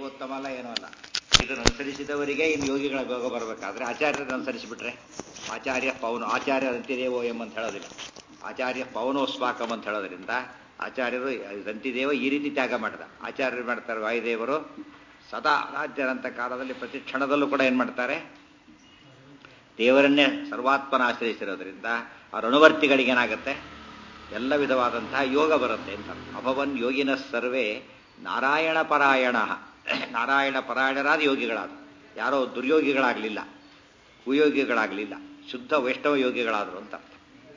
ಉತ್ತಮ ಅಲ್ಲ ಏನೂ ಅಲ್ಲ ಇದನ್ನು ಅನುಸರಿಸಿದವರಿಗೆ ಇನ್ನು ಯೋಗಿಗಳ ಯೋಗ ಬರಬೇಕಾದ್ರೆ ಆಚಾರ್ಯರನ್ನು ಅನುಸರಿಸಿಬಿಟ್ರೆ ಆಚಾರ್ಯ ಪವನು ಆಚಾರ್ಯ ದಂತಿದೇವೋ ಎಂ ಅಂತ ಹೇಳೋದಿಲ್ಲ ಆಚಾರ್ಯ ಪವನೋಸ್ವಾಕಂ ಅಂತ ಹೇಳೋದ್ರಿಂದ ಆಚಾರ್ಯರು ದಂತಿದೇವ ಈ ರೀತಿ ತ್ಯಾಗ ಮಾಡಿದ ಆಚಾರ್ಯರು ಮಾಡ್ತಾರೆ ವಾಯುದೇವರು ಸದಾ ರಾಜ್ಯರಂತ ಕಾಲದಲ್ಲಿ ಪ್ರತಿ ಕ್ಷಣದಲ್ಲೂ ಕೂಡ ಏನು ಮಾಡ್ತಾರೆ ದೇವರನ್ನೇ ಸರ್ವಾತ್ಮನ ಆಶ್ರಯಿಸಿರೋದ್ರಿಂದ ಅವ್ರ ಅನುವರ್ತಿಗಳಿಗೆ ಏನಾಗುತ್ತೆ ಎಲ್ಲ ವಿಧವಾದಂತಹ ಯೋಗ ಬರುತ್ತೆ ಅಂತ ಅಭವನ್ ಯೋಗಿನ ಸರ್ವೇ ನಾರಾಯಣ ಪರಾಯಣ ನಾರಾಯಣ ಪರಾಯಣರಾದ ಯೋಗಿಗಳಾದ ಯಾರೋ ದುರ್ಯೋಗಿಗಳಾಗಲಿಲ್ಲ ಕುಯೋಗಿಗಳಾಗಲಿಲ್ಲ ಶುದ್ಧ ವೈಷ್ಣವ ಯೋಗಿಗಳಾದರು ಅಂತ ಅರ್ಥ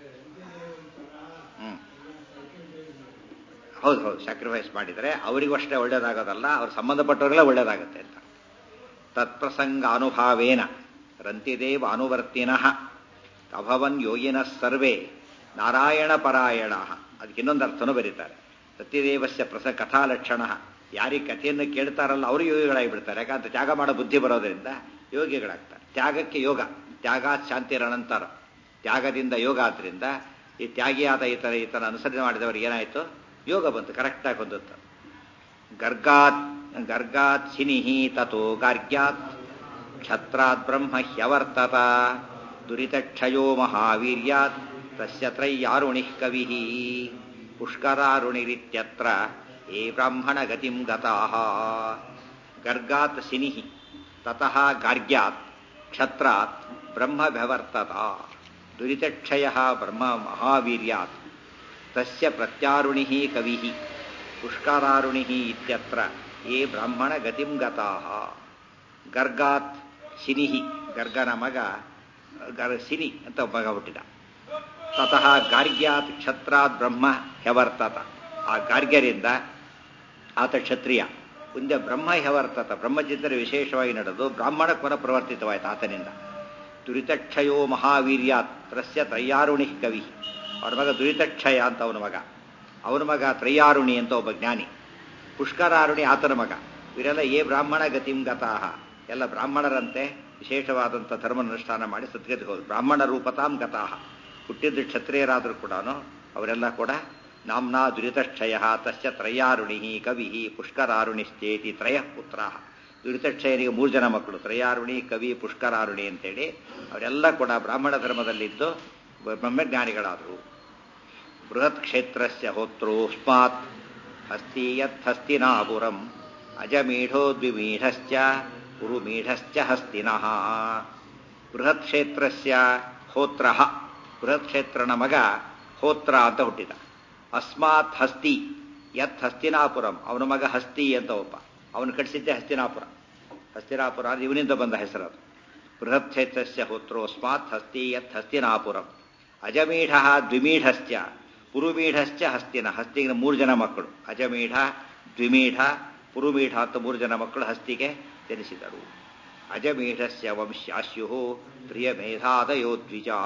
ಹ್ಮ್ ಹೌದು ಹೌದು ಸ್ಯಾಕ್ರಿಫೈಸ್ ಮಾಡಿದರೆ ಅವರಿಗೂ ಅಷ್ಟೇ ಒಳ್ಳೇದಾಗೋದಲ್ಲ ಅವ್ರ ಸಂಬಂಧಪಟ್ಟವರೆಲ್ಲ ಒಳ್ಳೇದಾಗುತ್ತೆ ಅಂತ ತತ್ಪ್ರಸಂಗ ಅನುಭಾವೇನ ರಂತಿದೇವ ಅನುವರ್ತಿನಃ ಅಭವನ್ ಯೋಗಿನ ಸರ್ವೇ ನಾರಾಯಣ ಪರಾಯಣ ಅದಕ್ಕೆ ಇನ್ನೊಂದು ಅರ್ಥನೂ ಬರೀತಾರೆ ಸತ್ಯದೇವಸ್ಯ ಪ್ರಸ ಕಥಾಲಕ್ಷಣ ಯಾರಿಗೆ ಕಥೆಯನ್ನು ಕೇಳ್ತಾರಲ್ಲ ಅವರು ಯೋಗಿಗಳಾಗಿಬಿಡ್ತಾರೆ ಯಾಕಂದ್ರೆ ತ್ಯಾಗ ಮಾಡೋ ಬುದ್ಧಿ ಬರೋದರಿಂದ ಯೋಗಿಗಳಾಗ್ತಾರೆ ತ್ಯಾಗಕ್ಕೆ ಯೋಗ ತ್ಯಾಗ ಶಾಂತಿರನಂತರ ತ್ಯಾಗದಿಂದ ಯೋಗ ಆದ್ರಿಂದ ಈ ತ್ಯಾಗಿಯಾದ ಈತರ ಈತನ ಅನುಸರಣೆ ಮಾಡಿದವರಿಗೆ ಏನಾಯಿತು ಯೋಗ ಬಂತು ಕರೆಕ್ಟಾಗಿ ಹೊಂದುತ್ತೆ ಗರ್ಗಾತ್ ಗರ್ಗಾತ್ ಸಿನಿಹಿ ತಥೋ ಗಾರ್ಗ್ಯಾತ್ ಕ್ಷತ್ರಾತ್ ಬ್ರಹ್ಮ ಹ್ಯವರ್ತತ ದುರಿತಕ್ಷಯೋ ಮಹಾವೀರ್ಯಾತ್ ತಸ್ಯ ತ್ರಯ್ಯಾರುಣಿಃ ಕವಿಃ ಪುಷ್ಕರಾರುಣಿರಿತ್ಯತ್ರ ಏ ಬ್ರಾಹ್ಮಣ ಗತಿಂ ಗತಾಃ ಗರ್ಗಾತ್ ಸಿನಿಹಿ ತತಃ ಗಾರ್ಗ್ಯಾತ್ ಕ್ಷತ್ರಾತ್ ಬ್ರಹ್ಮ ವ್ಯವರ್ತತ ದುರಿತಕ್ಷಯ ಬ್ರಹ್ಮ ಮಹಾವೀರ್ಯಾತ್ ತಸ್ಯ ಪ್ರತ್ಯಾರುಣಿಃ ಕವಿಃ ಪುಷ್ಕರಾರುಣಿಃ ಇತ್ಯತ್ರ ಏ ಬ್ರಾಹ್ಮಣ ಗತಿಂ ಗತಾಃ ಗರ್ಗಾತ್ ಸಿನಿಹಿ ಗರ್ಗನ ಮಗ ಗರ್ ಸಿನಿ ಅಂತ ಮಗ ಹುಟ್ಟಿದ ತತಃ ಗಾರ್ಗ್ಯಾತ್ ಕ್ಷತ್ರಾತ್ ಬ್ರಹ್ಮ ಹ್ಯವರ್ತತ ಆ ಗಾರ್ಗ್ಯರಿಂದ ಆತ ಕ್ಷತ್ರಿಯ ಮುಂದೆ ಬ್ರಹ್ಮ ಹ್ಯವರ್ತತ ಬ್ರಹ್ಮಚಿತ್ರ ವಿಶೇಷವಾಗಿ ನಡೆದು ಬ್ರಾಹ್ಮಣ ಕೊನ ಪ್ರವರ್ತಿತವಾಯಿತು ಆತನಿಂದ ದುರಿತಕ್ಷಯೋ ಮಹಾವೀರ್ಯಾತ್ ತ್ರಸ್ಯ ತ್ರಯ್ಯಾರುಣಿ ಕವಿ ಅವನ ಮಗ ದುರಿತಕ್ಷಯ ಅಂತ ಅವನ ಮಗ ಅವನ ಮಗ ತ್ರಯ್ಯಾರುಣಿ ಅಂತ ಒಬ್ಬ ಜ್ಞಾನಿ ಪುಷ್ಕರಾರುಣಿ ಆತನ ಮಗ ಇವರೆಲ್ಲ ಏ ಬ್ರಾಹ್ಮಣ ಗತಿಂ ಗತಾಹ ಎಲ್ಲ ಬ್ರಾಹ್ಮಣರಂತೆ ವಿಶೇಷವಾದಂಥ ಧರ್ಮಾನುಷ್ಠಾನ ಮಾಡಿ ಸದ್ಗತಿ ಹೋದ್ರು ಬ್ರಾಹ್ಮಣ ರೂಪತಾಂ ಗತಾಹ ಹುಟ್ಟಿದ್ದು ಕ್ಷತ್ರಿಯರಾದರೂ ಕೂಡ ಅವರೆಲ್ಲ ಕೂಡ ನಾಮ್ನಾ ದುರಿತಕ್ಷಯ ತಸ್ಯ ತ್ರಯಾರುಣಿ ಕವಿ ಪುಷ್ಕರಾರುಣಿಶ್ಚೇತಿ ತ್ರಯ ಪುತ್ರ ದುರಿತಕ್ಷಯನಿಗೆ ಮೂರು ಜನ ಮಕ್ಕಳು ತ್ರಯಾರುಣಿ ಕವಿ ಪುಷ್ಕರಾರುಣಿ ಅಂತೇಳಿ ಅವರೆಲ್ಲ ಕೂಡ ಬ್ರಾಹ್ಮಣ ಧರ್ಮದಲ್ಲಿದ್ದು ಬ್ರಹ್ಮಜ್ಞಾನಿಗಳಾದರು ಬೃಹತ್ ಕ್ಷೇತ್ರಸ್ಯ ಹೋತ್ರೋಸ್ಮಾತ್ ಹಸ್ತೀಯತ್ ಹಸ್ತಿನಾಪುರಂ ಅಜಮೀಢೋ ದ್ವಿಮೀಢಶ್ಚ ಕುರುಮೀಢಶ್ಚ ಹಸ್ತಿನಃ ಬೃಹತ್ ಕ್ಷೇತ್ರಸ್ಯ ಹೋತ್ರ ಬೃಹತ್ ಕ್ಷೇತ್ರನ ಮಗ ಹೋತ್ರ ಅಂತ ಹುಟ್ಟಿದ ಅಸ್ಮಾತ್ ಹಸ್ತಿ ಯತ್ ಹಸ್ತಿನಾಪುರಂ ಅವನ ಮಗ ಹಸ್ತಿ ಅಂತ ಒಬ್ಬ ಅವನು ಕಟ್ಟಿಸಿದ್ದೆ ಹಸ್ತಿನಾಪುರ ಹಸ್ತಿನಾಪುರ ಅಂದ್ರೆ ಇವನಿಂದ ಬಂದ ಹೆಸರದು ಬೃಹತ್ ಕ್ಷೇತ್ರಸ್ಯ ಹೋತ್ರೋಸ್ಮಾತ್ ಹಸ್ತಿ ಯತ್ ಹಸ್ತಿನಾಪುರಂ ಅಜಮೀಢ ದ್ವಿಮೀಢಶ್ಚ ಪುರುಮೀಢಶ್ಚ ಹಸ್ತಿನ ಹಸ್ತಿಗೆ ಮೂರು ಜನ ಮಕ್ಕಳು ಅಜಮೀಢ ದ್ವಿಮೀಢ ಪುರುಮೀಢ ಅಂತ ಮೂರು ಜನ ಮಕ್ಕಳು ಹಸ್ತಿಗೆ ಜನಿಸಿದರು ಅಜಮೀಢಸ್ಯ ವಂಶ್ಯಾಸ್ಯು ಪ್ರಿಯ ಮೇಧಾದಯೋ ದ್ವಿಜಾ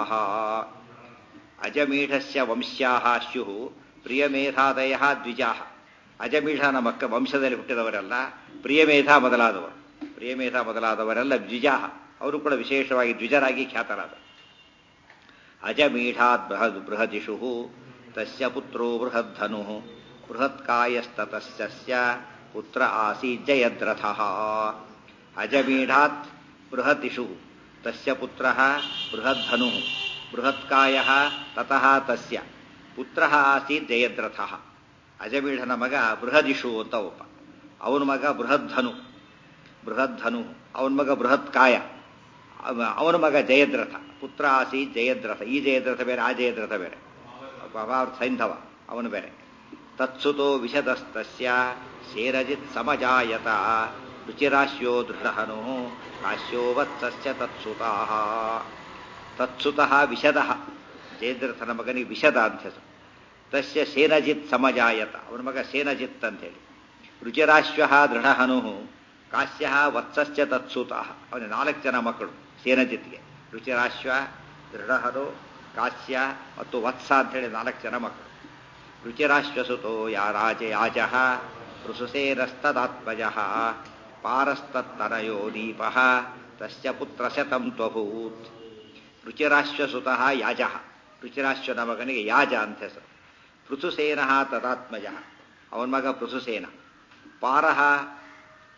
ಅಜಮೀಢಸ್ಯ ವಂಶ್ಯಾಹ ಸ್ಯು ಪ್ರಿಯ ಮೇಧಾದಯ ದ್ವಿಜಾ ಅಜಮೀಢನ ಮಕ್ಕ ವಂಶದಲ್ಲಿ ಹುಟ್ಟಿದವರೆಲ್ಲ ಪ್ರಿಯಮೇಧ ಮೊದಲಾದವರು ಪ್ರಿಯಮೇಧ ಮೊದಲಾದವರೆಲ್ಲ ದ್ವಿಜಾ ಅವರು ಕೂಡ ವಿಶೇಷವಾಗಿ ದ್ವಿಜರಾಗಿ ಖ್ಯಾತರಾದರು ಅಜಮೀಢಾತ್ ಬೃಹದ್ ಬೃಹದಿಷು ತಸ್ಯ ಪುತ್ರೋ ಬೃಹದ್ಧನು ಬೃಹತ್ಕಾಯಸ್ತತಸ್ಯ ಪುತ್ರ ಆಸೀತ್ ಜಯದ್ರಥ ಅಜಮೀಢಾತ್ ಬೃಹದಿಷು ತಸ್ಯ ಪುತ್ರ ಬೃಹದ್ಧನು ಬೃಹತ್ಕಾಯ ತತಃ ತಸ್ಯ ಪುತ್ರ ಆಸೀತ್ ಜಯದ್ರಥ ಅಜಮೀಢನ ಮಗ ಬೃಹದಿಷು ಅಂತ ಒಬ್ಬ ಅವನ ಮಗ ಬೃಹದ್ಧನು ಬೃಹದ್ಧನು ಅವನ ಮಗ ಬೃಹತ್ಕಾಯ ಅವನ ಮಗ ಜಯದ್ರಥ ಪುತ್ರ ಆಸಿ ಜಯದ್ರಥ ಈ ಜಯದ್ರಥ ಬೇರೆ ಆ ಜಯದ್ರಥ ಬೇರೆ ಸೈಂಧವ ಅವನು ಬೇರೆ ತತ್ಸುತೋ ವಿಶದಸ್ತಸ್ಯ ಶೇರಜಿತ್ ಸಮಜಾಯತ ರುಚಿರಾಶ್ಯೋ ದೃಢಹನು ಕಾಶ್ಯೋ ವತ್ಸಸ್ಯ ತತ್ಸುತಾ ತತ್ಸುತಃ ವಿಶದ ಜಯದ್ರಥನ ಮಗನಿಗೆ ವಿಶದ ಅಂತ ಹೆಸರು ತಸ್ಯ ಸೇನಜಿತ್ ಸಮಜಾಯತ ಅವನ ಮಗ ಸೇನಜಿತ್ ಅಂತೇಳಿ ರುಚಿರಾಶ್ವ ದೃಢಹನು ಕಾಶ್ಯ ವತ್ಸಸ್ಯ ತತ್ಸುತ ಅವನ ನಾಲ್ಕು ಜನ ಮಕ್ಕಳು ಸೇನಜಿತ್ಗೆ ರುಚಿರಾಶ್ವ ದೃಢಹನು ಕಾಶ್ಯ ಮತ್ತು ವತ್ಸ ಅಂತೇಳಿ ನಾಲ್ಕು ಜನ ಮಕ್ಕಳು ರುಚಿರಾಶ್ವಸುತೋ ಯಾ ರಾಜ ಯಾಜ ಋಸುಸೇನಸ್ತದಾತ್ಮಜ ಪಾರಸ್ತತ್ತನಯೋ ದೀಪ ತಸ್ಯ ಪುತ್ರ ಶತಂ ತ್ವಭೂತ್ ರುಚಿರಾಶ್ವಸುತಃ ಯಾಜ ರುಚಿರಾಶ್ವನ ಮಗನಿಗೆ ಯಾಜ ಅಂತ ಹೆಸರು ಪೃಥುಸೇನ ತದಾತ್ಮಜ ಅವನ ಮಗ ಪೃಥುಸೇನ ಪಾರಹ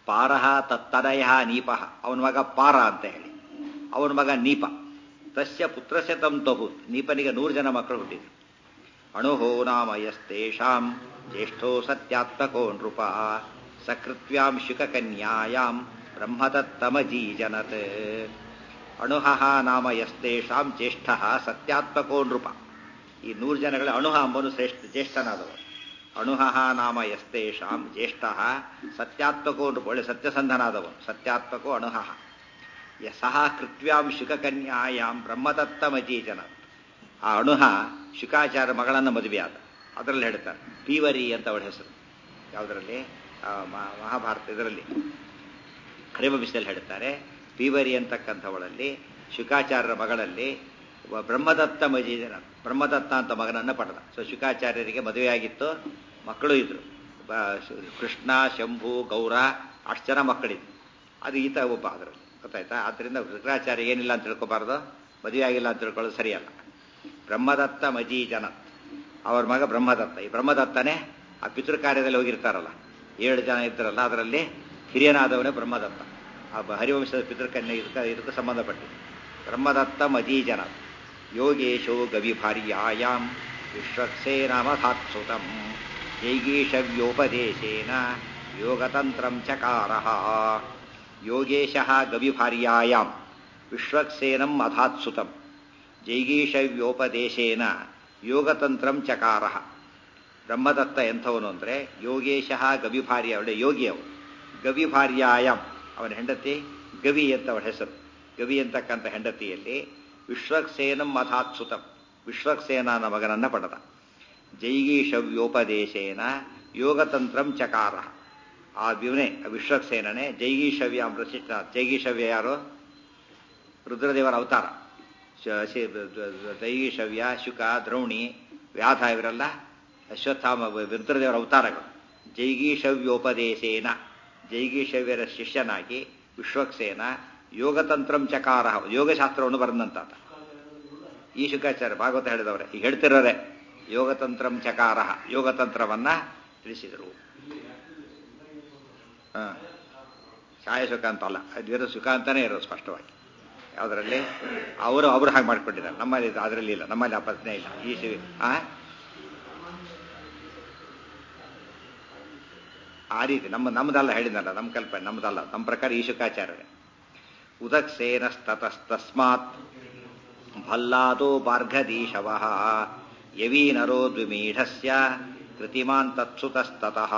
ಪಾರಹ ತತ್ತನಯ ನೀಪಃ ಅವನ ಮಗ ಪಾರ ಅಂತ ಹೇಳಿ ಅವನ ಮಗ ನೀಪ ತಸ್ಯ ಪುತ್ರಸ್ಯ ತಂ ತಭೂತ್ ನೀಪನಿಗೆ ನೂರು ಜನ ಮಕ್ಕಳು ಹುಟ್ಟಿದ್ರು ಅಣುಹೋ ನಾಮ ಯಸ್ತೇಷಾಂ ಜ್ಯೇಷ್ಠೋ ಸತ್ಯಾತ್ಮಕೋ ನೃಪ ಸಕೃತ್ವ್ಯಾಂ ಶುಕಕನ್ಯಾಯಾಂ ಬ್ರಹ್ಮತತ್ತಮಜೀಜನತ್ ಅಣುಹಃ ನಾಮ ಯಸ್ತೇಷಾಂ ಜ್ಯೇಷ್ಠ ಸತ್ಯಾತ್ಮಕೋ ನೃಪ ಈ ನೂರು ಜನಗಳ ಅಣುಹ ಅಂಬನು ಶ್ರೇಷ್ಠ ಜ್ಯೇಷ್ಠನಾದವರು ಅಣುಹಃ ನಾಮ ಯಸ್ತೇಷಾಂ ಜ್ಯೇಷ್ಠ ಸತ್ಯಾತ್ಮಕೋ ನೃಪ ಒಳ್ಳೆ ಸತ್ಯಸಂಧನಾದವನು ಸತ್ಯಾತ್ಮಕೋ ಅಣುಹಃ ಯಸಃ ಕೃತ್ವ್ಯಾಂ ಶುಕಕನ್ಯಾಯಾಂ ಬ್ರಹ್ಮದತ್ತಮಜೀಜನ ಆ ಅಣುಹ ಶುಕಾಚಾರ್ಯ ಮಗಳನ್ನು ಮದುವೆಯಾದ ಅದರಲ್ಲಿ ಹೇಳ್ತಾರೆ ಪೀವರಿ ಅಂತ ಅವಳ ಹೆಸರು ಯಾವುದರಲ್ಲಿ ಆ, ಮ- ಮಹಾಭಾರತ ಇದರಲ್ಲಿ ಹರಿವಂಶದಲ್ಲಿ ಹೇಳ್ತಾರೆ ಪೀವರಿ ಅಂತಕ್ಕಂಥವಳಲ್ಲಿ ಶುಕಾಚಾರ್ಯರ ಮಗಳಲ್ಲಿ ಒಬ್ಬ ಬ್ರಹ್ಮದತ್ತ ಮಜೀಜನ ಬ್ರಹ್ಮದತ್ತ ಅಂತ ಮಗನನ್ನು ಪಡೆದ ಸೊ ಶುಕಾಚಾರ್ಯರಿಗೆ ಮದುವೆಯಾಗಿತ್ತು ಮಕ್ಕಳು ಇದ್ರು ಬ- ಶು- ಕೃಷ್ಣ ಶಂಭು ಗೌರ ಅಷ್ಟು ಜನ ಮಕ್ಕಳಿದ್ರು ಅದು ಈತ ಒಬ್ಬ ಅದರಲ್ಲಿ ಗೊತ್ತಾಯ್ತಾ ಆದ್ದರಿಂದ ಶುಕ್ರಾಚಾರ್ಯ ಏನಿಲ್ಲ ಅಂತ ತಿಳ್ಕೊಬಾರ್ದು ಮದುವೆ ಆಗಿಲ್ಲ ಅಂತ ತಿಳ್ಕೊಳ್ಳೋದು ಸರಿಯಲ್ಲ ಬ್ರಹ್ಮದತ್ತ ಮಜೀಜನ ಅವ್ರ ಮಗ ಬ್ರಹ್ಮದತ್ತ ಈ ಬ್ರಹ್ಮದತ್ತನೇ ಆ ಪಿತೃ ಕಾರ್ಯದಲ್ಲಿ ಹೋಗಿರ್ತಾರಲ್ಲ ಏಳು ಜನ ಇದ್ದಾರಲ್ಲ ಅದರಲ್ಲಿ ಹಿರಿಯನಾದವನೇ ಬ್ರಹ್ಮದತ್ತ ಆ ಬ- ಹರಿವಂಶದ ಪಿತೃಕನ್ಯೆ ಇದಕ್ಕೆ ಇದಕ್ಕೆ ಸಂಬಂಧಪಟ್ಟಿದೆ ಬ್ರಹ್ಮದತ್ತ ಮಜೀಜನ ಯೋಗೇಶೋ ಗವಿಭಾರ್ಯಾಯಾಂ ವಿಶ್ವಕ್ಸೇನಮಧಾತ್ಸುತಂ ಜೈಗೀಷವ್ಯೋಪದೇಶೇನ ಯೋಗತಂತ್ರಂ ಚಕಾರಃ ಯೋಗೇಶಃ ಗವಿಭಾರ್ಯಾಯಾಂ ವಿಶ್ವಕ್ಸೇನಂ ಅಧಾತ್ಸುತಂ ಜೈಗೀಷವ್ಯೋಪದೇಶೇನ ಯೋಗತಂತ್ರಂ ಚಕಾರಃ ಬ್ರಹ್ಮದತ್ತ ಎಂಥವನು ಅಂದರೆ ಯೋಗೇಶಃ ಗವಿಭಾರ್ಯ ಅವಳೆ ಯೋಗಿ ಅವನು ಗವಿಭಾರ್ಯಾಯಾಮ್ ಅವನ ಹೆಂಡತಿ ಗವಿ ಅಂತ ಅವಳ ಹೆಸರು ಗವಿ ಅಂತಕ್ಕಂಥ ಹೆಂಡತಿಯಲ್ಲಿ ವಿಶ್ವಕ್ಸೇನಂ ಅಧಾತ್ಸುತಂ ವಿಶ್ವಕ್ಸೇನನ ಮಗನನ್ನ ಪಡೆದ ಜೈಗೀಷವ್ಯೋಪದೇಶೇನ ಯೋಗತಂತ್ರಂ ಚಕಾರ ಆ ಇವನೇ ವಿಶ್ವಕ್ಸೇನನೇ ಜೈಗೀಷವ್ಯ ಪ್ರತಿಷ್ಠ ಜೈಗೀಷವ್ಯ ಯಾರು ರುದ್ರದೇವರ ಅವತಾರ ಶ- ಶಿ- ದೈಗೀಷವ್ಯ ಶುಕ ದ್ರೌಣಿ ವ್ಯಾಧ ಇವರೆಲ್ಲ ಅಶ್ವತ್ಥಾಮ ರುದ್ರದೇವರ ಅವತಾರಗಳು ಜೈಗೀಷವ್ಯೋಪದೇಶೇನ ಜೈಗೀಷವ್ಯರ ಶಿಷ್ಯನಾಗಿ ವಿಶ್ವಕ್ಸೇನ ಯೋಗತಂತ್ರಂ ಚಕಾರ ಯೋಗಶಾಸ್ತ್ರವನ್ನು ಬರೆದಂತ ಈ ಶುಕಾಚಾರ್ಯ ಭಾಗವತ ಹೇಳಿದವರೇ ಈಗ ಹೇಳ್ತಿರೋರೆ ಯೋಗತಂತ್ರಂ ಚಕಾರ ಯೋಗತಂತ್ರವನ್ನ ತಿಳಿಸಿದರು ಹ ಛಾಯಾಸುಖ ಅಂತ ಅಲ್ಲ ಅದು ಇರೋ ಸುಖ ಅಂತಾನೆ ಇರೋದು ಸ್ಪಷ್ಟವಾಗಿ ಯಾವುದರಲ್ಲಿ ಅವರು ಅವರು ಹಾಗೆ ಮಾಡ್ಕೊಂಡಿದ್ದಾರೆ ನಮ್ಮಲ್ಲಿ ಇದು ಅದರಲ್ಲಿ ಇಲ್ಲ ನಮ್ಮಲ್ಲಿ ಆ ಪ್ರಶ್ನೆ ಇಲ್ಲ ಈ ಶಿವ ಆ ಆ ರೀತಿ ನಮ್ಮ ನಮ್ದಲ್ಲ ಹೇಳಿದ್ನಲ್ಲ ನಮ್ಮ ಕಲ್ಪನೆ ನಮ್ದಲ್ಲ ನಮ್ಮ ಪ್ರಕಾರ ಈ ಶುಕಾಚಾರ್ಯರೇ ಉದಕ್ಸೇನಸ್ತತಸ್ತಸ್ಮಾತ್ ಭಲ್ಲಾದೋ ಬಾರ್ಘದೀಶವ ಯವೀನರೋ ದ್ವಿಮೀಢಸ್ಯ ಕೃತಿಮಾನ್ ತತ್ಸುತಸ್ತತಃ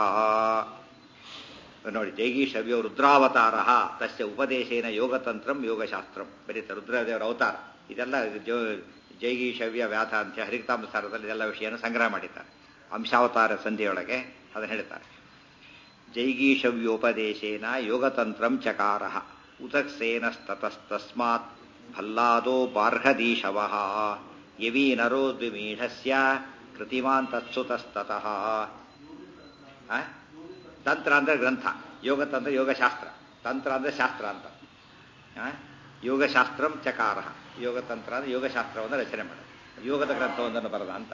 ನೋಡಿ ಜೈಗೀಶವ್ಯೋ ರುದ್ರಾವತಾರ ತಸ್ಯ ಉಪದೇಶೇನ ಯೋಗತಂತ್ರಂ ಯೋಗಶಾಸ್ತ್ರಂ ಬರೀತ ರುದ್ರದೇವರ ಅವತಾರ ಇದೆಲ್ಲ ಜೋ- ಜೈಗೀಶವ್ಯ ವ್ಯಾಥ ಅಂತ ಹರಿತಾಂಸಾರದಲ್ಲಿ ಇದೆಲ್ಲ ವಿಷಯನ ಸಂಗ್ರಹ ಮಾಡಿದ್ದಾರೆ ಅಂಶಾವತಾರ ಸಂಧಿಯೊಳಗೆ ಅದನ್ನು ಹೇಳ್ತಾರೆ ಜೈಗೀಷವ್ಯೋಪದೇಶೇನ ಯೋಗತಂತ್ರಂ ಚಕಾರ ಉತಕ್ಸೇನಸ್ತತಸ್ತಸ್ಮಾತ್ ಭಲ್ಲಾದೋ ಬಾರ್ಹದೀಶವ ಯವೀನರೋ ದ್ವಿಮೀಢಸ್ಯ ಕೃತಿಮಾನ್ ತತ್ಸುತಸ್ತತಃ ಆ? ತಂತ್ರ ಅಂದ್ರೆ ಗ್ರಂಥ ಯೋಗತಂತ್ರ ಯೋಗಶಾಸ್ತ್ರ ತಂತ್ರ ಅಂದ್ರೆ ಶಾಸ್ತ್ರ ಅಂತ ಆ? ಯೋಗಶಾಸ್ತ್ರಂ ಚಕಾರ ಯೋಗತಂತ್ರ ಅಂದ್ರೆ ಯೋಗಶಾಸ್ತ್ರವನ್ನು ರಚನೆ ಮಾಡ ಯೋಗದ ಗ್ರಂಥವೊಂದನ್ನು ಬರದ ಅಂತ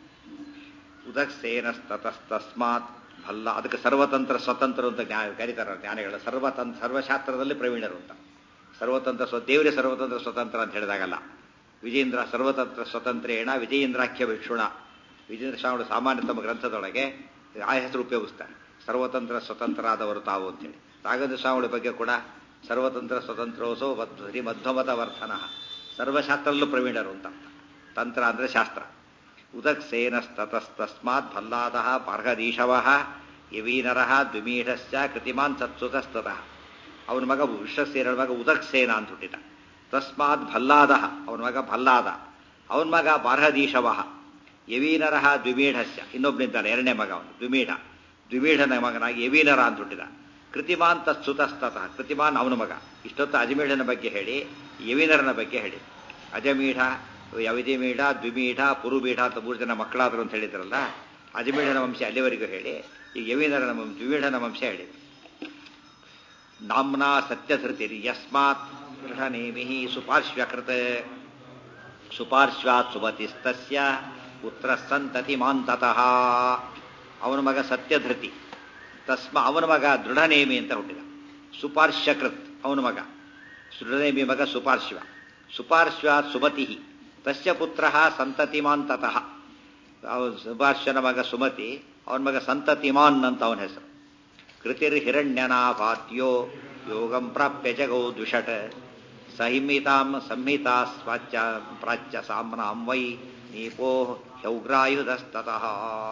ಉದಕ್ಸೇನಸ್ತತಸ್ತಸ್ಮಾತ್ ಭಲ್ಲ ಅದಕ್ಕೆ ಸರ್ವತಂತ್ರ ಸ್ವತಂತ್ರ ಅಂತ ಜ್ಞಾ ಕರೀತಾರೆ ಜ್ಞಾನಿಗಳು ಸರ್ವತಂತ್ರ ಸರ್ವಶಾಸ್ತ್ರದಲ್ಲಿ ಪ್ರವೀಣರು ಅಂತ ಸರ್ವತಂತ್ರ ಸ್ವ ದೇವರೇ ಸರ್ವತಂತ್ರ ಸ್ವತಂತ್ರ ಅಂತ ಹೇಳಿದಾಗಲ್ಲ ವಿಜೇಂದ್ರ ಸರ್ವತಂತ್ರ ಸ್ವತಂತ್ರೇಣ ವಿಜಯೇಂದ್ರಾಖ್ಯ ವಿಕ್ಷುಣ ವಿಜೇಂದ್ರ ಸ್ವಾಮಿಗಳು ಸಾಮಾನ್ಯ ತಮ್ಮ ಗ್ರಂಥದೊಳಗೆ ಆ ಹೆಸರು ಉಪಯೋಗಿಸ್ತಾರೆ ಸರ್ವತಂತ್ರ ಸ್ವತಂತ್ರ ಆದವರು ತಾವು ಅಂತೇಳಿ ರಾಘವೇಂದ್ರ ಸ್ವಾಮಿಗಳ ಬಗ್ಗೆ ಕೂಡ ಸರ್ವತಂತ್ರ ಸ್ವತಂತ್ರೋಸೋ ಶ್ರೀ ಮಧ್ವಮತ ವರ್ಧನ ಸರ್ವಶಾಸ್ತ್ರದಲ್ಲೂ ಪ್ರವೀಣರು ಅಂತ ಅರ್ಥ. ತಂತ್ರ ಅಂದ್ರೆ ಶಾಸ್ತ್ರ ಉದಕ್ಸೇನಸ್ತತಸ್ತಸ್ಮಾತ್ ಭಲ್ಲಾದ ಪಾರ್ಹದೀಶವ ಯವೀನರ ದ್ವಿಮೀಢಶ್ಚ ಕೃತಿಮಾನ್ ಸತ್ಸುತಸ್ತತಃ ಅವನ ಮಗ ವಿಶ್ವಸೇನ ಮಗ ಉದಕ್ಸೇನ ಅಂತ ಹುಟ್ಟಿದ ತಸ್ಮಾತ್ ಭಲ್ಲಾದ ಅವನ ಮಗ ಭಲ್ಲಾದ ಅವನ ಮಗ ಬಾರ್ಹದೀಶವ ಯವೀನರ ದ್ವಿಮೀಢಶ್ಚ ಇನ್ನೊಬ್ಬನಿದ್ದಾನೆ ಎರಡನೇ ಮಗ ಅವನು ದ್ವಿಮೀಢ ದ್ವಿಮೀಢನ ಮಗನಾಗಿ ಯವೀನರ ಅಂತ ಹುಟ್ಟಿದ ಕೃತಿಮಾನ್ ತತ್ಸುತಸ್ತತಃ ಕೃತಿಮಾನ್ ಅವನ ಮಗ ಇಷ್ಟೊತ್ತು ಅಜಮೀಢನ ಬಗ್ಗೆ ಹೇಳಿ ಯವೀನರನ ಬಗ್ಗೆ ಹೇಳಿ ಅಜಮೀಢ ಯವಿದಿಮೀಢ ದ್ವಿಮೀಢ ಪುರುಬೀಢ ಅಂತ ಮೂರು ಜನ ಮಕ್ಕಳಾದರು ಅಂತ ಹೇಳಿದ್ರಲ್ಲ ಅಜಮೀಢನ ವಂಶ ಅಲ್ಲಿವರೆಗೂ ಹೇಳಿ ಈಗ ಯವೀನರನ ವಂಶ ದ್ವಿಮೀಢನ ವಂಶ ಹೇಳಿ ನಾಮ್ನಾ ಸತ್ಯಧೃತಿರಿ ಯಸ್ಮಾತ್ ಗೃಹನೇಮಿ ಸುಪಾರ್ಶ್ವಕೃತ ಸುಪಾರ್ಶ್ವಾತ್ ಸುಮತಿಸ್ತಸ್ಯ ಪುತ್ರ ಸಂತತಿ ಮಾಂತತಃ ಅವನ ಮಗ ಸತ್ಯಧೃತಿ ತಸ್ಮ ಅವನ ಮಗ ದೃಢನೇಮಿ ಅಂತ ಹುಟ್ಟಿದ ಸುಪಾರ್ಶ್ವಕೃತ್ ಅವನ ಮಗ ಸುರನೇಮಿ ಮಗ ಸುಪಾರ್ಶ್ವ ಸುಪಾರ್ಶ್ವಾತ್ ಸುಮತಿ ತಸ್ಯ ಪುತ್ರ ಸಂತತಿಮಾನ್ ತತಃ ಸುಪಾರ್ಶ್ವನ ಮಗ ಸುಮತಿ ಅವನ ಮಗ ಸಂತತಿಮಾನ್ ಅಂತ ಅವನ ಹೆಸರು ಕೃತಿರ್ ಹಿರಣ್ಯನಾಭಾತ್ಯೋ ಯೋಗಂ ಪ್ರಾಪ್ಯ ಜಗೌ ದುಷಟ್ ಸಂಹಿತಾಂ ಸಂಹಿತಾ ಸ್ವಾಚ್ಯ ಪ್ರಾಚ್ಯ ಸಾಮ್ನಾಂ ವೈ ನೀಪೋ ಹೌಗ್ರಾಯುಧಸ್ತತಃ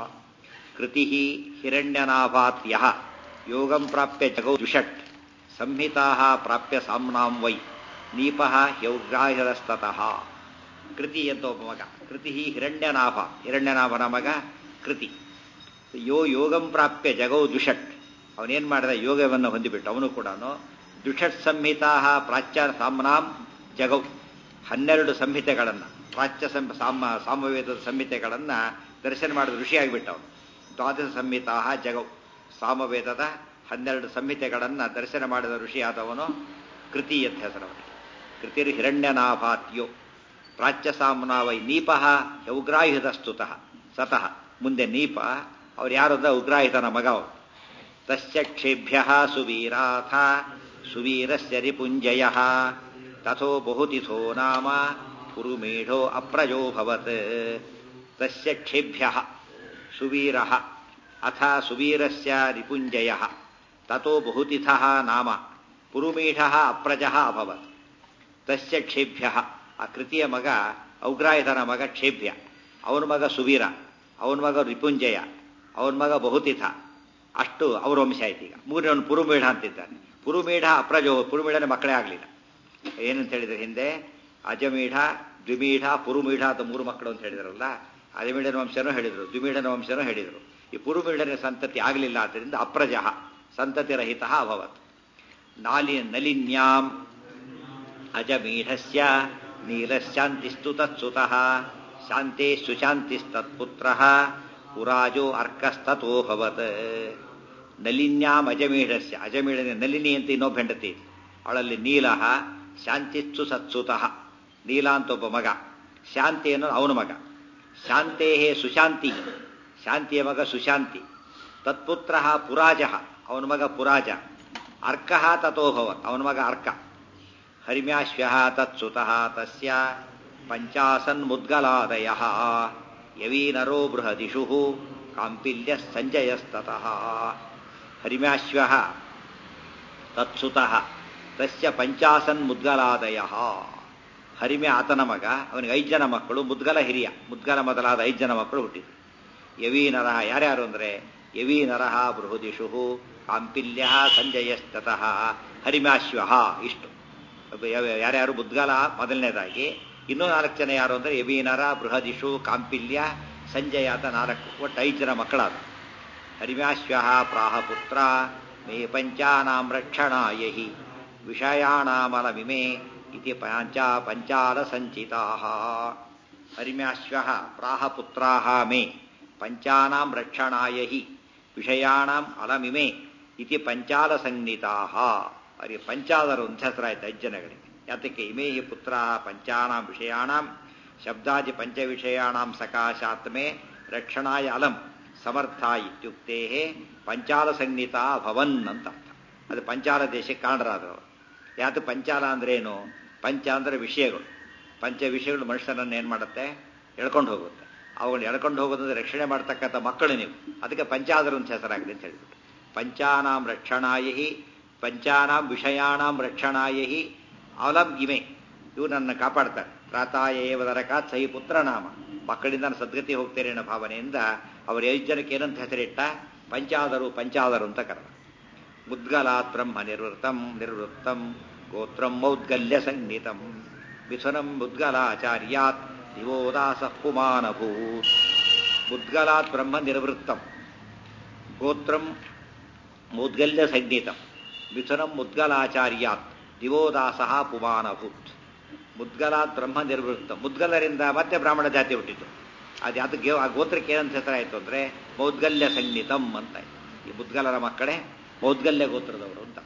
ಕೃತಿ ಹಿರಣ್ಯನಾಭಾತ್ಯ ಯೋಗಂ ಪ್ರಾಪ್ಯ ಜಗೌ ದುಷಟ್ ಸಂಹಿತಾ ಪ್ರಾಪ್ಯ ಸಾಮ್ನಾಂ ವೈ ನೀಪ ಹೌಗ್ರಾಯುಧಸ್ತತಃ ಕೃತಿ ಅಂತ ಒಬ್ಬ ಮಗ ಕೃತಿ ಹಿರಣ್ಯನಾಭ ಹಿರಣ್ಯನಾಭನ ಮಗ ಕೃತಿ ಯೋ ಯೋಗಂ ಪ್ರಾಪ್ಯ ಜಗೌ ದುಷಟ್ ಅವನೇನ್ ಮಾಡಿದ ಯೋಗವನ್ನು ಹೊಂದಿಬಿಟ್ಟು ಅವನು ಕೂಡ ದುಷಟ್ ಸಂಹಿತಾ ಪ್ರಾಚ್ಯ ಸಾಮ್ನಾಂ ಜಗೌ ಹನ್ನೆರಡು ಸಂಹಿತೆಗಳನ್ನು ಪ್ರಾಚ್ಯ ಸಾಮ ಸಾಮವೇದದ ಸಂಹಿತೆಗಳನ್ನು ದರ್ಶನ ಮಾಡಿದ ಋಷಿಯಾಗಿಬಿಟ್ಟ ಅವನು ದ್ವಾದಶ ಸಂಹಿತಾ ಜಗೌ ಸಾಮವೇದದ ಹನ್ನೆರಡು ಸಂಹಿತೆಗಳನ್ನು ದರ್ಶನ ಮಾಡಿದ ಋಷಿಯಾದವನು ಕೃತಿ ಅಂತ ಹೆಸರವನಿಗೆ ಕೃತಿರ್ ಹಿರಣ್ಯನಾಭಾತ್ಯೋ ಪ್ರಾಚ್ಯ ಸಾಮ್ನಾವೈ ನೀಪಃ ಉಗ್ರಾಯುಧದ ಸ್ತುತಃ ಸತಃ ಮುಂದೆ ನೀಪ ಅವ್ರು ಯಾರು ಅಂದ್ರೆ ಉಗ್ರಾಯುಧನ ಮಗ ಅವರು ತಸ್ಯ ಕ್ಷೇಭ್ಯ ಸುವೀರಾಥ ಸುವೀರಸ್ಯ ರಿಪುಂಜಯ ತಥೋ ಬಹುತಿಥೋ ನಾಮ ಕುರುಮೇಢೋ ಅಪ್ರಜೋಭವತ್ ತಸ್ಯ ಕ್ಷೇಭ್ಯ ಸುವೀರ ಅಥ ಸುವೀರಸ್ಯ ರಿಪುಂಜಯ ತಥೋ ಬಹುತಿಥ ನಾಮ ಪುರುಮೀಢ ಅಪ್ರಜ ಅಭವತ್ ತಸ್ಯ ಕ್ಷೇಭ್ಯ ಆ ಕೃತಿಯ ಮಗ ಔಗ್ರಾಯುಧನ ಮಗ ಕ್ಷೇಭ್ಯ ಅವನ ಮಗ ಸುವೀರ ಅವನ ಮಗ ರಿಪುಂಜಯ ಅವನ ಮಗ ಬಹುತಿಥ ಅಷ್ಟು ಅವ್ರ ವಂಶ ಆಯ್ತು ಈಗ ಮೂರನೇ ಪುರುಮೇಢ ಅಂತಿದ್ದಾನೆ ಪುರುಮೇಢ ಅಪ್ರಜೋ ಪುರುಮೇಢನ ಮಕ್ಕಳೇ ಆಗಲಿಲ್ಲ ಏನಂತ ಹೇಳಿದ್ರೆ ಹಿಂದೆ ಅಜಮೀಢ ದ್ವಿಮೀಢ ಪುರುಮೀಢ ಅಂತ ಮೂರು ಮಕ್ಕಳು ಅಂತ ಹೇಳಿದ್ರಲ್ಲ ಅಜಮೀಢನ ವಂಶನೂ ಹೇಳಿದರು ದ್ವಿಮೀಢನ ವಂಶನೂ ಹೇಳಿದರು ಈ ಪುರುಮೀಢನ ಸಂತತಿ ಆಗಲಿಲ್ಲ ಆದ್ದರಿಂದ ಅಪ್ರಜಃ ಸಂತತಿ ರಹಿತ ಅಭವತ್ ನಾಲಿ ನಲಿನ್ಯಾಂ ಅಜಮೀಢಸ್ಯ ನೀಲಶಾಂತಿಸ್ತು ತತ್ಸುತಃ ಶಾಂತೆ ಸುಶಾಂತಿಸ್ತತ್ಪುತ್ರ ಪುರಾಜೋ ಅರ್ಕಸ್ತತೋಭವತ್ ನಲಿನ್ಯಾಂ ಅಜಮೀಢಸ್ಯ ಅಜಮೀಢನ ನಲಿನಿ ಅಂತ ಇನ್ನೊಬ್ಬ ಹೆಂಡತಿ ಅವಳಲ್ಲಿ ನೀಲ ಶಾಂತಿಸ್ತು ಸತ್ಸುತಃ ನೀಲ ಅಂತ ಒಬ್ಬ ಮಗ ಶಾಂತಿ ಅನ್ನೋದು ಅವನ ಮಗ ಶಾಂತೇ ಸುಶಾಂತಿ ಶಾಂತಿಯ ಮಗ ಸುಶಾಂತಿ ತತ್ಪುತ್ರ ಪುರಾಜ ಅವನ ಮಗ ಪುರಾಜ ಅರ್ಕ ತಥೋಭವತ್ ಅವನ ಮಗ ಅರ್ಕ ಹರಿಮ್ಯಾಶ್ವ್ಯ ತತ್ಸುತಃ ತಸ್ಯ ಪಂಚಾಸನ್ಮುದ್ಗಲಾದಯ ಯವೀನರೋ ಬೃಹದಿಷು ಕಾಂಪಿಲ್ಯ ಸಂಜಯಸ್ತತಃ ಹರಿಮ್ಯಾಶ್ವ ತತ್ಸುತಃ ತಸ್ಯ ಪಂಚಾಸನ್ಮುದ್ಗಲಾದಯ ಹರಿಮೆ ಆತನ ಮಗ ಅವನಿಗೆ ಐದು ಜನ ಮಕ್ಕಳು ಮುದ್ಗಲ ಹಿರಿಯ ಮುದ್ಗಲ ಮೊದಲಾದ ಐದು ಜನ ಮಕ್ಕಳು ಹುಟ್ಟಿದ್ರು ಯವೀನರಹ ಯಾರ್ಯಾರು ಅಂದರೆ ಯವೀನರಹ ಬೃಹದಿಷು ಕಾಂಪಿಲ್ಯ ಸಂಜಯಸ್ತತಃ ಹರಿಮ್ಯಾಶ್ವ ಇಷ್ಟು ಯಾರ್ಯಾರು ಮುದ್ಗಲ ಮೊದಲನೇದಾಗಿ ಇನ್ನೂ ನಾಲ್ಕು ಜನ ಯಾರು ಅಂದರೆ ಯವೀನರ ಬೃಹದಿಷು ಕಾಂಪಿಲ್ಯ ಸಂಜಯ ಅಂತ ನಾಲ್ಕು ಒಟ್ಟು ಐದು ಜನ ಮಕ್ಕಳಾದ ಹರಿಮ್ಯಾಶ್ವ ಪ್ರಾಹಪುತ್ರ ಮೇ ಪಂಚಾನಾಂ ರಕ್ಷಣಾಯಹಿ ವಿಷಯಾಣಾಮಲಮಿಮೆ ಇತಿ ಪಂಚ ಪಂಚಾಲ ಸಂಚಿತಾ ಹರಿಮ್ಯಾಶ್ವ ಪ್ರಾಹಪುತ್ರಾ ಮೇ ಪಂಚಾನಾಂ ರಕ್ಷಣಾಯಹಿ ವಿಷಯಾಣಾಂ ಅಲಮಿಮೆ ಇತಿ ಪಂಚಾಲ ಸಂಹಿತಾ ಅವರಿಗೆ ಪಂಚಾದರು ಅಂತ ಹೆಸರಾಯ್ತು ಐದು ಜನಗಳಿಗೆ ಯಾತಕ್ಕೆ ಇಮೇ ಹಿ ಪುತ್ರ ಪಂಚಾನಾಂ ವಿಷಯಾಣಾಂ ಶಬ್ದಾದಿ ಪಂಚವಿಷಯಾಣಾಂ ಸಕಾಶಾತ್ಮೆ ರಕ್ಷಣಾಯ ಅಲಂ ಸಮರ್ಥ ಇತ್ಯುಕ್ತೇ ಪಂಚಾಲ ಸಂಹಿತಾ ಭವನ್ ಅಂತ ಅರ್ಥ ಅದು ಪಂಚಾಲ ದೇಶಕ್ಕೆ ಕಾರಣರಾದರು ಯಾತು ಪಂಚಾಲ ಅಂದ್ರೇನು ಪಂಚ ಅಂದರೆ ವಿಷಯಗಳು ಪಂಚ ವಿಷಯಗಳು ಮನುಷ್ಯನನ್ನು ಏನು ಮಾಡುತ್ತೆ ಎಳ್ಕೊಂಡು ಹೋಗುತ್ತೆ ಅವುಗಳನ್ನ ಎಳ್ಕೊಂಡು ಹೋಗೋದಂದ್ರೆ ರಕ್ಷಣೆ ಮಾಡ್ತಕ್ಕಂಥ ಮಕ್ಕಳು ನೀವು ಅದಕ್ಕೆ ಪಂಚಾದರು ಅಂತ ಹೆಸರಾಗಿದೆ ಅಂತ ಹೇಳಿಬಿಟ್ಟು ಪಂಚಾನಾಂ ರಕ್ಷಣಾಯಹಿ ಪಂಚಾನಾಂ ವಿಷಯಾಣಾಂ ರಕ್ಷಣಾಯಹಿ ಅವಲಂ ಇಮೆ ಇವು ನನ್ನ ಕಾಪಾಡ್ತಾರೆ ಪ್ರಾತಾಯ ಏವದರಕಾತ್ ಸಹಿ ಪುತ್ರನಾಮ ಮಕ್ಕಳಿಂದ ನಾನು ಸದ್ಗತಿ ಹೋಗ್ತೇನೆ ಅನ್ನೋ ಭಾವನೆಯಿಂದ ಅವರು ಐದು ಜನಕ್ಕೆ ಏನಂತ ಹೆಸರಿಟ್ಟ ಪಂಚಾದರು ಪಂಚಾದರು ಅಂತ ಕರೆದ ಮುದ್ಗಲಾತ್ ಬ್ರಹ್ಮ ನಿರ್ವೃತಂ ನಿರ್ವೃತ್ತಂ ಗೋತ್ರಂ ಮೌದ್ಗಲ್ಯ ಸಂಗೀತಂ ಮಿಥುನಂ ಮುದ್ಗಲಾಚಾರ್ಯಾತ್ ದಿವೋದಾಸ ಪುಮಾನಭೂತ್ ಮುದ್ಗಲಾತ್ ಬ್ರಹ್ಮ ನಿರ್ವೃತ್ತಂ ಗೋತ್ರಂ ಮೌದ್ಗಲ್ಯ ಸಂಗೀತಂ ಮಿಥುನಂ ಮುದ್ಗಲಾಚಾರ್ಯಾತ್ ದಿವೋದಾಸ ಪುಮಾನಭೂತ್ ಮುದ್ಗಲಾತ್ ಬ್ರಹ್ಮ ನಿರ್ವೃತ್ತ ಮುದ್ಗಲರಿಂದ ಮತ್ತೆ ಬ್ರಾಹ್ಮಣ ಜಾತಿ ಹುಟ್ಟಿತು ಅದು ಅದಕ್ಕೆ ಆ ಗೋತ್ರಕ್ಕೆ ಏನಂತ ಹೆಸರಾಯಿತು ಅಂದರೆ ಮೌದ್ಗಲ್ಯ ಸಂಗೀತಂ ಅಂತ ಈ ಮುದ್ಗಲರ ಮಕ್ಕಳೇ ಮೌದ್ಗಲ್ಯ ಗೋತ್ರದವರು ಅಂತ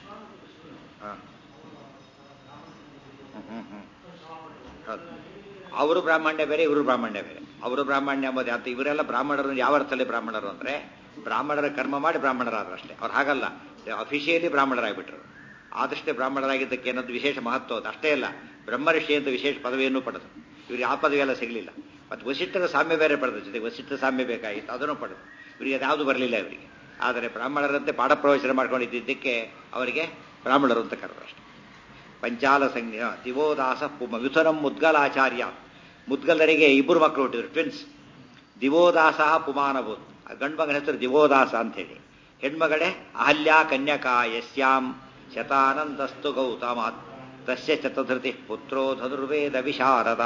ಅವರು ಬ್ರಾಹ್ಮಣ್ಯ ಬೇರೆ ಇವರು ಬ್ರಾಹ್ಮಣ್ಯ ಬೇರೆ ಅವರು ಬ್ರಾಹ್ಮಣ್ಯ ಎಂಬುದು ಯಾತ ಇವರೆಲ್ಲ ಬ್ರಾಹ್ಮಣರು ಯಾವ ಅರ್ಥದಲ್ಲಿ ಬ್ರಾಹ್ಮಣರು ಅಂದರೆ ಬ್ರಾಹ್ಮಣರ ಕರ್ಮ ಮಾಡಿ ಬ್ರಾಹ್ಮಣರಾದ್ರು ಅಷ್ಟೇ ಅವ್ರು ಹಾಗಲ್ಲ ಅಫಿಷಿಯಲಿ ಬ್ರಾಹ್ಮಣರಾಗಿಬಿಟ್ರು ಆದಷ್ಟೇ ಬ್ರಾಹ್ಮಣರಾಗಿದ್ದಕ್ಕೆ ಅನ್ನೋದು ವಿಶೇಷ ಮಹತ್ವ ಅದು ಅಷ್ಟೇ ಅಲ್ಲ ಬ್ರಹ್ಮಋಷಿ ಅಂತ ವಿಶೇಷ ಪದವಿಯನ್ನು ಪಡೆದು ಇವ್ರಿಗೆ ಆ ಪದವಿ ಎಲ್ಲ ಸಿಗಲಿಲ್ಲ ಮತ್ತು ವಸಿಷ್ಠರ ಸಾಮ್ಯ ಬೇರೆ ಪಡೆದ ಜೊತೆಗೆ ವಸಿಷ್ಠ ಸಾಮ್ಯ ಬೇಕಾಗಿತ್ತು ಅದನ್ನು ಪಡೆದು ಇವರಿಗೆ ಅದ್ಯಾವುದು ಬರಲಿಲ್ಲ ಇವರಿಗೆ ಆದರೆ ಬ್ರಾಹ್ಮಣರಂತೆ ಪಾಠ ಪ್ರವಚನ ಮಾಡ್ಕೊಂಡಿದ್ದಕ್ಕೆ ಅವರಿಗೆ ಬ್ರಾಹ್ಮಣರು ಅಂತ ಕರೆದ್ರು ಅಷ್ಟೇ ಪಂಚಾಲ ಸಂಜ್ಞ ದಿವೋದಾಸ ಪುಮ ಮಿಥುನಂ ಮುದ್ಗಲಾಚಾರ್ಯ ಮುದ್ಗಲರಿಗೆ ಇಬ್ಬರು ಮಕ್ಕಳು ಹುಟ್ಟಿದ್ರು ಟ್ವಿನ್ಸ್ ದಿವೋದಾಸ ಪುಮಾನಭೂತ್ ಗಂಡು ಮಗನ ಹೆಸರು ದಿವೋದಾಸ ಅಂತೇಳಿ ಹೆಣ್ಮಗಳೇ ಅಹಲ್ಯಾ ಕನ್ಯಕಾ ಯಸ್ಯಾಂ ಶತಾನಂದಸ್ತು ಗೌತಮಾತ್ ತಸ್ಯ ಚತುಧೃತಿ ಪುತ್ರೋ ಧನುರ್ವೇದ ವಿಶಾರದ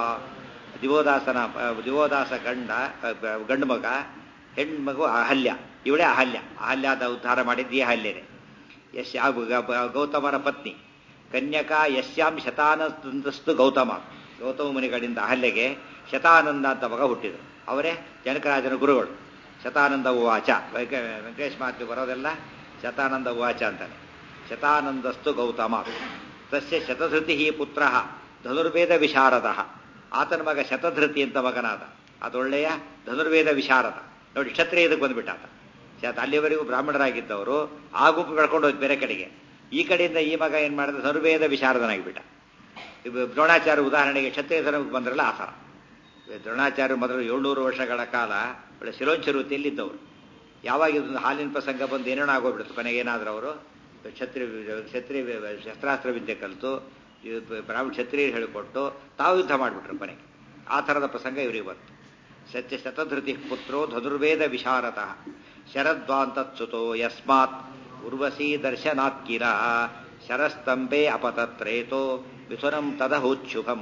ದಿವೋದಾಸನ ದಿವೋದಾಸ ಗಂಡ ಗಂಡು ಮಗ ಹೆಣ್ಮಗು ಅಹಲ್ಯ ಇವಳೇ ಅಹಲ್ಯ ಅಹಲ್ಯಾದ ಉದ್ಧಾರ ಮಾಡಿದ್ದು ಈ ಅಹಲ್ಯನೇ ಯಶ್ ಗೌತಮನ ಪತ್ನಿ ಕನ್ಯಕಾ ಯಶ್ಯಾಂ ಶತಾನಂದಸ್ತು ಗೌತಮ ಗೌತಮ ಮುನಿಗಳಿಂದ ಅಹಲ್ಯಗೆ ಶತಾನಂದ ಅಂತ ಮಗ ಹುಟ್ಟಿದರು ಅವರೇ ಜನಕರಾಜನ ಗುರುಗಳು ಶತಾನಂದ ಉವಾಚ ವೆಂಕಟೇಶ್ ಮಾತು ಬರೋದೆಲ್ಲ ಶತಾನಂದ ಉವಾಚ ಅಂತಾನೆ ಶತಾನಂದಸ್ತು ಗೌತಮ ತಸ್ಯ ಶತಧೃತಿ ಪುತ್ರ ಧನುರ್ವೇದ ವಿಶಾರದ ಆತನ ಮಗ ಶತಧೃತಿ ಅಂತ ಮಗನಾದ ಅದೊಳ್ಳೆಯ ಧನುರ್ವೇದ ವಿಶಾರದ ನೋಡಿ ಕ್ಷತ್ರಿಯ ಇದಕ್ಕೆ ಬಂದ್ಬಿಟ್ಟ ಆತ ಶತ ಅಲ್ಲಿವರೆಗೂ ಬ್ರಾಹ್ಮಣರಾಗಿದ್ದವರು ಆ ಗುಂಪು ಕಳ್ಕೊಂಡು ಹೋದ್ ಬೇರೆ ಕಡೆಗೆ ಈ ಕಡೆಯಿಂದ ಈ ಮಗ ಏನ್ ಮಾಡಿದ ಧನುರ್ವೇದ ವಿಶಾರದನಾಗಿಬಿಟ್ಟ ದ್ರೋಣಾಚಾರ್ಯ ಉದಾಹರಣೆಗೆ ಕ್ಷತ್ರಿಯ ಧರ್ಮಕ್ಕೆ ಬಂದ್ರಲ್ಲ ಆ ಥರ ದ್ರೋಣಾಚಾರ್ಯ ಮೊದಲು ಏಳ್ನೂರು ವರ್ಷಗಳ ಕಾಲ ಒಳ್ಳೆ ಶಿರೋಂಚರುತಿಯಲ್ಲಿದ್ದವರು ಯಾವಾಗ ಇದೊಂದು ಹಾಲಿನ ಪ್ರಸಂಗ ಬಂದು ಏನೇನೋ ಆಗೋಗ್ಬಿಡ್ತು ಕೊನೆಗೆ ಏನಾದರೂ ಅವರು ಕ್ಷತ್ರಿಯ ಕ್ಷತ್ರಿಯ ಶಸ್ತ್ರಾಸ್ತ್ರ ವಿದ್ಯೆ ಕಲಿತು ಬ್ರಾಹ್ಮಣ ಕ್ಷತ್ರಿಯರು ಹೇಳಿಕೊಟ್ಟು ತಾವು ಯುದ್ಧ ಮಾಡಿಬಿಟ್ರು ಕೊನೆಗೆ ಆ ಥರದ ಪ್ರಸಂಗ ಇವರಿಗೆ ಬಂತು ಸತ್ಯ ಶತಧೃತಿ ಪುತ್ರೋ ಧನುರ್ವೇದ ವಿಶಾರತಃ ಶರದ್ವಾಂತತ್ಸುತೋ ಯಸ್ಮಾತ್ ಉರ್ವಶೀ ದರ್ಶನಾತ್ಕಿರ ಶರಸ್ತಂಭೆ ಅಪತತ್ರೇತೋ ಮಿಥುನಂ ತದಹುಚ್ಛುಭಂ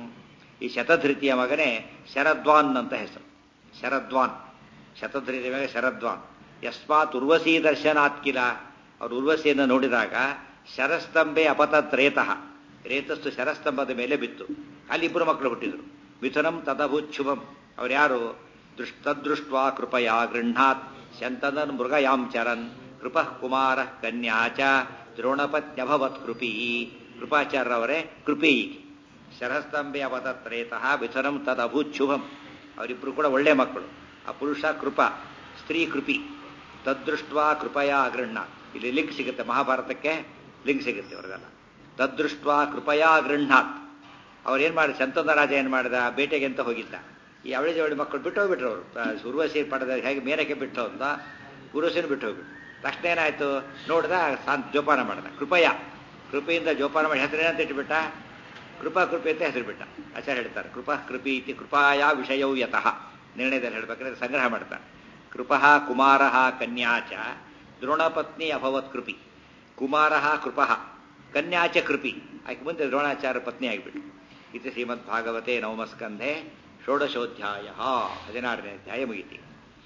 ಈ ಶತಧೃತಿಯ ಮಗನೇ ಶರದ್ವಾನ್ ಅಂತ ಹೆಸರು ಶರದ್ವಾನ್ ಶತಧೃತಿಯ ಮಗ ಶರದ್ವಾನ್ ಯಸ್ಮಾತ್ ಉರ್ವಶೀ ದರ್ಶನಾತ್ಕಿಲ ಅವರು ಉರ್ವಶಿಯನ್ನು ನೋಡಿದಾಗ ಶರಸ್ತಂಭೆ ಅಪತತ್ ರೇತಃ ರೇತಸ್ತು ಶರಸ್ತಂಭದ ಮೇಲೆ ಬಿತ್ತು ಅಲ್ಲಿ ಇಬ್ಬರು ಮಕ್ಕಳು ಹುಟ್ಟಿದರು ಮಿಥುನಂ ತದಭುಚ್ಛುಭಂ ಅವ್ರು ಯಾರು ದೃಷ್ಟದೃಷ್ಟ ಕೃಪಯಾ ಗೃಹಾತ್ ಶಂತನನ್ ಮೃಗಯಾಂ ಚರನ್ ಕೃಪ ಕುಮಾರ ಕನ್ಯಾಚ ದ್ರೋಣಪತ್ಯಭವತ್ ಕೃಪಿ ಕೃಪಾಚಾರ್ಯವರೇ ಕೃಪಿ ಶರಸ್ತಂಭೆ ಅವತತ್ರೇತಃ ಮಿಥುನಂ ತದಭುಚ್ಛುಭಂ ಅವರಿಬ್ಬರು ಕೂಡ ಒಳ್ಳೆ ಮಕ್ಕಳು ಆ ಪುರುಷ ಕೃಪ ಸ್ತ್ರೀ ಕೃಪಿ ತದ್ದೃಷ್ಟ ಕೃಪಯಾ ಗೃಹಾತ್ ಇಲ್ಲಿ ಲಿಂಕ್ ಸಿಗುತ್ತೆ ಮಹಾಭಾರತಕ್ಕೆ ಲಿಂಕ್ ಸಿಗುತ್ತೆ ಅವ್ರಿಗೆಲ್ಲ ತದ್ದೃಷ್ಟ ಕೃಪಯಾ ಗೃಹಾತ್ ಅವ್ರೇನ್ ಮಾಡಿದ ಸಂತಂದ ರಾಜ ಏನ್ ಮಾಡಿದ ಬೇಟೆಗೆ ಅಂತ ಹೋಗಿದ್ದ ಈ ಅವಳಿ ಜವಳಿ ಮಕ್ಕಳು ಬಿಟ್ಟು ಹೋಗ್ಬಿಟ್ರು ಅವರು ಉರ್ವಶಿ ಪಡೆದ ಹೇಗೆ ಮೇನಕ್ಕೆ ಬಿಟ್ಟು ಅಂತ ಉರ್ವಶಿನ ಬಿಟ್ಟು ಹೋಗ್ಬಿಟ್ಟು ತಕ್ಷಣ ಏನಾಯ್ತು ನೋಡ್ದ ಶಾಂತ ಜೋಪಾನ ಮಾಡ್ದ ಕೃಪಯ ಕೃಪೆಯಿಂದ ಜೋಪಾನ ಮಾಡಿ ಹೆಸರೇನಂತ ಇಟ್ಬಿಟ್ಟ ಕೃಪಾ ಕೃಪೆ ಅಂತ ಹೆಸರು ಬಿಟ್ಟ ಆಚಾರ್ಯ ಹೇಳ್ತಾರೆ ಕೃಪಾ ಕೃಪಿ ಇತಿ ಕೃಪಾಯ ವಿಷಯೌ ಯತಃ ನಿರ್ಣಯದಲ್ಲಿ ಹೇಳ್ಬೇಕಾದ್ರೆ ಸಂಗ್ರಹ ಮಾಡ್ತಾರೆ ಕೃಪಃ ಕುಮಾರ ಕನ್ಯಾಚ ದ್ರೋಣಪತ್ನಿ ಅಭವತ್ ಕೃಪಿ ಕುಮಾರ ಕೃಪಃ ಕನ್ಯಾಚ ಕೃಪಿ ಆಕೆ ಮುಂದೆ ದ್ರೋಣಾಚಾರ್ಯ ಪತ್ನಿ ಆಗಿಬಿಟ್ಟು ಇದು ಶ್ರೀಮದ್ ಭಾಗವತೆ ನವಮಸ್ಕಂಧೆ ಷೋಡಶೋಧ್ಯಾಯ ಹದಿನಾರನೇ ಅಧ್ಯಾಯ ಮುಗಿತಿ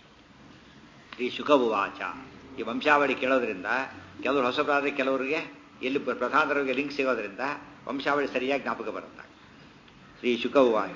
ಶ್ರೀ ಶುಕವುವಾಚ ಈ ವಂಶಾವಳಿ ಕೇಳೋದ್ರಿಂದ ಕೆಲವರು ಹೊಸಬರಾದ್ರೆ ಕೆಲವರಿಗೆ ಎಲ್ಲಿ ಪ್ರಧಾನರಿಗೆ ಲಿಂಕ್ ಸಿಗೋದ್ರಿಂದ ವಂಶಾವಳಿ ಸರಿಯಾಗಿ ಜ್ಞಾಪಕ ಬರುತ್ತೆ ಶ್ರೀ ಶುಕವುವಾಚ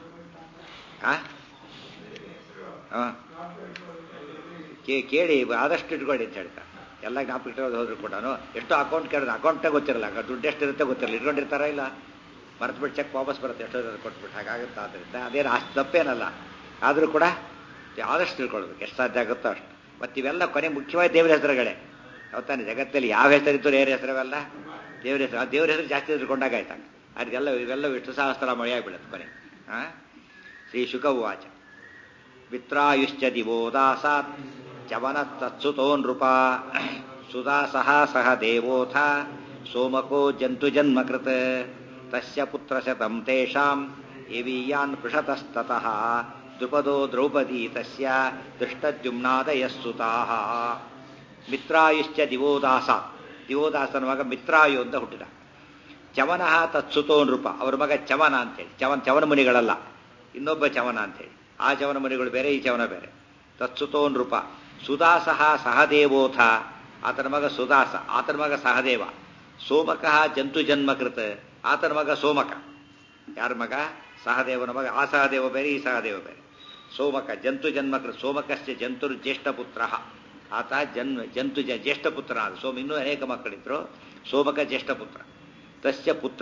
ಕೇಳಿ ಆದಷ್ಟು ಇಟ್ಕೊಳ್ಳಿ ಅಂತ ಹೇಳ್ತಾರೆ ಎಲ್ಲ ಜ್ಞಾಪಕ ಇಟ್ಟೋದು ಹೋದ್ರು ಕೂಡ ಎಷ್ಟು ಅಕೌಂಟ್ ಕೇಳಿದ್ರೆ ಅಕೌಂಟೇ ಗೊತ್ತಿರಲ್ಲ ದುಡ್ಡು ಎಷ್ಟು ಇರುತ್ತೆ ಗೊತ್ತಿರಲ್ಲ ಇಟ್ಕೊಂಡಿರ್ತಾರ ಇಲ್ಲ ಮರೆತುಬಿಟ್ಟು ಚೆಕ್ ವಾಪಸ್ ಬರುತ್ತೆ ಎಷ್ಟೋ ಕೊಟ್ಬಿಟ್ಟು ಹಾಗಾಗುತ್ತೆ ಆದ್ದರಿಂದ ಅದೇನು ಅಷ್ಟು ತಪ್ಪೇನಲ್ಲ ಆದರೂ ಕೂಡ ಆದಷ್ಟು ತಿಳ್ಕೊಳ್ಬೇಕು ಎಷ್ಟು ಸಾಧ್ಯ ಆಗುತ್ತೋ ಅಷ್ಟು ಮತ್ತು ಇವೆಲ್ಲ ಕೊನೆ ಮುಖ್ಯವಾಗಿ ದೇವರ ಹೆಸರುಗಳೇ ಅವತ್ತಾನೆ ಜಗತ್ತಲ್ಲಿ ಯಾವ ಹೆಸರಿತ್ತು ನೇರ ಹೆಸರವೆಲ್ಲ ದೇವರ ಹೆಸರು ಆ ದೇವರ ಹೆಸರು ಜಾಸ್ತಿ ತಿಳ್ಕೊಂಡಾಗ ಆಯ್ತಾಗ ಅದಕ್ಕೆಲ್ಲ ಇವೆಲ್ಲ ವಿಷ್ಣು ಸಹಸ್ರ ಮಳೆಯಾಗ್ಬಿಡುತ್ತೆ ಕೊನೆ ಹಾಂ ಶ್ರೀ ಶುಕವಾಚ ಮಿತ್ರಾಯುಶ್ಚ ದಿವೋದಾಸಾತ್ ಚವನ ತತ್ಸುತೋ ನೃಪ ಸುದಾಸಃ ಸಹ ದೇವೋಥ ಸೋಮಕೋ ಜಂತು ಜನ್ಮಕೃತ್ ತಸ್ಯ ಪುತ್ರಶತಂ ತೇಷಾಂ ಎವೀಯಾನ್ ಪೃಷತಸ್ತತಃ ದ್ರುಪದೋ ದ್ರೌಪದಿ ತಸ್ಯ ದೃಷ್ಟದ್ಯುಮ್ನಾದಯಸ್ಸುತಾಃ ಮಿತ್ರಾಯುಶ್ಚ ದಿವೋದಾಸ ದಿವೋದಾಸನ ಮಗ ಮಿತ್ರಾಯು ಅಂತ ಹುಟ್ಟಿದ ಚವನಃ ತತ್ಸುತೋ ನೃಪ ಅವ್ರ ಮಗ ಚವನ ಅಂತೇಳಿ ಚವನ್ ಚವನ ಮುನಿಗಳಲ್ಲ ಇನ್ನೊಬ್ಬ ಚವನ ಅಂತೇಳಿ ಆ ಚವನ ಮುನಿಗಳು ಬೇರೆ ಈ ಚವನ ಬೇರೆ ತತ್ಸುತೋ ನೃಪ ಸುದಾಸಃ ಸಹದೇವೋಥ ಆತನ ಮಗ ಸುದಾಸ ಆತನ ಮಗ ಸಹದೇವ ಸೋಮಕಃ ಜಂತು ಜನ್ಮಕೃತ ಆತನ ಮಗ ಸೋಮಕ ಯಾರ ಮಗ ಸಹದೇವನ ಮಗ ಆ ಸಹದೇವ ಬೇರೆ ಈ ಸಹದೇವ ಬೇರೆ ಸೋಮಕ ಜಂತು ಜನ್ಮಕೃತ ಸೋಮಕಶ್ಚ ಜಂತುರ್ ಜ್ಯೇಷ್ಠ ಪುತ್ರ ಆತ ಜನ್ಮ ಜಂತು ಜ್ಯೇಷ್ಠ ಪುತ್ರ ಆದ ಸೋಮ ಇನ್ನೂ ಅನೇಕ ಮಕ್ಕಳಿದ್ರು ಸೋಮಕ ಜ್ಯೇಷ್ಠ ಪುತ್ರ ತಸ್ಯ ಪುತ್ರ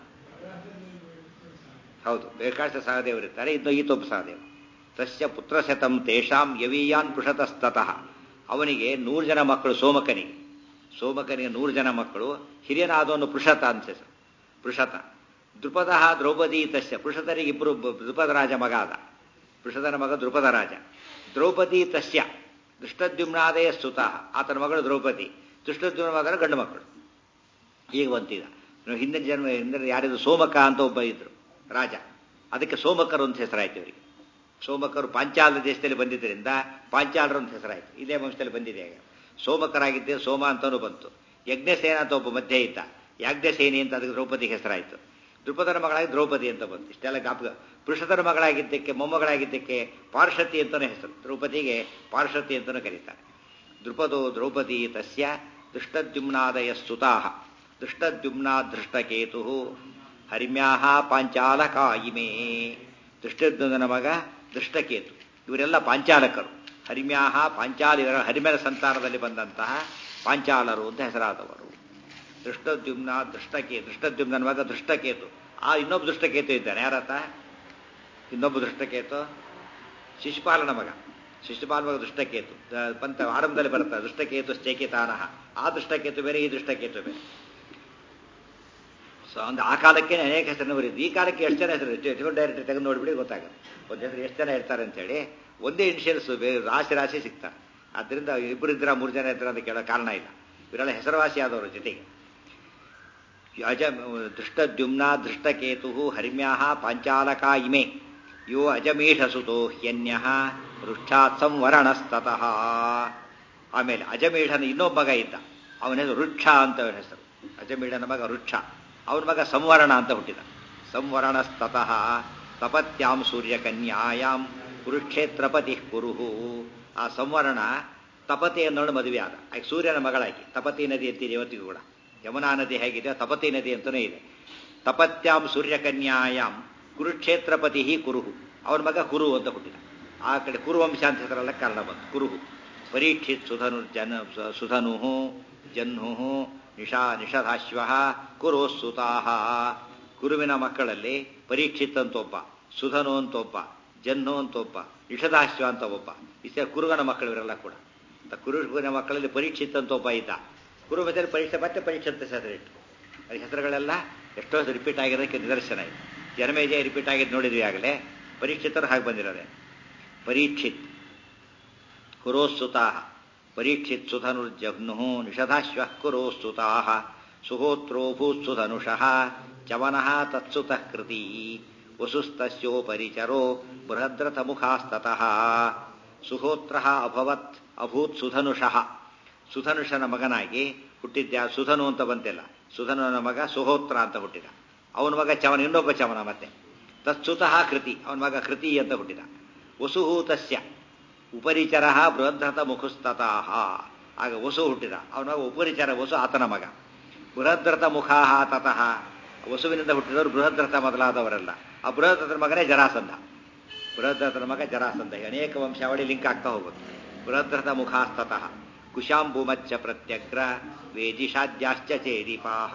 ಹೌದು ಬೇಕಾಷ್ಟ ಸಹದೇವರಿರ್ತಾರೆ ಇನ್ನು ಈತೊಬ್ಬ ಸಹದೇವ ತಸ್ಯ ಪುತ್ರಶತಂ ತೇಷಾಂ ಯವೀಯಾನ್ ಪೃಷತಸ್ತತಃ ಅವನಿಗೆ ನೂರು ಜನ ಮಕ್ಕಳು ಸೋಮಕನಿಗೆ ಸೋಮಕನಿಗೆ ನೂರು ಜನ ಮಕ್ಕಳು ಹಿರಿಯನಾದವನು ಪೃಷತ ಅಂತ ಹೆಸರು ಪೃಷತ ದೃಪದ ದ್ರೌಪದಿ ತಸ್ಯ ಪೃಷತರಿಗೆ ಇಬ್ಬರು ದೃಪದ ರಾಜ ಮಗ ಆದ ಪೃಷತನ ಮಗ ದೃಪದ ರಾಜ ದ್ರೌಪದಿ ತಸ್ಯ ದುಷ್ಟದ್ಯುಮ್ನಾದಯ ಸುತ ಆತನ ಮಗಳು ದ್ರೌಪದಿ ದುಷ್ಟದ್ಯುಮ್ನಾದರ ಗಂಡು ಮಕ್ಕಳು ಈಗ ಬಂತೀಗ ಹಿಂದಿನ ಜನ್ಮ ಹಿಂದಿನ ಯಾರಿದ್ರು ಸೋಮಕ ಅಂತ ಒಬ್ಬ ಇದ್ರು ರಾಜ ಅದಕ್ಕೆ ಸೋಮಕರು ಅಂತ ಹೆಸರಾಯ್ತು ಇವರಿಗೆ ಸೋಮಕರು ಪಾಂಚಾಲ ದೇಶದಲ್ಲಿ ಬಂದಿದ್ದರಿಂದ ಪಾಂಚಾಲರು ಅಂತ ಹೆಸರಾಯ್ತು ಇದೇ ವಂಶದಲ್ಲಿ ಬಂದಿದೆ ಈಗ ಸೋಮಕರಾಗಿದ್ದೆ ಸೋಮ ಅಂತಲೂ ಬಂತು ಯಜ್ಞಸೇನ ಅಂತ ಒಬ್ಬ ಮಧ್ಯೆ ಇದ್ದ ಯಾಜ್ಞಸೇನಿ ಅಂತ ಅದಕ್ಕೆ ದ್ರೌಪದಿಗೆ ಹೆಸರಾಯಿತು ದ್ರುಪದರ ಮಗಳಾಗಿ ದ್ರೌಪದಿ ಅಂತ ಬಂತು ಇಷ್ಟೆಲ್ಲ ಗಾಪಕ ಪುರುಷತರ ಮಗಳಾಗಿದ್ದಕ್ಕೆ ಮೊಮ್ಮಗಳಾಗಿದ್ದಕ್ಕೆ ಪಾರ್ಷತಿ ಅಂತಲೇ ಹೆಸರು ದ್ರೌಪದಿಗೆ ಪಾರ್ಷತಿ ಅಂತಲೂ ಕರೀತಾರೆ ದೃಪದೋ ದ್ರೌಪದಿ ತಸ್ಯ ದುಷ್ಟದ್ಯುಮ್ನಾದಯ ಸುತಾಹ ದುಷ್ಟದ್ಯುಮ್ನಾದೃಷ್ಟಕೇತು ಹರಿಮ್ಯಾಹ ಪಾಂಚಾಲಕ ಇಮೇ ದುಷ್ಟದ್ಯುಮ್ನ ಮಗ ದೃಷ್ಟಕೇತು ಇವರೆಲ್ಲ ಪಾಂಚಾಲಕರು ಹರಿಮ್ಯಾಹ ಪಾಂಚಾಲ ಇವರ ಹರಿಮೆರ ಸಂತಾನದಲ್ಲಿ ಬಂದಂತಹ ಪಾಂಚಾಲರು ಅಂತ ಹೆಸರಾದವರು ದೃಷ್ಟದ್ಯುಮ್ನ ದೃಷ್ಟಕೇ ದೃಷ್ಟದ್ಯುಮ್ನ ಮಗ ದೃಷ್ಟಕೇತು ಆ ಇನ್ನೊಬ್ಬ ದೃಷ್ಟಕೇತು ಇದ್ದಾನೆ ಯಾರತ್ತ ಇನ್ನೊಬ್ಬ ದೃಷ್ಟಕೇತು ಶಿಶುಪಾಲನ ಮಗ ಶಿಶುಪಾಲ ಮಗ ದೃಷ್ಟಕೇತು ಪಂತ ಆರಂಭದಲ್ಲಿ ಬರುತ್ತೆ ದೃಷ್ಟಕೇತು ಚೇಕಿತಾನಹ ಆ ದೃಷ್ಟಕೇತು ಬೇರೆ ಈ ದೃಷ್ಟಕೇತು ಬೇರೆ ಸೊ ಅಂದ್ರೆ ಆ ಕಾಲಕ್ಕೆ ಅನೇಕ ಹೆಸರನ್ನು ಬರೀದು ಈ ಕಾಲಕ್ಕೆ ಎಷ್ಟು ಜನ ಹೆಸರು ಎಷ್ಟೊಂದು ಡೈರೆಕ್ಟ್ ತೆಗೆದು ನೋಡಿಬಿಡಿ ಗೊತ್ತಾಗುತ್ತೆ ಒಂದು ಹೆಸರು ಎಷ್ಟು ಜನ ಇರ್ತಾರೆ ಅಂತೇಳಿ ಒಂದೇ ಇನಿಷಿಯಲ್ಸ್ ರಾಶಿ ರಾಶಿ ಸಿಗ್ತಾರೆ ಆದ್ದರಿಂದ ಇಬ್ಬರು ಇದ್ರ ಮೂರು ಜನ ಇದ್ರ ಅಂತ ಕೇಳೋ ಕಾರಣ ಇಲ್ಲ ಇವರೆಲ್ಲ ಹೆಸರುವಾಸಿ ಆದವರು ಜೊತೆಗೆ ಅಜ ದೃಷ್ಟದ್ಯುಮ್ನ ದೃಷ್ಟಕೇತು ಹರಿಮ್ಯಾಹ ಪಾಂಚಾಲಕ ಇಮೆ ಯೋ ಅಜಮೀಢಸುತೋ ಹ್ಯನ್ಯ ವೃಕ್ಷಾತ್ ಸಂವರಣಸ್ತತಃ ಆಮೇಲೆ ಅಜಮೀಢನ ಇನ್ನೊಬ್ಬ ಮಗ ಇದ್ದ ಅವನ ಹೆಸರು ವೃಕ್ಷ ಅಂತ ಹೆಸರು ಅಜಮೀಢನ ಮಗ ವೃಕ್ಷ ಅವನ ಮಗ ಸಂವರಣ ಅಂತ ಹುಟ್ಟಿದ ಸಂವರಣಸ್ತತಃ ತಪತ್ಯಾಂ ಸೂರ್ಯಕನ್ಯಾಯಾಂ ಕುರುಕ್ಷೇತ್ರಪತಿ ಕುರುಹು ಆ ಸಂವರಣ ತಪತಿ ಅನ್ನೋಳು ಮದುವೆ ಆದ ಆಗ ಸೂರ್ಯನ ಮಗಳಾಗಿ ತಪತಿ ನದಿ ಅಂತಿದೆ ಇವತ್ತಿಗೂ ಕೂಡ ಯಮುನಾ ನದಿ ಹೇಗಿದೆ ತಪತಿ ನದಿ ಅಂತಲೇ ಇದೆ ತಪತ್ಯಾಂ ಸೂರ್ಯಕನ್ಯಾಯಾಂ ಕುರುಕ್ಷೇತ್ರಪತಿ ಕುರುಹು ಅವನ ಮಗ ಕುರು ಅಂತ ಹುಟ್ಟಿದ ಆ ಕಡೆ ಕುರುವಂಶ ಅಂತ ಹೆಸರಲ್ಲ ಕಾರಣ ಬಂತು ಕುರುಹು ಪರೀಕ್ಷಿತ್ ಸುಧನು ಜನ ಸುಧನು ಜಹ್ನು ನಿಷಾ ನಿಷಧಾಶ್ವ ಕುರೋಸುತಾಹ ಕುರುವಿನ ಮಕ್ಕಳಲ್ಲಿ ಪರೀಕ್ಷಿತ್ ಅಂತ ಒಬ್ಬ ಸುಧನು ಅಂತ ಒಬ್ಬ ಜಹ್ನು ಅಂತ ಒಬ್ಬ ನಿಷಧಾಶ್ವ ಅಂತ ಒಬ್ಬ ಇಷ್ಟೇ ಕುರುವನ ಮಕ್ಕಳು ಇವರೆಲ್ಲ ಕೂಡ ಕುರುವಿನ ಮಕ್ಕಳಲ್ಲಿ ಪರೀಕ್ಷಿತ್ ಅಂತ ಒಬ್ಬ ಇದ್ದ ಕುರು ಮಧ್ಯದಲ್ಲಿ ಪರೀಕ್ಷೆ ಮತ್ತೆ ಪರೀಕ್ಷೆ ಅಂತ ಹೆಸರಿಟ್ಟು ಅದು ಹೆಸರುಗಳೆಲ್ಲ ಎಷ್ಟೋ ರಿಪೀಟ್ ಆಗಿರೋದಕ್ಕೆ ನಿದರ್ಶನ ಇದೆ ಜನಮೇಜಯ ರಿಪೀಟ್ ಆಗಿದ್ದು ನೋಡಿದ್ವಿ ಆಗಲೇ ಪರೀಕ್ಷಿತರು ಹಾಗೆ ಬಂದಿರೋದೆ ಪರೀಕ್ಷಿತ್ ಕುರೋಸ್ತುತಾ ಪರೀಕ್ಷಿತ್ ಸುಧನುರ್ಜಹ್ನು ನಿಷಧಾಶ್ವ ಕುರೋಸ್ತುತಾ ಸುಹೋತ್ರೋ ಭೂತ್ಸುಧನುಷಃ ಚವನಃ ತತ್ಸುತಃ ಕೃತಿ ವಸುಸ್ತಸ್ಯೋಪರಿಚರೋ ಬೃಹದ್ರಥಮುಖಾಸ್ತತಃ ಸುಹೋತ್ರ ಅಭವತ್ ಅಭೂತ್ ಸುಧನುಷಃ ಸುಧನುಷನ ಮಗನಾಗಿ ಹುಟ್ಟಿದ್ದ ಸುಧನು ಅಂತ ಬಂತಿಲ್ಲ ಸುಧನುನ ಮಗ ಸುಹೋತ್ರ ಅಂತ ಹುಟ್ಟಿದ ಅವನ ಮಗ ಚವನ ಇನ್ನೊಬ್ಬ ಚವನ ಮತ್ತೆ ತತ್ಸುತಃ ಕೃತಿ ಅವನ ಮಗ ಕೃತಿ ಅಂತ ಹುಟ್ಟಿದ ವಸುಹೂತಸ್ಯ ಉಪರಿಚರ ಬೃಹದ್ರಥ ಮುಖಸ್ತತಃ ಆಗ ವಸು ಹುಟ್ಟಿದ ಅವನ ಮಗ ಉಪರಿಚರ ವಸು ಆತನ ಮಗ ಬೃಹದ್ರಥ ಮುಖಾಹ ತತಃ ವಸುವಿನಿಂದ ಹುಟ್ಟಿದವರು ಬೃಹದ್ರಥ ಮೊದಲಾದವರೆಲ್ಲ ಆ ಬೃಹದ್ರಥನ ಮಗನೇ ಜರಾಸಂಧ ಬೃಹದ್ರಥನ ಮಗ ಜರಾಸಂಧ ಅನೇಕ ವಂಶಾವಳಿ ಲಿಂಕ್ ಆಗ್ತಾ ಹೋಗುತ್ತೆ ಬೃಹದ್ರಥ ಮುಖಾಸ್ತತಃ ಕುಶಾಂಬುಮಚ್ಚ ಪ್ರತ್ಯಗ್ರ ವೇದಿಷಾದ್ಯಾಶ್ಚ ಚೇದಿಪಾಹ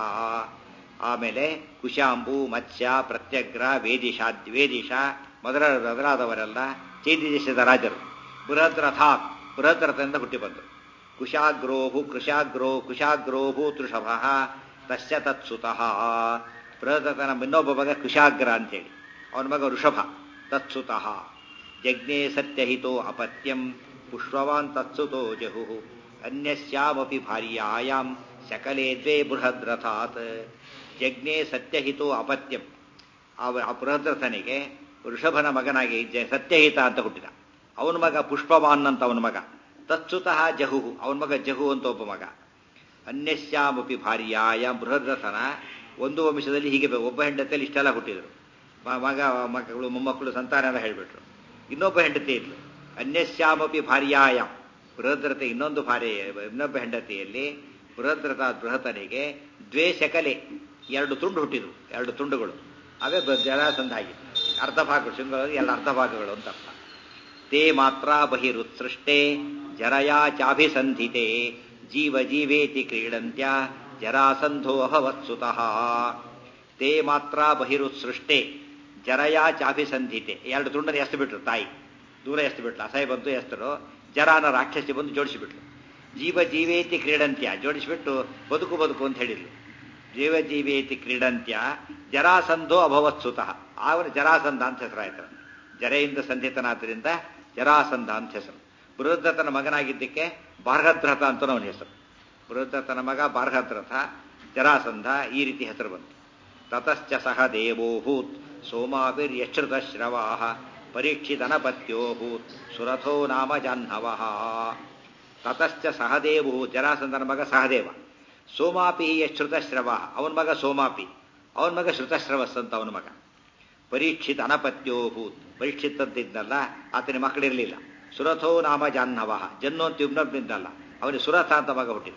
ಆಮೇಲೆ ಕುಶಾಂಬು ಮತ್ಸ್ಯ ಪ್ರತ್ಯಗ್ರ ವೇದಿಷಾದ್ ವೇದಿಷ ಮೊದಲ ಮೊದಲಾದವರೆಲ್ಲ ಚೈದಿ ದೇಶದ ರಾಜರು ಬೃಹದ್ರಥಾತ್ ಬೃಹದ್ರಥದಿಂದ ಹುಟ್ಟಿ ಬಂದರು ಕುಶಾಗ್ರೋಭು ಕೃಷಾಗ್ರೋ ಕುಶಾಗ್ರೋಭು ತೃಷಭ ತಸ್ಯ ತತ್ಸುತಃ ಬೃಹದ್ರಥನ ಇನ್ನೊಬ್ಬ ಮಗ ಕುಶಾಗ್ರ ಅಂತೇಳಿ ಅವನ ಮಗ ಋಷಭ ತತ್ಸುತಃ ಜಜ್ಞೆ ಸತ್ಯಹಿತೋ ಅಪತ್ಯಂ ಪುಷ್ಪವಾನ್ ತತ್ಸುತೋ ಜಹು ಅನ್ಯಸ್ಯಾಮಪಿ ಭಾರ್ಯಾಯಾಂ ಶಕಲೇ ದ್ವೇ ಬೃಹದ್ರಥಾತ್ ಜಜ್ಞೆ ಸತ್ಯಹಿತೋ ಅಪತ್ಯಂ ಅವ ಆ ಬೃಹದ್ರಥನಿಗೆ ಋಷಭನ ಮಗನಾಗಿ ಜ ಸತ್ಯಹಿತ ಅಂತ ಹುಟ್ಟಿದ ಅವನ ಮಗ ಪುಷ್ಪವಾನ್ ಅಂತ ಅವನ ಮಗ ತತ್ಸುತಃ ಜಹು ಅವನ ಮಗ ಜಹು ಅಂತ ಒಬ್ಬ ಮಗ ಅನ್ಯಸ್ಯಾಮಪಿ ಭಾರ್ಯಾಯ ಬೃಹದ್ರಥನ ಒಂದು ವಂಶದಲ್ಲಿ ಹೀಗೆ ಒಬ್ಬ ಹೆಂಡತಿಯಲ್ಲಿ ಇಷ್ಟೆಲ್ಲ ಹುಟ್ಟಿದರು ಮಗ ಮಕ್ಕಳು ಮೊಮ್ಮಕ್ಕಳು ಸಂತಾನ ಎಲ್ಲ ಹೇಳಿಬಿಟ್ರು ಇನ್ನೊಬ್ಬ ಹೆಂಡತಿ ಇದ್ಲು ಅನ್ಯಸ್ಯಾಮಪಿ ಭಾರ್ಯಾಯ ಬೃಹದ್ರತೆ ಇನ್ನೊಂದು ಭಾರ್ಯ ಇನ್ನೊಬ್ಬ ಹೆಂಡತಿಯಲ್ಲಿ ಬೃಹದ್ರಥ ಬೃಹತನಿಗೆ ದ್ವೇ ಶಕಲೆ ಎರಡು ತುಂಡು ಹುಟ್ಟಿದ್ವು ಎರಡು ತುಂಡುಗಳು ಅವೇ ಜಲಾಸಂಧ ಆಗಿ ಅರ್ಧ ಭಾಗಗಳು ಶೃಂಗದಲ್ಲಿ ಎಲ್ಲ ಅರ್ಧ ಭಾಗಗಳು ಅಂತ ಅರ್ಥ ತೇ ಮಾತ್ರ ಬಹಿರುತ್ಸೃಷ್ಟೆ ಜರಯಾ ಚಾಭಿಸಂಧಿತೆ ಜೀವ ಜೀವೇತಿ ಕ್ರೀಡಂತ್ಯ ಜರಾಸಂಧೋ ಅಭವತ್ಸುತಃ ತೇ ಮಾತ್ರ ಬಹಿರುತ್ಸೃಷ್ಟೆ ಜರಯಾ ಚಾಭಿಸಂಧಿತೆ ಎರಡು ತುಂಡನ್ನು ಎಸ್ತು ಬಿಟ್ರು ತಾಯಿ ದೂರ ಎಸ್ತು ಬಿಟ್ಲು ಅಸಹ್ಯ ಬಂತು ಎಸ್ತರು ಜರಾನ ರಾಕ್ಷಸಿ ಬಂದು ಜೋಡಿಸಿಬಿಟ್ಲು ಜೀವ ಜೀವೇತಿ ಕ್ರೀಡಂತ್ಯ ಜೋಡಿಸ್ಬಿಟ್ಟು ಬದುಕು ಬದುಕು ಅಂತ ಹೇಳಿದ್ಲು ಜೀವ ಜೀವೇತಿ ಕ್ರೀಡಂತ್ಯ ಜರಾಸಂಧೋ ಅಭವತ್ ಸುತಃ ಅವನು ಜರಾಸಂಧ ಅಂತ ಹೆಸರಾಯ್ತು ಜರೆಯಿಂದ ಸಂಧಿತನಾದ್ದರಿಂದ ಜರಾಸಂಧ ಅಂತ ಹೆಸರು ಬೃಹದ್ರಥನ ಮಗನಾಗಿದ್ದಕ್ಕೆ ಬಾರ್ಹದ್ರಥ ಅಂತ ಅವನ ಹೆಸರು ಬೃಹದ್ರಥನ ಮಗ ಬಾರ್ಹದ್ರಥ ಜರಾಸಂಧ ಈ ರೀತಿ ಹೆಸರು ಬಂತು ತತಶ್ಚ ಸಹ ದೇವೋಭೂತ್ ಸೋಮಾಭಿರ್ಯಶ್ರುತ ಶ್ರವಾ ಪರೀಕ್ಷಿತನಪತ್ಯೋಭೂತ್ ಸುರಥೋ ನಾಮ ಜಾಹ್ನವ ತತಶ್ಚ ಸಹದೇವು ಜರಾಸಂಧನ ಮಗ ಸಹದೇವ ಸೋಮಾಪಿ ಯಶ್ರುತಶ್ರವ ಅವನ ಮಗ ಸೋಮಾಪಿ ಅವನ ಮಗ ಶ್ರುತಶ್ರವಸ್ ಅಂತ ಅವನ ಮಗ ಪರೀಕ್ಷಿತ ಅನಪತ್ಯೋಭೂತ್ ಪರೀಕ್ಷಿತದ್ದಿದ್ನಲ್ಲ ಆತನ ಮಕ್ಕಳಿರಲಿಲ್ಲ ಸುರಥೋ ನಾಮ ಜಾಹ್ನವ ಜನ್ನೋ ಅಂತ ಇನ್ನೊಬ್ಬನಿದ್ದಲ್ಲ ಅವನಿಗೆ ಸುರಥ ಅಂತ ಮಗ ಹುಟ್ಟಿದ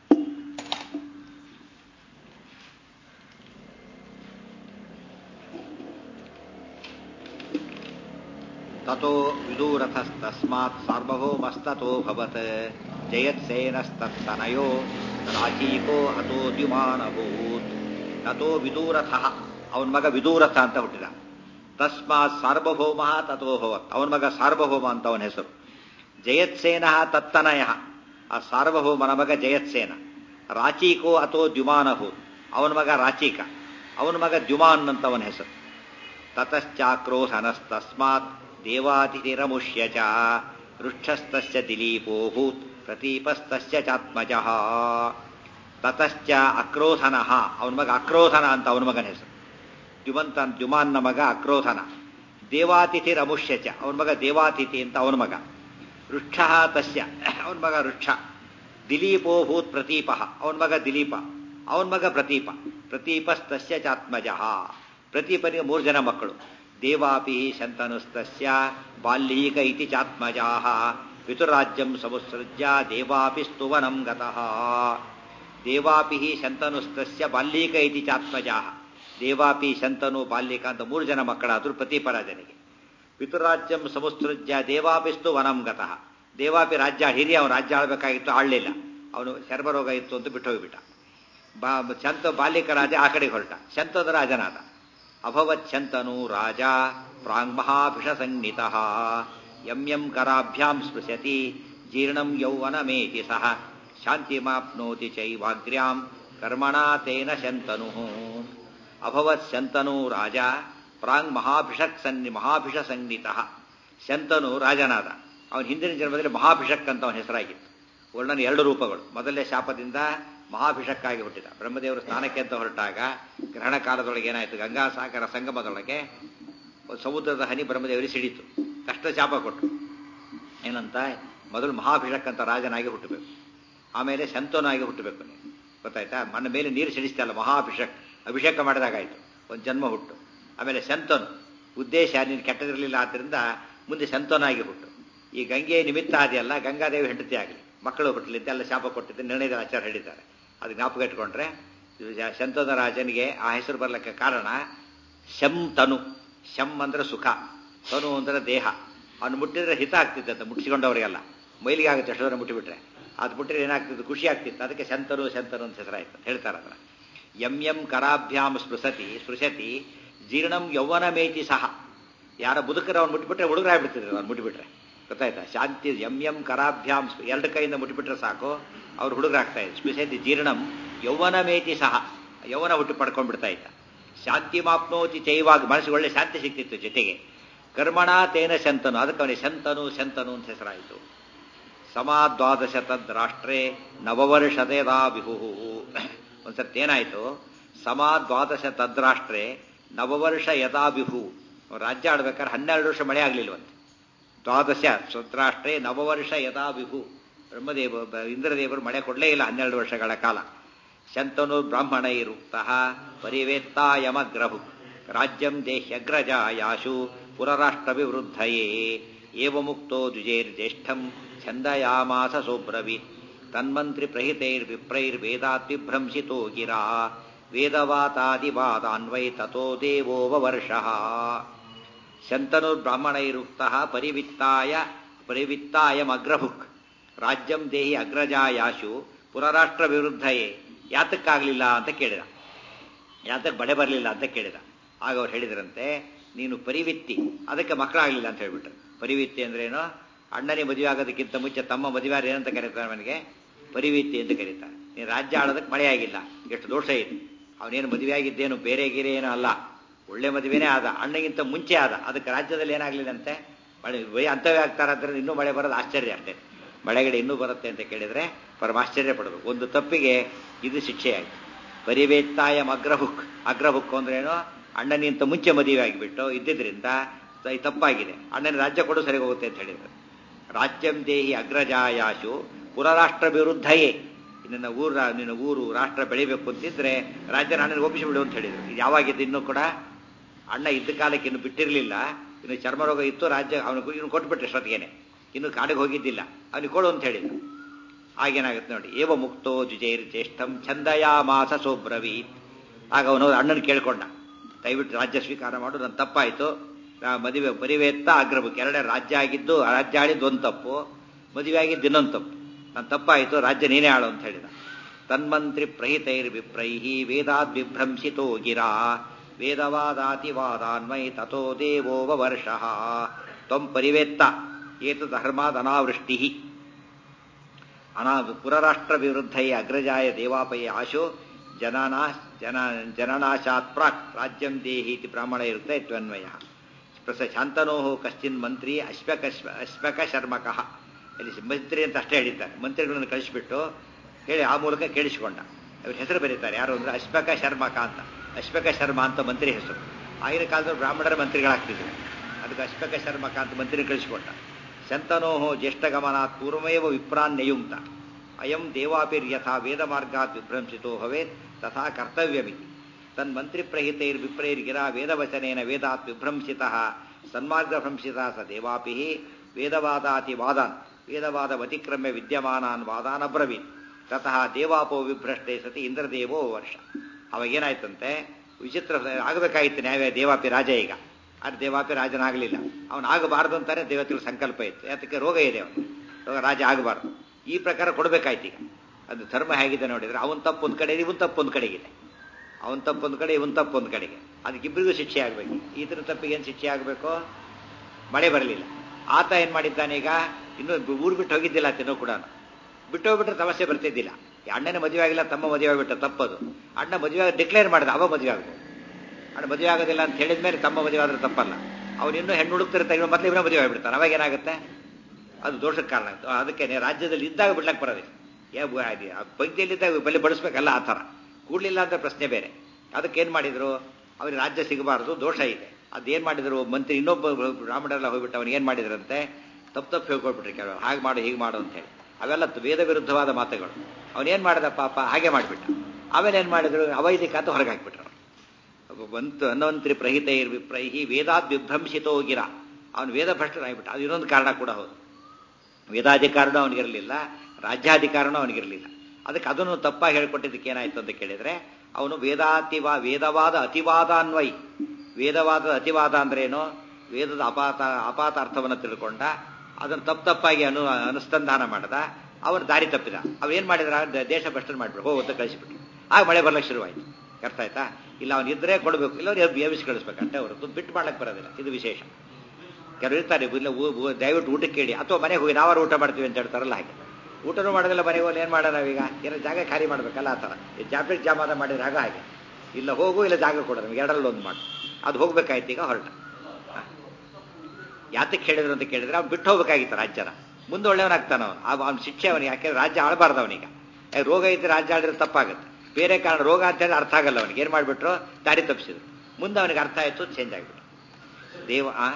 ತಥೋ ವಿದೂರಥಸ್ತಸ್ಮಾತ್ ಸಾರ್ವಭೌಮಸ್ತಥೋ ಭವತ್ ಜಯತ್ಸೇನಸ್ತನಯೋ ರಾಜೀಕೋ ಹತೋ ದ್ಯುಮಾನಭೂತ್ ತಥೋ ವಿದೂರಥ ಅವನ ಮಗ ವಿದೂರಥ ಅಂತ ಹುಟ್ಟಿದ ತಸ್ಮಾತ್ ಸಾರ್ವಭೌಮ ತಥೋ ಭವತ್ ಅವನ ಮಗ ಸಾರ್ವಭೌಮ ಅಂತ ಅವನ ಹೆಸರು ಜಯತ್ಸೇನ ತತ್ತನಯ ಆ ಸಾರ್ವಭೌಮನ ಮಗ ಜಯತ್ಸೇನ ರಾಚೀಕೋ ಅಥೋ ದ್ಯುಮಾನಭೂತ್ ಅವನ ಮಗ ರಾಚೀಕ ಅವನ ಮಗ ದ್ಯುಮಾನ್ ಅಂತ ಅವನ ಹೆಸರು ತತಶ್ಚಾಕ್ರೋಧನಸ್ತಸ್ಮಾತ್ ದೇವಾತಿಥಿರಮುಷ್ಯ ಚ ರುಕ್ಷಸ್ತಸ್ಯ ದಿಲೀಪೋಭೂತ್ ಪ್ರತೀಪಸ್ತಸ್ಯ ಚಾತ್ಮಜಃ ತತಶ್ಚ ಅಕ್ರೋಧನಃ ಅವನ ಮಗ ಅಕ್ರೋಧನ ಅಂತ ಅವನ ಮಗನ ಹೆಸರು ದ್ಯುಮಂತ ದ್ಯುಮಾನ್ನ ಮಗ ಅಕ್ರೋಧನ ದೇವಾತಿಥಿರಮುಷ್ಯ ಚ ಅವನ ಮಗ ದೇವಾತಿಥಿ ಅಂತ ಅವನ ಮಗ ವೃಕ್ಷ ತಸ್ಯ ಅವನ ಮಗ ವೃಕ್ಷ ದಿಲೀಪೋಭೂತ್ ಪ್ರತೀಪ ಅವನ ಮಗ ದಿಲೀಪ ಅವನ ಮಗ ಪ್ರತೀಪ ಪ್ರತೀಪಸ್ತಸ್ಯ ಚಾತ್ಮಜಃ ಪ್ರತೀಪನಿಗೆ ಮೂರು ಜನ ಮಕ್ಕಳು ದೇವಾಪಿ ಶಂತನುಸ್ತಸ್ಯ ಬಾಲ್ಯೀಕ ಇತಿ ಚಾತ್ಮಜಾ ಪಿತುರಾಜ್ಯಂ ಸಮುತ್ಸೃಜ್ಯ ದೇವಾಪಿ ಸ್ತುವನಂ ಗತಃ ದೇವಾಪಿ ಶಂತನುಸ್ತಸ್ಯ ಬಾಲ್ಯೀಕ ಇತಿ ಚಾತ್ಮಜಾ ದೇವಾಪಿ ಶಂತನು ಬಾಲ್ಯೀಕ ಅಂತ ಮೂರು ಜನ ಮಕ್ಕಳಾದ್ರು ಪ್ರತೀಪರಾಜನಿಗೆ ಪಿತುರಾಜ್ಯಂ ಸಮುತ್ಸೃಜ್ಯ ದೇವಾಪಿಸ್ತು ವನಂ ಗತಃ ದೇವಾಪಿ ರಾಜ್ಯ ಹಿರಿಯ ಅವನು ರಾಜ್ಯ ಆಳ್ಬೇಕಾಗಿತ್ತು ಆಳಲಿಲ್ಲ ಅವನು ಶರ್ಮರೋಗ ಇತ್ತು ಅಂತ ಬಿಟ್ಟು ಹೋಗಿಬಿಟ್ಟ ಬಾ ಶಂತ ಬಾಲಿಕ ರಾಜ ಆ ಕಡೆಗೆ ಹೊರಟ ಶಂತದ ರಾಜನಾದ ಅಭವತ್ ಶಂತನು ರಾಜ ಪ್ರಾಂಗ್ಮಹಾಭಿಷ ಸಂಹಿತ ಯಂ ಯಂ ಕರಾಭ್ಯಾಂ ಸ್ಪೃಶತಿ ಜೀರ್ಣಂ ಯೌವನಮೇತಿ ಸಹ ಶಾಂತಿಮಾಪ್ನೋತಿ ಚೈವಾಗ್ರ್ಯಾಂ ಕರ್ಮಣಾ ತೇನ ಶಂತನು ಅಭವತ್ ಶಂತನು ರಾಜ ಪ್ರಾಂಗ್ ಮಹಾಭಿಷಕ್ ಸನ್ನಿ ಮಹಾಭಿಷ ಸಂಹಿತ ಶಂತನು ರಾಜನಾದ ಅವನ ಹಿಂದಿನ ಜನ್ಮದಲ್ಲಿ ಮಹಾಭಿಷಕ್ ಅಂತ ಅವನ ಹೆಸರಾಗಿತ್ತು ವರ್ಣನ ಎರಡು ರೂಪಗಳು ಮೊದಲನೇ ಶಾಪದಿಂದ ಮಹಾಭಿಷಕ್ಕಾಗಿ ಹುಟ್ಟಿದ ಬ್ರಹ್ಮದೇವರು ಸ್ನಾನಕ್ಕೆ ಅಂತ ಹೊರಟಾಗ ಗ್ರಹಣ ಕಾಲದೊಳಗೆ ಏನಾಯಿತು ಗಂಗಾಸಾಗರ ಸಂಗಮದೊಳಗೆ ಸಮುದ್ರದ ಹನಿ ಬ್ರಹ್ಮದೇವರಿಗೆ ಸಿಡಿತು ಕಷ್ಟ ಶಾಪ ಕೊಟ್ಟರು ಏನಂತ ಮೊದಲು ಮಹಾಭಿಷಕ್ ಅಂತ ರಾಜನಾಗಿ ಹುಟ್ಟಬೇಕು ಆಮೇಲೆ ಶಂತನಾಗಿ ಹುಟ್ಟಬೇಕು ನೀವು ಗೊತ್ತಾಯ್ತಾ ಮಣ್ಣ ಮೇಲೆ ನೀರು ಸಿಡಿಸ್ತಲ್ಲ ಮಹಾಭಿಷಕ್ ಅಭಿಷೇಕ ಮಾಡಿದಾಗಾಯಿತು ಒಂದು ಜನ್ಮ ಹುಟ್ಟು ಆಮೇಲೆ ಶಂತನು ಉದ್ದೇಶ ನೀನು ಕೆಟ್ಟದಿರಲಿಲ್ಲ ಆದ್ದರಿಂದ ಮುಂದೆ ಶಂತನಾಗಿ ಹುಟ್ಟು ಈ ಗಂಗೆ ನಿಮಿತ್ತ ಅದೆಯಲ್ಲ ಗಂಗಾದೇವಿ ಹೆಂಡತಿ ಆಗಲಿ ಮಕ್ಕಳು ಹುಟ್ಟಲಿದ್ದೆ ಎಲ್ಲ ಶಾಪ ಕೊಟ್ಟಿದ್ದೆ ನಿರ್ಣಯದ ಆಚಾರ ಹೇಳಿದ್ದಾರೆ ಅದು ಜ್ಞಾಪಕ ಇಟ್ಕೊಂಡ್ರೆ ಶಂತನ ರಾಜನಿಗೆ ಆ ಹೆಸರು ಬರ್ಲಿಕ್ಕೆ ಕಾರಣ ಶಂ ತನು ಶಂ ಅಂದ್ರೆ ಸುಖ ತನು ಅಂದ್ರೆ ದೇಹ ಅವನು ಮುಟ್ಟಿದ್ರೆ ಹಿತ ಆಗ್ತಿತ್ತು ಮುಟ್ಟಿಸಿಕೊಂಡವರಿಗೆಲ್ಲ ಮೈಲಿಗೆ ಆಗುತ್ತೆ ಎಷ್ಟೋ ಮುಟ್ಟಿಬಿಟ್ರೆ ಅದು ಮುಟ್ಟಿದ್ರೆ ಏನಾಗ್ತಿತ್ತು ಖುಷಿ ಆಗ್ತಿತ್ತು ಅದಕ್ಕೆ ಶಂತನು ಶಂತನು ಅಂತ ಹೆಸರಾಯ್ತು ಅಂತ ಹೇಳ್ತಾರೆ ಅದನ್ನ ಎಂ ಎಂ ಕರಾಭ್ಯಾಂ ಸ್ಪೃಶತಿ ಸ್ಪೃಶತಿ ಜೀರ್ಣಂ ಯೌವನ ಮೇತಿ ಸಹ ಯಾರ ಮುದುಕರು ಅವ್ನು ಮುಟ್ಟಿಬಿಟ್ರೆ ಹುಡುಗರಾಗ್ಬಿಡ್ತಿದ್ರು ಅವ್ನು ಮುಟ್ಟಿಬಿಟ್ರೆ ಗೊತ್ತಾಯ್ತಾ ಶಾಂತಿ ಎಂ ಎಂ ಕರಾಭ್ಯಾಂ ಎರಡು ಕೈಯಿಂದ ಮುಟ್ಟಿಬಿಟ್ರೆ ಸಾಕು ಅವ್ರು ಹುಡುಗರಾಗ್ತಾ ಇದ್ರು ಸ್ಪೆಷಲಿ ಜೀರ್ಣಂ ಯೌವನ ಮೇತಿ ಸಹ ಯೌವನ ಹುಟ್ಟು ಪಡ್ಕೊಂಡ್ಬಿಡ್ತಾ ಇದ್ದ ಶಾಂತಿ ಮಾಪ್ನೋತಿ ಚೈವಾಗ ಮನಸ್ಸಿಗೆ ಒಳ್ಳೆ ಶಾಂತಿ ಸಿಕ್ತಿತ್ತು ಜೊತೆಗೆ ಕರ್ಮಣ ತೇನ ಶಂತನು ಅದಕ್ಕೆ ಅವನಿಗೆ ಶಂತನು ಶಂತನು ಅಂತ ಹೆಸರಾಯಿತು ಸಮಾದ್ವಾದಶ ತದ್ರಾಷ್ಟ್ರೇ ನವವರ್ಷದೇದಾ ಬಿಹು ಒಂದ್ಸರ್ತಿ ಏನಾಯಿತು ಸಮಾದ್ವಾದಶ ತದ್ರಾಷ್ಟ್ರೇ ನವವರ್ಷ ಯಥಾ ಬಿಹು ರಾಜ್ಯ ಆಡ್ಬೇಕಾದ್ರೆ ಹನ್ನೆರಡು ವರ್ಷ ಮಳೆ ಆಗಲಿಲ್ವಂತೆ ದ್ವಾದಶ ಸ್ವದ್ರಾಷ್ಟ್ರೇ ನವವರ್ಷ ಯಥಾ ವಿಭು ಬ್ರಹ್ಮದೇವ ಇಂದ್ರದೇವರು ಮಳೆ ಕೊಡಲೇ ಇಲ್ಲ ಹನ್ನೆರಡು ವರ್ಷಗಳ ಕಾಲ ಶಂತನು ಬ್ರಾಹ್ಮಣೈರುಕ್ತಃ ಪರಿವೇತ್ತಾಯಮಗ್ರಭು ರಾಜ್ಯಂ ದೇಹ್ಯಗ್ರಜಾಯಾಶು ಪುರರಾಷ್ಟ್ರವಿವೃದ್ಧಯೇ ಏವ ಮುಕ್ತೋ ದ್ವಿಜೈರ್ಜ್ಯೇಷ್ಠಂ ಛಂದಯಾಮಾಸ ಸೋಬ್ರವೀತ್ ತನ್ಮಂತ್ರಿ ಪ್ರಹಿತೈರ್ವಿಪ್ರೈರ್ವೇದಾತ್ವಿಭ್ರಂಸಿತೋ ಗಿರಾ ವೇದವಾತಾದಿವಾದಾನ್ವೈ ತಥೋ ದೇವೋವರ್ಷಃ ಶಂತನು ಬ್ರಾಹ್ಮಣೈರುಕ್ತ ಪರಿವಿತ್ತಾಯ ಪರಿವಿತ್ತಾಯಮಗ್ರಭುಕ್ ರಾಜ್ಯಂ ದೇಹಿ ಅಗ್ರಜಾಯಾಶು ಪುರರಾಷ್ಟ್ರ ವಿರುದ್ಧಯೇ ಯಾತಕ್ಕಾಗಲಿಲ್ಲ ಅಂತ ಕೇಳಿದ ಯಾತಕ್ಕೆ ಬಡೆ ಬರಲಿಲ್ಲ ಅಂತ ಕೇಳಿದ ಆಗ ಅವ್ರು ಹೇಳಿದ್ರಂತೆ ನೀನು ಪರಿವಿತ್ತಿ ಅದಕ್ಕೆ ಮಕ್ಕಳಾಗಲಿಲ್ಲ ಅಂತ ಹೇಳ್ಬಿಟ್ರು ಪರಿವಿತ್ತಿ ಅಂದ್ರೇನು ಅಣ್ಣನೇ ಮದುವೆ ಆಗೋದಕ್ಕಿಂತ ಮುಂಚೆ ತಮ್ಮ ಮದುವೆ ಏನಂತ ಕರೀತಾರೆ ಅವನಿಗೆ ಪರಿವಿತ್ತಿ ಅಂತ ಕರೀತಾರೆ ನೀನು ರಾಜ್ಯ ಆಳೋದಕ್ಕೆ ಮಳೆ ಆಗಿಲ್ಲ ಎಷ್ಟು ದೋಷ ಇದೆ ಅವನೇನು ಮದುವೆ ಆಗಿದ್ದೇನು ಬೇರೆ ಗಿರೆ ಏನೂ ಅಲ್ಲ ಒಳ್ಳೆ ಮದುವೆನೇ ಆದ ಅಣ್ಣಗಿಂತ ಮುಂಚೆ ಆದ ಅದಕ್ಕೆ ರಾಜ್ಯದಲ್ಲಿ ಏನಾಗ್ಲಿಲ್ಲಂತೆ ಮಳೆ ಬರೀ ಅಂಥವೇ ಆಗ್ತಾರಾದ್ರೆ ಇನ್ನೂ ಮಳೆ ಬರೋದು ಆಶ್ಚರ್ಯ ಅಷ್ಟೇ ಮಳೆಗಡೆ ಇನ್ನೂ ಬರುತ್ತೆ ಅಂತ ಕೇಳಿದ್ರೆ ಪರಮಾಶ್ಚರ್ಯ ಪಡಬೇಕು ಒಂದು ತಪ್ಪಿಗೆ ಇದು ಶಿಕ್ಷೆ ಆಯಿತು ಪರಿವೇತ್ತಾಯ ಅಗ್ರಹುಕ್ ಅಗ್ರಹುಕ್ ಅಂದ್ರೇನು ಅಣ್ಣನಿಂತ ಮುಂಚೆ ಮದುವೆ ಆಗಿಬಿಟ್ಟು ಇದ್ದಿದ್ರಿಂದ ಈ ತಪ್ಪಾಗಿದೆ ಅಣ್ಣನ ರಾಜ್ಯ ಕೊಡು ಸರಿ ಹೋಗುತ್ತೆ ಅಂತ ಹೇಳಿದ್ರು ರಾಜ್ಯಂ ದೇಹಿ ಅಗ್ರಜಾಯಾಶು ಪುರರಾಷ್ಟ್ರ ವಿರುದ್ಧಯೇ ನಿನ್ನ ಊರ ನಿನ್ನ ಊರು ರಾಷ್ಟ್ರ ಬೆಳಿಬೇಕು ಅಂತಿದ್ರೆ ರಾಜ್ಯನ ಅಣ್ಣನಿಗೆ ಒಪ್ಪಿಸಿಬಿಡು ಅಂತ ಹೇಳಿದ್ರು ಇದು ಯಾವಾಗಿದ್ದು ಇನ್ನೂ ಕೂಡ ಅಣ್ಣ ಇದ್ದ ಕಾಲಕ್ಕೆ ಇನ್ನು ಬಿಟ್ಟಿರಲಿಲ್ಲ ಇನ್ನು ಚರ್ಮರೋಗ ಇತ್ತು ರಾಜ್ಯ ಅವನಿಗೆ ಇನ್ನು ಕೊಟ್ಬಿಟ್ರೆ ಅಷ್ಟೊತ್ತಿಗೇನೆ ಇನ್ನು ಕಾಡಿಗೆ ಹೋಗಿದ್ದಿಲ್ಲ ಅವನಿಗೆ ಕೊಡು ಅಂತ ಹೇಳಿದ್ರು ಆಗೇನಾಗುತ್ತೆ ನೋಡಿ ಏವ ಮುಕ್ತೋ ಜುಜೈರ್ ಜ್ಯೇಷ್ಠಂ ಛಂದಯಾಮಾಸ ಸೋಬ್ರವೀತ್ ಆಗ ಅವನು ಅಣ್ಣನ ಕೇಳ್ಕೊಂಡ ದಯವಿಟ್ಟು ರಾಜ್ಯ ಸ್ವೀಕಾರ ಮಾಡು ನನ್ನ ತಪ್ಪಾಯಿತು ಮದುವೆ ಪರಿವೆತ್ತ ಅಗ್ರಬುಕ್ ಎರಡೇ ರಾಜ್ಯ ಆಗಿದ್ದು ರಾಜ್ಯ ಆಳಿದ್ದು ಒಂದು ತಪ್ಪು ಮದುವೆ ಆಗಿದ್ದು ಇನ್ನೊಂದು ತಪ್ಪು ನನ್ನ ತಪ್ಪಾಯಿತು ರಾಜ್ಯ ನೀನೇ ಆಳು ಅಂತ ಹೇಳಿದ ತನ್ಮಂತ್ರಿ ಪ್ರಹಿತೈರ್ ವಿಪ್ರೈಹಿ ವೇದಾದ್ ವಿಭ್ರಂಸಿತೋ ಗಿರಾ ವೇದವಾದಾತಿವಾದಾನ್ವೈ ತಥೋ ದೇವೋವ ವರ್ಷ ತ್ವಂ ಪರಿವೇತ್ತ ಏತ ಧರ್ಮಾದ್ ಅನಾವೃಷ್ಟಿ ಅನಾ ಪುರರಾಷ್ಟ್ರ ವಿರುದ್ಧೈ ಅಗ್ರಜಾಯ ದೇವಾಪಯ ಆಶೋ ಜನನಾ ಜನ ಜನನಾಶಾತ್ ಪ್ರಾಕ್ ರಾಜ್ಯಂ ದೇಹಿ ಇತಿ ಬ್ರಾಹ್ಮಣ ಇರುತ್ತೆ ತ್ವನ್ವಯ ಪ್ರಸ ಶಾಂತನೋ ಕಶ್ಚಿನ್ ಮಂತ್ರಿ ಅಶ್ವಕ ಅಶ್ವಕ ಶರ್ಮಕಃ ಇಲ್ಲಿ ಮಂತ್ರಿ ಅಂತ ಅಷ್ಟೇ ಹೇಳಿದ್ದಾರೆ ಮಂತ್ರಿಗಳನ್ನು ಕಳಿಸಿಬಿಟ್ಟು ಹೇಳಿ ಆ ಮೂಲಕ ಕೇಳಿಸಿಕೊಂಡ ಅವ್ರ ಹೆಸರು ಬರೀತಾರೆ ಯಾರು ಅಂದ್ರೆ ಅಶ್ವಕ ಶರ್ಮಕ ಅಂತ ಅಶ್ವಕ ಶರ್ಮ ಅಂತ ಮಂತ್ರಿ ಹೆಸರು ಆಗಿನ ಕಾಲದಲ್ಲಿ ಬ್ರಾಹ್ಮಣರ ಮಂತ್ರಿಗಳಾಗ್ತಿದ್ರು ಅದಕ್ಕೆ ಅಶ್ವಕ ಶರ್ಮಕ ಅಂತ ಮಂತ್ರಿ ಕಳಿಸಿಕೊಂಡ ಶಂತನೋಹೋ ಜ್ಯೇಷ್ಠಗಮನಾತ್ ಪೂರ್ವಮೇವ ವಿಪ್ರಾನ್ ನಯುಂಕ್ತ ಅಯಂ ದೇವಾಪಿರ್ಯಥಾ ವೇದ ಮಾರ್ಗಾತ್ ವಿಭ್ರಂಸಿತೋ ಭವೇತ್ ತಥಾ ಕರ್ತವ್ಯಮಿತಿ ತನ್ಮಂತ್ರಿ ಪ್ರಹಿತೈರ್ ವಿಪ್ರೈರ್ಗಿರಾ ವೇದವಚನೇನ ವೇದಾತ್ ವಿಭ್ರಂಸಿತ ಸನ್ಮಾರ್ಗಭ್ರಂಸಿತ ಸ ದೇವಾಪಿ ವೇದವಾದಾತಿ ವಾದಾನ್ ವೇದವಾದವತಿಕ್ರಮ್ಯ ವಿದ್ಯಮಾನಾನ್ ವಾದಾನ್ ಅಬ್ರವೀತ್ ತತಃ ದೇವಾಪೋ ವಿಭ್ರಷ್ಟೇ ಸತಿ ಇಂದ್ರದೇವೋ ವರ್ಷ ಅವಾಗೇನಾಯ್ತಂತೆ ವಿಚಿತ್ರ ಆಗಬೇಕಾಗಿತ್ತು ನ್ಯಾಯ ದೇವಾಪಿ ರಾಜ ಈಗ ಆದರೆ ದೇವಾಪಿ ರಾಜನಾಗಲಿಲ್ಲ ಅವನು ಆಗಬಾರ್ದು ಅಂತಾನೆ ದೇವತೆಗಳ ಸಂಕಲ್ಪ ಇತ್ತು ಯಾತಕ್ಕೆ ರೋಗ ಇದೆ ಅವನು ರೋಗ ರಾಜ ಆಗಬಾರ್ದು ಈ ಪ್ರಕಾರ ಕೊಡಬೇಕಾಯ್ತು ಈಗ ಅದು ಧರ್ಮ ಹೇಗಿದೆ ನೋಡಿದ್ರೆ ಅವನ್ ತಪ್ಪು ಒಂದು ಕಡೆ ಇವನ್ ತಪ್ಪು ಒಂದು ಕಡೆಗಿದೆ ಅವನ್ ತಪ್ಪು ಒಂದು ಕಡೆ ಇವನ್ ತಪ್ಪು ಒಂದು ಕಡೆಗೆ ಅದಕ್ಕಿಬ್ಬರಿಗೂ ಶಿಕ್ಷೆ ಆಗಬೇಕು ಈತನ ತಪ್ಪಿಗೆ ಏನು ಶಿಕ್ಷೆ ಆಗಬೇಕು ಮಳೆ ಬರಲಿಲ್ಲ ಆತ ಏನು ಮಾಡಿದ್ದಾನೆ ಈಗ ಇನ್ನೂ ಊರು ಬಿಟ್ಟು ಹೋಗಿದ್ದಿಲ್ಲ ತಿನ್ನೋ ಕೂಡ ಬಿಟ್ಟು ಹೋಗ್ಬಿಟ್ರೆ ಸಮಸ್ಯೆ ಬರ್ತಿದ್ದಿಲ್ಲ ಅಣ್ಣನ ಮದುವೆ ಆಗಿಲ್ಲ ತಮ್ಮ ಮದುವೆ ಆಗಿಬಿಟ್ಟ ತಪ್ಪದು ಅಣ್ಣ ಮದುವೆ ಡಿಕ್ಲೇರ್ ಮಾಡಿದ ಅವ ಮದುವೆ ಆಗ್ಬೋದು ಅಣ್ಣ ಮದುವೆ ಆಗೋದಿಲ್ಲ ಅಂತ ಹೇಳಿದ ಮೇಲೆ ತಮ್ಮ ಮದುವೆ ಆದ್ರೆ ತಪ್ಪಲ್ಲ ಅವ್ನು ಇನ್ನೂ ಹೆಣ್ಣು ಹುಡುಕ್ತಿರ್ತಾರೆ ಇವಾಗ ಮೊದಲು ಇವನ ಮದುವೆ ಆಗಿಬಿಡ್ತಾನೆ ಅವಾಗ ಏನಾಗುತ್ತೆ ಅದು ದೋಷಕ್ಕೆ ಕಾರಣ ಆಗುತ್ತೆ ಅದಕ್ಕೆ ರಾಜ್ಯದಲ್ಲಿ ಇದ್ದಾಗ ಬಿಡ್ಲಕ್ಕೆ ಬರೋದಿಲ್ಲ ಪಂಕ್ತಿಯಲ್ಲಿದ್ದಾಗ ಬಲಿ ಬಳಸ್ಬೇಕಲ್ಲ ಆ ಥರ ಕೂಡಲಿಲ್ಲ ಅಂತ ಪ್ರಶ್ನೆ ಬೇರೆ ಅದಕ್ಕೆ ಏನು ಮಾಡಿದ್ರು ಅವ್ರಿಗೆ ರಾಜ್ಯ ಸಿಗಬಾರ್ದು ದೋಷ ಇದೆ ಅದೇನು ಮಾಡಿದ್ರು ಮಂತ್ರಿ ಇನ್ನೊಬ್ಬ ಬ್ರಾಹ್ಮಣರೆಲ್ಲ ಹೋಗ್ಬಿಟ್ಟು ಅವ್ನಿಗೆ ಏನು ಮಾಡಿದ್ರಂತೆ ತಪ್ಪು ತಪ್ಪು ಹೇಳ್ಕೊಟ್ಬಿಟ್ರಿ ಕೆಲವರು ಹಾಗೆ ಮಾಡು ಹೀಗೆ ಮಾಡು ಅಂತ ಹೇಳಿ ಅವೆಲ್ಲ ವೇದ ವಿರುದ್ಧವಾದ ಮಾತುಗಳು ಅವನೇನು ಮಾಡಿದ ಪಾಪ ಹಾಗೆ ಮಾಡಿಬಿಟ್ಟ ಆಮೇಲೆ ಏನು ಮಾಡಿದ್ರು ಅವೈದಿಕ ಅಂತ ಹೊರಗೆ ಹಾಕ್ಬಿಟ್ರು ಬಂತು ಅನ್ನವಂತ್ರಿ ಪ್ರಹಿತ ವಿಪ್ರೈಹಿ ವೇದಾದ್ ವಿಭ್ರಂಸಿತೋ ಗಿರ ಅವನು ವೇದ ಭ್ರಷ್ಟನಾಗ್ಬಿಟ್ಟ ಅದು ಇನ್ನೊಂದು ಕಾರಣ ಕೂಡ ಹೌದು ವೇದಾಧಿಕಾರನೂ ಅವನಿಗಿರಲಿಲ್ಲ ರಾಜ್ಯಾಧಿಕಾರನೂ ಅವನಿಗಿರಲಿಲ್ಲ ಅದಕ್ಕೆ ಅದನ್ನು ತಪ್ಪಾಗಿ ಹೇಳ್ಕೊಟ್ಟಿದ್ದಕ್ಕೆ ಏನಾಯ್ತು ಅಂತ ಕೇಳಿದ್ರೆ ಅವನು ವೇದಾತಿವಾ ವೇದವಾದ ಅತಿವಾದ ಅನ್ವಯಿ ವೇದವಾದದ ಅತಿವಾದ ಅಂದ್ರೇನು ವೇದದ ಅಪಾತ ಅಪಾತ ಅರ್ಥವನ್ನು ತಿಳ್ಕೊಂಡ ಅದನ್ನು ತಪ್ಪು ತಪ್ಪಾಗಿ ಅನು ಅನುಸಂಧಾನ ಮಾಡದ ಅವನು ದಾರಿ ತಪ್ಪಿದ ಅವೇನ್ ಮಾಡಿದ್ರ ದೇಶ ಭ್ರಷ್ಟನ್ ಮಾಡಿಬಿಡು ಹೋಗುತ್ತೆ ಕಳಿಸಿಬಿಟ್ರು ಆಗ ಮಳೆ ಬರ್ಲಿಕ್ಕೆ ಶುರುವಾಯಿತು ಅರ್ಥ ಆಯ್ತಾ ಇಲ್ಲ ಅವನು ಇದ್ರೆ ಕೊಡಬೇಕು ಇಲ್ಲ ಅವ್ರು ಎಬ್ಬಿಸಿ ಕಳಿಸ್ಬೇಕು ಅಷ್ಟೇ ಹೊರತು ಬಿಟ್ಟು ಮಾಡ್ಲಿಕ್ಕೆ ಬರೋದಿಲ್ಲ ಇದು ವಿಶೇಷ ಕೆಲವರು ಇರ್ತಾರೆ ಇಲ್ಲ ದಯವಿಟ್ಟು ಊಟಕ್ಕೆ ಕೇಳಿ ಅಥವಾ ಮನೆಗೆ ಹೋಗಿ ನಾವಾರು ಊಟ ಮಾಡ್ತೀವಿ ಅಂತ ಹೇಳ್ತಾರಲ್ಲ ಹಾಗೆ ಊಟನೂ ಮಾಡೋದಿಲ್ಲ ಮನೆಗೆ ಹೋಗಿ ಏನು ಮಾಡೋಣ ನಾವೀಗ ಏನೋ ಜಾಗ ಖಾಲಿ ಮಾಡ್ಬೇಕಲ್ಲ ಆ ಥರ ಜಾಪೇಟ್ ಜಾಮಾದ ಮಾಡಿದ್ರೆ ಆಗ ಹಾಗೆ ಇಲ್ಲ ಹೋಗು ಇಲ್ಲ ಜಾಗ ಕೊಡೋದು ನಮ್ಗೆ ಎರಡರಲ್ಲಿ ಒಂದು ಮಾಡಿ ಅದು ಹೋಗ್ಬೇಕಾಯ್ತು ಈಗ ಹೊರಟ ಯಾತಕ್ಕೆ ಹೇಳಿದ್ರು ಅಂತ ಕೇಳಿದ್ರೆ ಅವ್ನು ಬಿಟ್ಟು ಹೋಗ್ಬೇಕಾಗಿತ್ತು ರಾಜ್ಯನ ಮುಂದೆ ಒಳ್ಳೆಯವನಾಗ್ತಾನ ಅವನು ಅವ್ನ ಶಿಕ್ಷೆ ಅವನಿಗೆ ಯಾಕೆಂದ್ರೆ ರಾಜ್ಯ ಆಳಬಾರ್ದು ಅವನೀಗ ರೋಗ ಇದ್ರೆ ರಾಜ್ಯ ಆಡಿದ್ರೆ ತಪ್ಪಾಗುತ್ತೆ ಬೇರೆ ಕಾರಣ ರೋಗ ಅಂತ ಹೇಳಿ ಅರ್ಥ ಆಗಲ್ಲ ಅವನಿಗೆ ಏನು ಮಾಡಿಬಿಟ್ರು ದಾರಿ ತಪ್ಪಿಸಿದ್ರು ಮುಂದೆ ಅವನಿಗೆ ಅರ್ಥ ಆಯಿತು ಚೇಂಜ್ ಆಗಿಬಿಟ್ಟು ದೇವ ಆ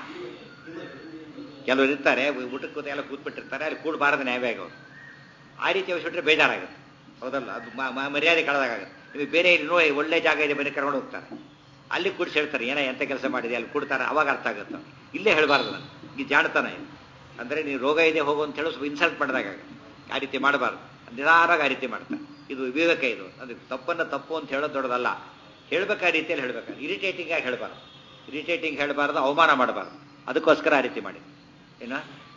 ಕೆಲವರು ಇರ್ತಾರೆ ಊಟಕ್ಕೆ ಕೂತ ಎಲ್ಲ ಕೂತ್ಬಿಟ್ಟಿರ್ತಾರೆ ಅಲ್ಲಿ ಕೂಡಬಾರದು ನ್ಯಾಯವಾಗಿ ಅವರು ಆ ರೀತಿ ಅವಶ್ಯಬಿಟ್ರೆ ಬೇಜಾರಾಗುತ್ತೆ ಹೌದಲ್ಲ ಅದು ಮರ್ಯಾದೆ ಕಳೆದಾಗುತ್ತೆ ನಿಮಗೆ ಬೇರೆ ಇನ್ನೂ ಒಳ್ಳೆ ಜಾಗ ಇದೆ ಬರೀ ಕರ್ಕೊಂಡು ಹೋಗ್ತಾರೆ ಅಲ್ಲಿ ಕೂಡಿಸಿ ಹೇಳ್ತಾರೆ ಏನೋ ಎಂತ ಕೆಲಸ ಮಾಡಿದೆ ಅಲ್ಲಿ ಕೂಡ್ತಾರೆ ಅವಾಗ ಅರ್ಥ ಆಗುತ್ತೆ ಇಲ್ಲೇ ಹೇಳಬಾರ್ದು ನಾನು ಈ ಜಾಣತನ ಇದು ಅಂದರೆ ನೀವು ರೋಗ ಇದೆ ಹೋಗು ಅಂತ ಹೇಳಿ ಸ್ವಲ್ಪ ಇನ್ಸಲ್ಟ್ ಮಾಡಿದಾಗ ಆ ರೀತಿ ಮಾಡಬಾರ್ದು ನಿಧಾರಾಗಿ ಆ ರೀತಿ ಮಾಡ್ತಾರೆ ಇದು ವಿವೇಕ ಇದು ಅದು ತಪ್ಪನ್ನು ತಪ್ಪು ಅಂತ ಹೇಳೋದು ದೊಡ್ಡದಲ್ಲ ಹೇಳ್ಬೇಕಾ ರೀತಿಯಲ್ಲಿ ಹೇಳ್ಬೇಕು ಇರಿಟೇಟಿಂಗ್ ಆಗಿ ಹೇಳಬಾರ್ದು ಇರಿಟೇಟಿಂಗ್ ಹೇಳಬಾರ್ದು ಅವಮಾನ ಮಾಡಬಾರ್ದು ಅದಕ್ಕೋಸ್ಕರ ಆ ರೀತಿ ಮಾಡಿ ಏನ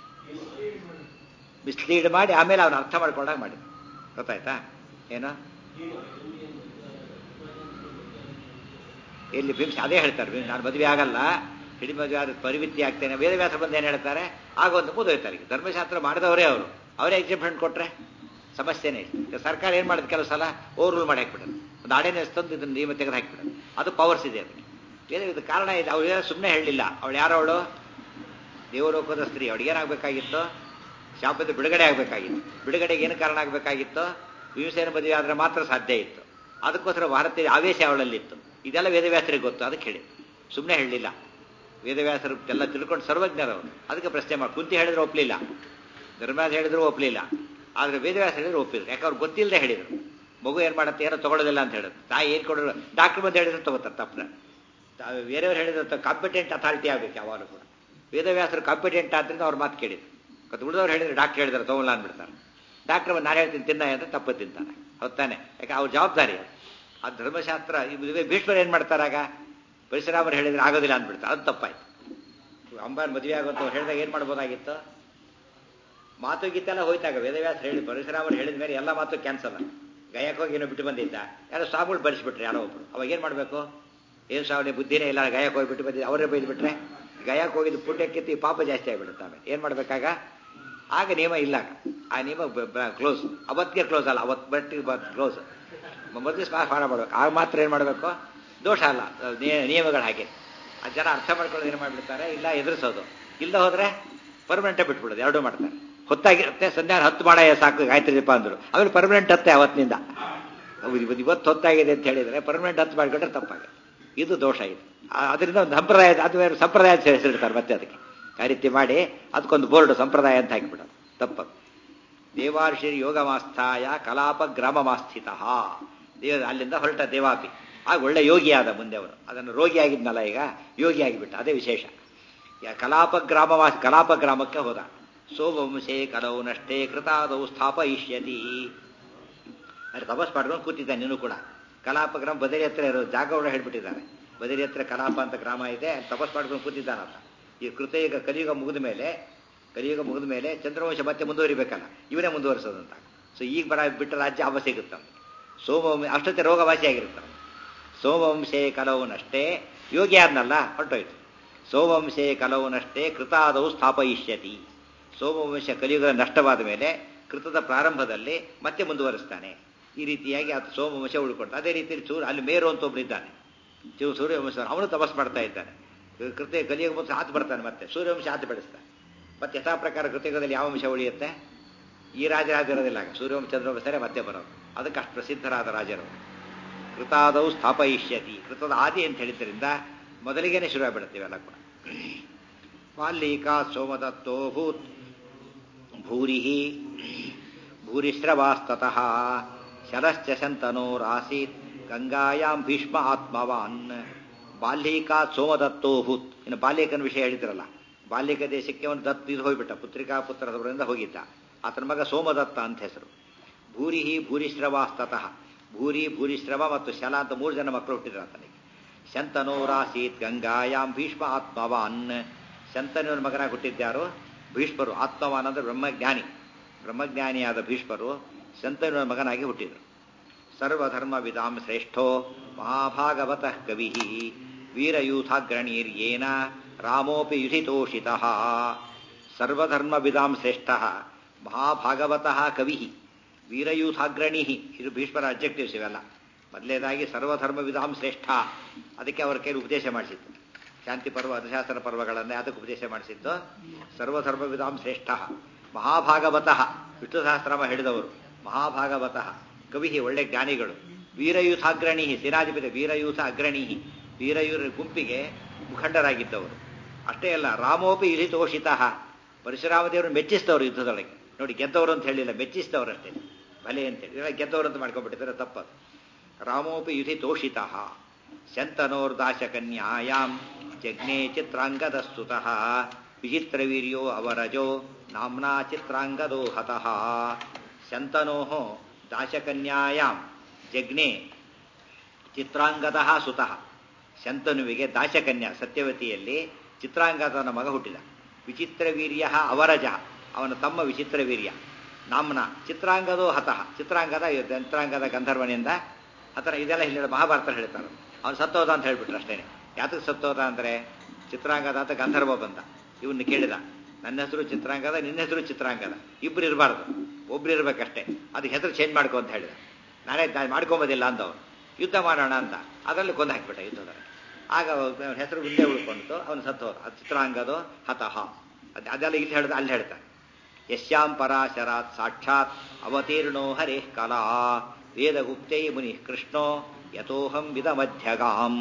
ಮಿಸ್ಲೀಡ್ ಮಾಡಿ ಆಮೇಲೆ ಅವನು ಅರ್ಥ ಮಾಡ್ಕೊಂಡಾಗ ಮಾಡಿ ಗೊತ್ತಾಯ್ತಾ ಏನೋ ಎಲ್ಲಿ ಬಿಂಸ ಅದೇ ಹೇಳ್ತಾರೆ ನಾನು ಮದುವೆ ಆಗಲ್ಲ ಹಿಡಿ ಮದುವೆ ಆದ ಪರಿವಿತ್ತಿ ಆಗ್ತೇನೆ ವೇದವ್ಯಾಸ ಬಂದು ಏನು ಹೇಳ್ತಾರೆ ಆಗೊಂದು ಮುದೋಯ್ತಾರೆ ಧರ್ಮಶಾಸ್ತ್ರ ಮಾಡಿದವರೇ ಅವರು ಅವರೇ ಎಕ್ಸಿಬಿಷನ್ ಕೊಟ್ರೆ ಸಮಸ್ಯೆನೇ ಇಲ್ಲ ಸರ್ಕಾರ ಏನು ಮಾಡಿದ ಕೆಲವು ಸಲ ಓವರ್ ರೂಲ್ ಮಾಡಿ ಹಾಕ್ಬಿಡೋದು ಒಂದು ಆರ್ಡಿನೆನ್ಸ್ ತಂದು ಇದನ್ನು ನಿಯಮ ತೆಗೆದು ಹಾಕಿಬಿಡೋದು ಅದು ಪವರ್ಸ್ ಇದೆ ಅದಕ್ಕೆ ಏನು ಇದು ಕಾರಣ ಇದೆ ಅವಳು ಏನೋ ಸುಮ್ಮನೆ ಹೇಳಲಿಲ್ಲ ಅವಳು ಯಾರೋ ಅವಳು ದೇವಲೋಕದ ಸ್ತ್ರೀ ಅವಳಿಗೆ ಏನಾಗಬೇಕಾಗಿತ್ತು ಶಾಪದ ಬಿಡುಗಡೆ ಆಗಬೇಕಾಗಿತ್ತು ಬಿಡುಗಡೆಗೆ ಏನು ಕಾರಣ ಆಗಬೇಕಾಗಿತ್ತು ಭೀಮಸೇನ ಮದುವೆ ಆದರೆ ಮಾತ್ರ ಸಾಧ್ಯ ಇತ್ತು ಅದಕ್ಕೋಸ್ಕರ ಭಾರತೀಯ ಆವೇಶ ಅವಳಲ್ಲಿತ್ತು ಇದೆಲ್ಲ ವೇದವ್ಯಾಸರಿಗೆ ಗೊತ್ತು ಅದಕ್ಕೆ ಹೇಳಿ ಸುಮ್ಮನೆ ಹೇಳಲಿಲ್ಲ ವೇದವ್ಯಾಸರು ಎಲ್ಲ ತಿಳ್ಕೊಂಡು ಸರ್ವಜ್ಞರವರು ಅದಕ್ಕೆ ಪ್ರಶ್ನೆ ಮಾಡಿ ಕುಂತಿ ಹೇಳಿದ್ರೆ ಒಪ್ಪಲಿಲ್ಲ ಧರ್ಮರಾಜ ಹೇಳಿದ್ರು ಒಪ್ಪಲಿಲ್ಲ ಆದರೆ ವೇದವ್ಯಾಸ ಹೇಳಿದ್ರು ಒಪ್ಪಿದ್ರು ಯಾಕೆ ಅವ್ರು ಗೊತ್ತಿಲ್ಲದೆ ಹೇಳಿದರು ಮಗು ಏನು ಮಾಡುತ್ತೆ ಏನೋ ತಗೊಳ್ಳೋದಿಲ್ಲ ಅಂತ ಹೇಳಿದ್ರು ತಾಯಿ ಏನು ಕೊಡೋರು ಡಾಕ್ಟರ್ ಬಂದು ಹೇಳಿದ್ರು ತಗೋತಾರೆ ತಪ್ಪನ ಬೇರೆಯವ್ರು ಹೇಳಿದ್ರು ಕಾಂಪಿಟೆಂಟ್ ಅಥಾರಿಟಿ ಆಗಬೇಕು ಯಾವಾಗಲೂ ಕೂಡ ವೇದವ್ಯಾಸರು ಕಾಂಪಿಟೆಂಟ್ ಆದ್ರಿಂದ ಅವ್ರ ಮಾತು ಕೇಳಿದ್ರು ಮತ್ತು ಉಳಿದವ್ರು ಹೇಳಿದ್ರೆ ಡಾಕ್ಟರ್ ಹೇಳಿದ್ರೆ ತಗೊಳ್ಳ ಅಂದ್ಬಿಡ್ತಾರೆ ಡಾಕ್ಟರ್ ನಾನು ಹೇಳ್ತೀನಿ ತಿನ್ನ ಅಂತ ತಪ್ಪು ತಿಂತಾನೆ ಹೊತ್ತಾನೆ ಯಾಕೆ ಅವ್ರ ಜವಾಬ್ದಾರಿ ಅದು ಆ ಧರ್ಮಶಾಸ್ತ್ರ ಇವೆ ಭೀಷ್ಮರು ಏನು ಮಾಡ್ತಾರಾಗ ಪರಶುರಾಮರು ಹೇಳಿದ್ರೆ ಆಗೋದಿಲ್ಲ ಅಂದ್ಬಿಡ್ತಾರೆ ಅದು ತಪ್ಪಾಯ್ತು ಅಂಬಾರ್ ಮದುವೆ ಆಗುವಂತ ಹೇಳಿದಾಗ ಏನು ಮಾಡ್ಬೋದಾಗಿತ್ತು ಮಾತು ಗೀತೆಲ್ಲ ಹೋಯ್ತಾಗ ವೇದವ್ಯಾಸ ಹೇಳಿ ಪರಶುರಾಮರು ಹೇಳಿದ ಮೇಲೆ ಎಲ್ಲ ಮಾತು ಕ್ಯಾನ್ಸಲ್ ಗಯಕ್ಕೆ ಹೋಗಿ ಏನೋ ಬಿಟ್ಟು ಬಂದಿದ್ದ ಯಾರೋ ಸ್ವಾಮಿಗಳು ಬರೆಸ್ಬಿಟ್ರೆ ಯಾರೋ ಒಬ್ರು ಅವಾಗ ಏನು ಮಾಡಬೇಕು ಏನು ಸ್ವಾಮಿ ಬುದ್ಧಿನೇ ಇಲ್ಲ ಗಯಕ್ಕೆ ಹೋಗಿ ಬಿಟ್ಟು ಬಂದಿದ್ದ ಅವರೇ ಬೈದ್ಬಿಟ್ರೆ ಗಯಕ್ಕೆ ಹೋಗಿದ್ದು ಪುಣ್ಯಕ್ಕಿತ್ತು ಈ ಪಾಪ ಜಾಸ್ತಿ ಆಗಿಬಿಡುತ್ತೆ ಆಮೇಲೆ ಏನು ಮಾಡಬೇಕಾಗ ಆಗ ನಿಯಮ ಇಲ್ಲ ಆ ನಿಯಮ ಕ್ಲೋಸ್ ಅವತ್ತಿಗೆ ಕ್ಲೋಸ್ ಅಲ್ಲ ಅವತ್ತು ಬಟ್ಟಿಗೆ ಕ್ಲೋಸ್ ಮೊದಲು ಸ್ಮಾ ಫಾಲೋ ಮಾಡ್ಬೇಕು ಆಗ ಮಾತ್ರ ಏನು ಮಾಡಬೇಕು ದೋಷ ಅಲ್ಲ ನಿಯಮಗಳು ಹಾಗೆ ಆ ಜನ ಅರ್ಥ ಮಾಡ್ಕೊಳ್ಳೋದು ಏನು ಮಾಡಿಬಿಡ್ತಾರೆ ಇಲ್ಲ ಎದುರಿಸೋದು ಇಲ್ಲ ಹೋದ್ರೆ ಪರ್ಮನೆಂಟೇ ಬಿಟ್ಬಿಡೋದು ಎರಡೂ ಮಾಡ್ತಾರೆ ಹೊತ್ತಾಗಿರುತ್ತೆ ಸಂಧ್ಯಾನ ಹತ್ತು ಮಾಡ ಸಾಕು ಗಾಯತ್ರಿ ದೀಪ ಅಂದರು ಆಮೇಲೆ ಪರ್ಮನೆಂಟ್ ಹತ್ತೆ ಅವತ್ತಿನಿಂದ ಇವತ್ತು ಹೊತ್ತಾಗಿದೆ ಅಂತ ಹೇಳಿದರೆ ಪರ್ಮನೆಂಟ್ ಹತ್ತು ಮಾಡಿಕೊಂಡ್ರೆ ತಪ್ಪಾಗಿದೆ ಇದು ದೋಷ ಇದು ಅದರಿಂದ ಒಂದು ಸಂಪ್ರದಾಯ ಅದು ಬೇರೆ ಸಂಪ್ರದಾಯ ಹೆಸರಿಡ್ತಾರೆ ಮತ್ತೆ ಅದಕ್ಕೆ ಆ ರೀತಿ ಮಾಡಿ ಅದಕ್ಕೊಂದು ಬೋರ್ಡ್ ಸಂಪ್ರದಾಯ ಅಂತ ಹಾಕಿಬಿಡೋದು ತಪ್ಪದು ದೇವಾರ್ಷಿ ಯೋಗಮಾಸ್ಥಾಯ ಕಲಾಪ ಗ್ರಾಮಮಾಸ್ಥಿತ ದೇವ ಅಲ್ಲಿಂದ ಹೊರಟ ದೇವಾಪಿ ಆಗ ಒಳ್ಳೆ ಯೋಗಿಯಾದ ಮುಂದೆ ಅವನು ಅದನ್ನು ರೋಗಿ ಆಗಿದ್ನಲ್ಲ ಈಗ ಯೋಗಿ ಆಗಿಬಿಟ್ಟ ಅದೇ ವಿಶೇಷ ಕಲಾಪ ಗ್ರಾಮವಾಸಿ ಕಲಾಪ ಗ್ರಾಮಕ್ಕೆ ಹೋದ ಸೋವಂಶೇ ಕಲವು ನಷ್ಟೇ ಕೃತಾದವು ಸ್ಥಾಪಯಿಷ್ಯತಿ ಅಲ್ಲಿ ತಪಸ್ ಮಾಡ್ಕೊಂಡು ಕೂತಿದ್ದಾನೆ ನೀನು ಕೂಡ ಕಲಾಪ ಗ್ರಾಮ ಬದರಿ ಹತ್ರ ಇರೋ ಜಾಗವನ್ನು ಹೇಳ್ಬಿಟ್ಟಿದ್ದಾರೆ ಬದರಿ ಹತ್ರ ಕಲಾಪ ಅಂತ ಗ್ರಾಮ ಇದೆ ತಪಸ್ ಮಾಡ್ಕೊಂಡು ಕೂತಿದ್ದಾನಂತ ಈ ಕೃತಯುಗ ಕಲಿಯುಗ ಮುಗಿದ ಮೇಲೆ ಕಲಿಯುಗ ಮುಗಿದ ಮೇಲೆ ಚಂದ್ರವಂಶ ಮತ್ತೆ ಮುಂದುವರಿಬೇಕಲ್ಲ ಇವನೇ ಮುಂದುವರಿಸೋದಂತ ಸೊ ಈಗ ಬರ ಬಿಟ್ಟ ರಾಜ್ಯ ಅವ ಸಿಗುತ್ತೆ ಸೋಮವಂಶ ಅಷ್ಟೊತ್ತೆ ರೋಗವಾಸಿ ಆಗಿರ್ತಾನೆ ಸೋಮವಂಶೇ ಕಲವುನಷ್ಟೇ ಯೋಗಿ ಆದ್ನಲ್ಲ ಹೊರಟೋಯ್ತು ಸೋಮವಂಶೇ ಕಲವುನಷ್ಟೇ ಕೃತಾದವು ಸ್ಥಾಪಯಿಷ್ಯತಿ ಸೋಮವಂಶ ಕಲಿಯುಗ ನಷ್ಟವಾದ ಮೇಲೆ ಕೃತದ ಪ್ರಾರಂಭದಲ್ಲಿ ಮತ್ತೆ ಮುಂದುವರಿಸ್ತಾನೆ ಈ ರೀತಿಯಾಗಿ ಅದು ಸೋಮವಂಶ ಉಳ್ಕೊಂಡು ಅದೇ ರೀತಿಯಲ್ಲಿ ಸೂರ್ಯ ಅಲ್ಲಿ ಮೇರು ಅಂತ ಒಬ್ಬನಿದ್ದಾನೆ ಸೂರ್ಯವಂಶ ಅವನು ತಪಸ್ ಮಾಡ್ತಾ ಇದ್ದಾನೆ ಕೃತ್ಯ ಕಲಿಯುಗ ಮುಂಚೆ ಹಾತು ಬರ್ತಾನೆ ಮತ್ತೆ ಸೂರ್ಯವಂಶ ಹಾತು ಬೆಳೆಸ್ತಾನೆ ಮತ್ತೆ ಯಥಾ ಪ್ರಕಾರ ಕೃತಿಯುಗದಲ್ಲಿ ಯಾವ ಅಂಶ ಉಳಿಯುತ್ತೆ ಈ ರಾಜರಾಜಿರೋದಿಲ್ಲ ಸೂರ್ಯವಂಶ ಚಂದ್ರವಂಶರೇ ಮತ್ತೆ ಬರೋದು ಅದಕ್ಕೆ ಅಷ್ಟು ಪ್ರಸಿದ್ಧರಾದ ರಾಜರು ಕೃತಾದವು ಸ್ಥಾಪಯಿಷ್ಯತಿ ಕೃತದ ಆದಿ ಅಂತ ಹೇಳಿದ್ರಿಂದ ಮೊದಲಿಗೆನೆ ಶುರು ಆಗ್ಬಿಡುತ್ತೆ ಇವೆಲ್ಲ ಕೂಡ ವಾಲ್ಮೀಕಾ ಸೋಮದತ್ತೋ ಭೂತ್ ಭೂರಿ ಭೂರಿಶ್ರವಾಸ್ತತಃ ಶರಶ್ಚ ಶಂತನೋರಾಸೀತ್ ಗಂಗಾಯಾಂ ಭೀಷ್ಮ ಆತ್ಮವಾನ್ ಬಾಲ್ಯೀಕಾ ಸೋಮದತ್ತೋ ಭೂತ್ ಇನ್ನು ಬಾಲ್ಯಕನ ವಿಷಯ ಹೇಳಿದ್ರಲ್ಲ ಬಾಲ್ಯಕ ದೇಶಕ್ಕೆ ಅವನು ದತ್ ಇದು ಹೋಗ್ಬಿಟ್ಟ ಪುತ್ರಿಕಾ ಪುತ್ರದವರಿಂದ ಹೋಗಿದ್ದ ಆತನ ಮಗ ಸೋಮದತ್ತ ಅಂತ ಹೆಸರು ಭೂರಿ ಭೂರಿಶ್ರವಾಸ್ತತಃ ಭೂರಿ ಭೂರಿಶ್ರವ ಮತ್ತು ಶಲ ಅಂತ ಮೂರು ಜನ ಮಕ್ಕಳು ಹುಟ್ಟಿದ್ರು ಆತನಿಗೆ ಶಂತನೋರಾಸೀತ್ ಗಂಗಾಯಾಂ ಭೀಷ್ಮ ಆತ್ಮವಾನ್ ಶಂತನವರ ಮಗನಾಗಿ ಹುಟ್ಟಿದ್ಯಾರು ಭೀಷ್ಮರು ಆತ್ಮವಾನ್ ಅಂದ್ರೆ ಬ್ರಹ್ಮಜ್ಞಾನಿ ಬ್ರಹ್ಮಜ್ಞಾನಿಯಾದ ಭೀಷ್ಮರು ಶಂತನವರ ಮಗನಾಗಿ ಹುಟ್ಟಿದರು ಸರ್ವಧರ್ಮ ವಿಧಾಂ ಶ್ರೇಷ್ಠೋ ಮಹಾಭಾಗವತಃ ಕವಿ ವೀರಯೂಥಾಗ್ರಣೀರ್ಯೇನ ರಾಮೋಪಿ ಯುಧಿತೋಷಿತ ಸರ್ವಧರ್ಮ ವಿಧಾಂ ಶ್ರೇಷ್ಠ ಮಹಾಭಾಗವತಃ ಕವಿ ವೀರಯೂಥಾಗ್ರಣಿ ಇದು ಭೀಷ್ಮರ ಅಬ್ಜೆಕ್ಟಿವ್ಸ್ ಇವೆಲ್ಲ ಮೊದಲನೇದಾಗಿ ಸರ್ವಧರ್ಮ ವಿಧಾಂ ಶ್ರೇಷ್ಠ ಅದಕ್ಕೆ ಅವರ ಕೈಲಿ ಉಪದೇಶ ಮಾಡಿಸಿತ್ತು ಶಾಂತಿ ಪರ್ವ ಅನುಶಾಸನ ಪರ್ವಗಳನ್ನೇ ಅದಕ್ಕೆ ಉಪದೇಶ ಮಾಡಿಸಿದ್ದು ಸರ್ವಧರ್ಮ ವಿಧಾಂ ಶ್ರೇಷ್ಠ ಮಹಾಭಾಗವತಃ ವಿಷ್ಣು ಸಹಸ್ರಾಮ ಹೇಳಿದವರು ಮಹಾಭಾಗವತಃ ಕವಿ ಒಳ್ಳೆ ಜ್ಞಾನಿಗಳು ವೀರಯೂಥಾಗ್ರಣಿ ಸೇನಾಧಿಪತಿ ವೀರಯೂಥ ಅಗ್ರಣಿ ವೀರಯೂರ ಗುಂಪಿಗೆ ಮುಖಂಡರಾಗಿದ್ದವರು ಅಷ್ಟೇ ಅಲ್ಲ ರಾಮೋಪಿ ಇಳಿತೋಷಿತ ಪರಶುರಾಮದೇವರು ಮೆಚ್ಚಿಸಿದವರು ಯುದ್ಧದೊಳಗೆ ನೋಡಿ ಗೆದ್ದವರು ಅಂತ ಹೇಳಿಲ್ಲ ಮೆಚ್ಚಿಸಿದವರು ಅಷ್ಟೇ ಭಲೆ ಅಂತೇಳಿ ಇವಾಗ ಗೆದ್ದವರು ಅಂತ ಮಾಡ್ಕೊಂಡ್ಬಿಟ್ಟಿದ್ದಾರೆ ತಪ್ಪದು ರಾಮೋಪಿ ಯುಧಿ ತೋಷಿತ ಶಂತನೋರ್ದಾಶಕನ್ಯಾಯಾಂ ಜಗ್ನೇ ಚಿತ್ರಾಂಗದ ಸ್ತುತಃ ವಿಚಿತ್ರವೀರ್ಯೋ ಅವರಜೋ ನಾಮ್ನಾ ಚಿತ್ರಾಂಗದೋ ಹತಃ ಶಂತನೋ ದಾಶಕನ್ಯಾಯಾಂ ಜಗ್ನೇ ಚಿತ್ರಾಂಗದ ಸುತಃ ಶಂತನುವಿಗೆ ದಾಶಕನ್ಯಾ ಸತ್ಯವತಿಯಲ್ಲಿ ಚಿತ್ರಾಂಗದನ ಮಗ ಹುಟ್ಟಿದ ವಿಚಿತ್ರ ವೀರ್ಯ ಅವರಜ ಅವನ ತಮ್ಮ ವಿಚಿತ್ರ ವೀರ್ಯ ನಾಮ್ನ ಚಿತ್ರಾಂಗದೋ ಹತಃ ಚಿತ್ರಾಂಗದ ಯಂತ್ರಾಂಗದ ಗಂಧರ್ವನಿಂದ ಹತರ ಇದೆಲ್ಲ ಹೇಳಿ ಮಹಾಭಾರತ ಹೇಳ್ತಾರೆ ಅವನು ಸತ್ತೋದ ಅಂತ ಹೇಳ್ಬಿಟ್ರು ಅಷ್ಟೇನೆ ಯಾತಕ್ಕೆ ಸತ್ತೋದ ಅಂದರೆ ಚಿತ್ರಾಂಗದ ಅಂತ ಗಂಧರ್ವ ಬಂದ ಇವನ್ನ ಕೇಳಿದ ನನ್ನ ಹೆಸರು ಚಿತ್ರಾಂಗದ ನಿನ್ನ ಹೆಸರು ಚಿತ್ರಾಂಗದ ಇಬ್ರು ಇರಬಾರ್ದು ಒಬ್ರು ಇರ್ಬೇಕಷ್ಟೇ ಅದಕ್ಕೆ ಹೆಸರು ಚೇಂಜ್ ಮಾಡ್ಕೊ ಅಂತ ಹೇಳಿದ ನಾನೇ ನಾನು ಮಾಡ್ಕೊಂಬೋದಿಲ್ಲ ಅಂದವನು ಯುದ್ಧ ಮಾಡೋಣ ಅಂತ ಅದರಲ್ಲಿ ಕೊಂದು ಹಾಕಿಬಿಟ್ಟ ಯುದ್ಧದಲ್ಲಿ ಆಗ ಅವನ ಹೆಸರು ಹಿಂದೆ ಉಳ್ಕೊಂಡಿತು ಅವನು ಸತ್ತೋದ ಅದು ಚಿತ್ರಾಂಗದು ಹತಃ ಅದು ಅದೆಲ್ಲ ಇಲ್ಲಿ ಹೇಳ್ದ ಅಲ್ಲಿ ಹೇಳ್ತಾನೆ ಯಶ್ಯಾಂ ಪರಾಶರಾತ್ ಸಾಕ್ಷಾತ್ ಅವತೀರ್ಣೋ ಹರೇ ಕಲಾ ವೇದಗುಪ್ತೈ ಮುನಿ ಕೃಷ್ಣೋ ಯಥೋಹಂ ವಿಧ ಮಧ್ಯಗಾಂ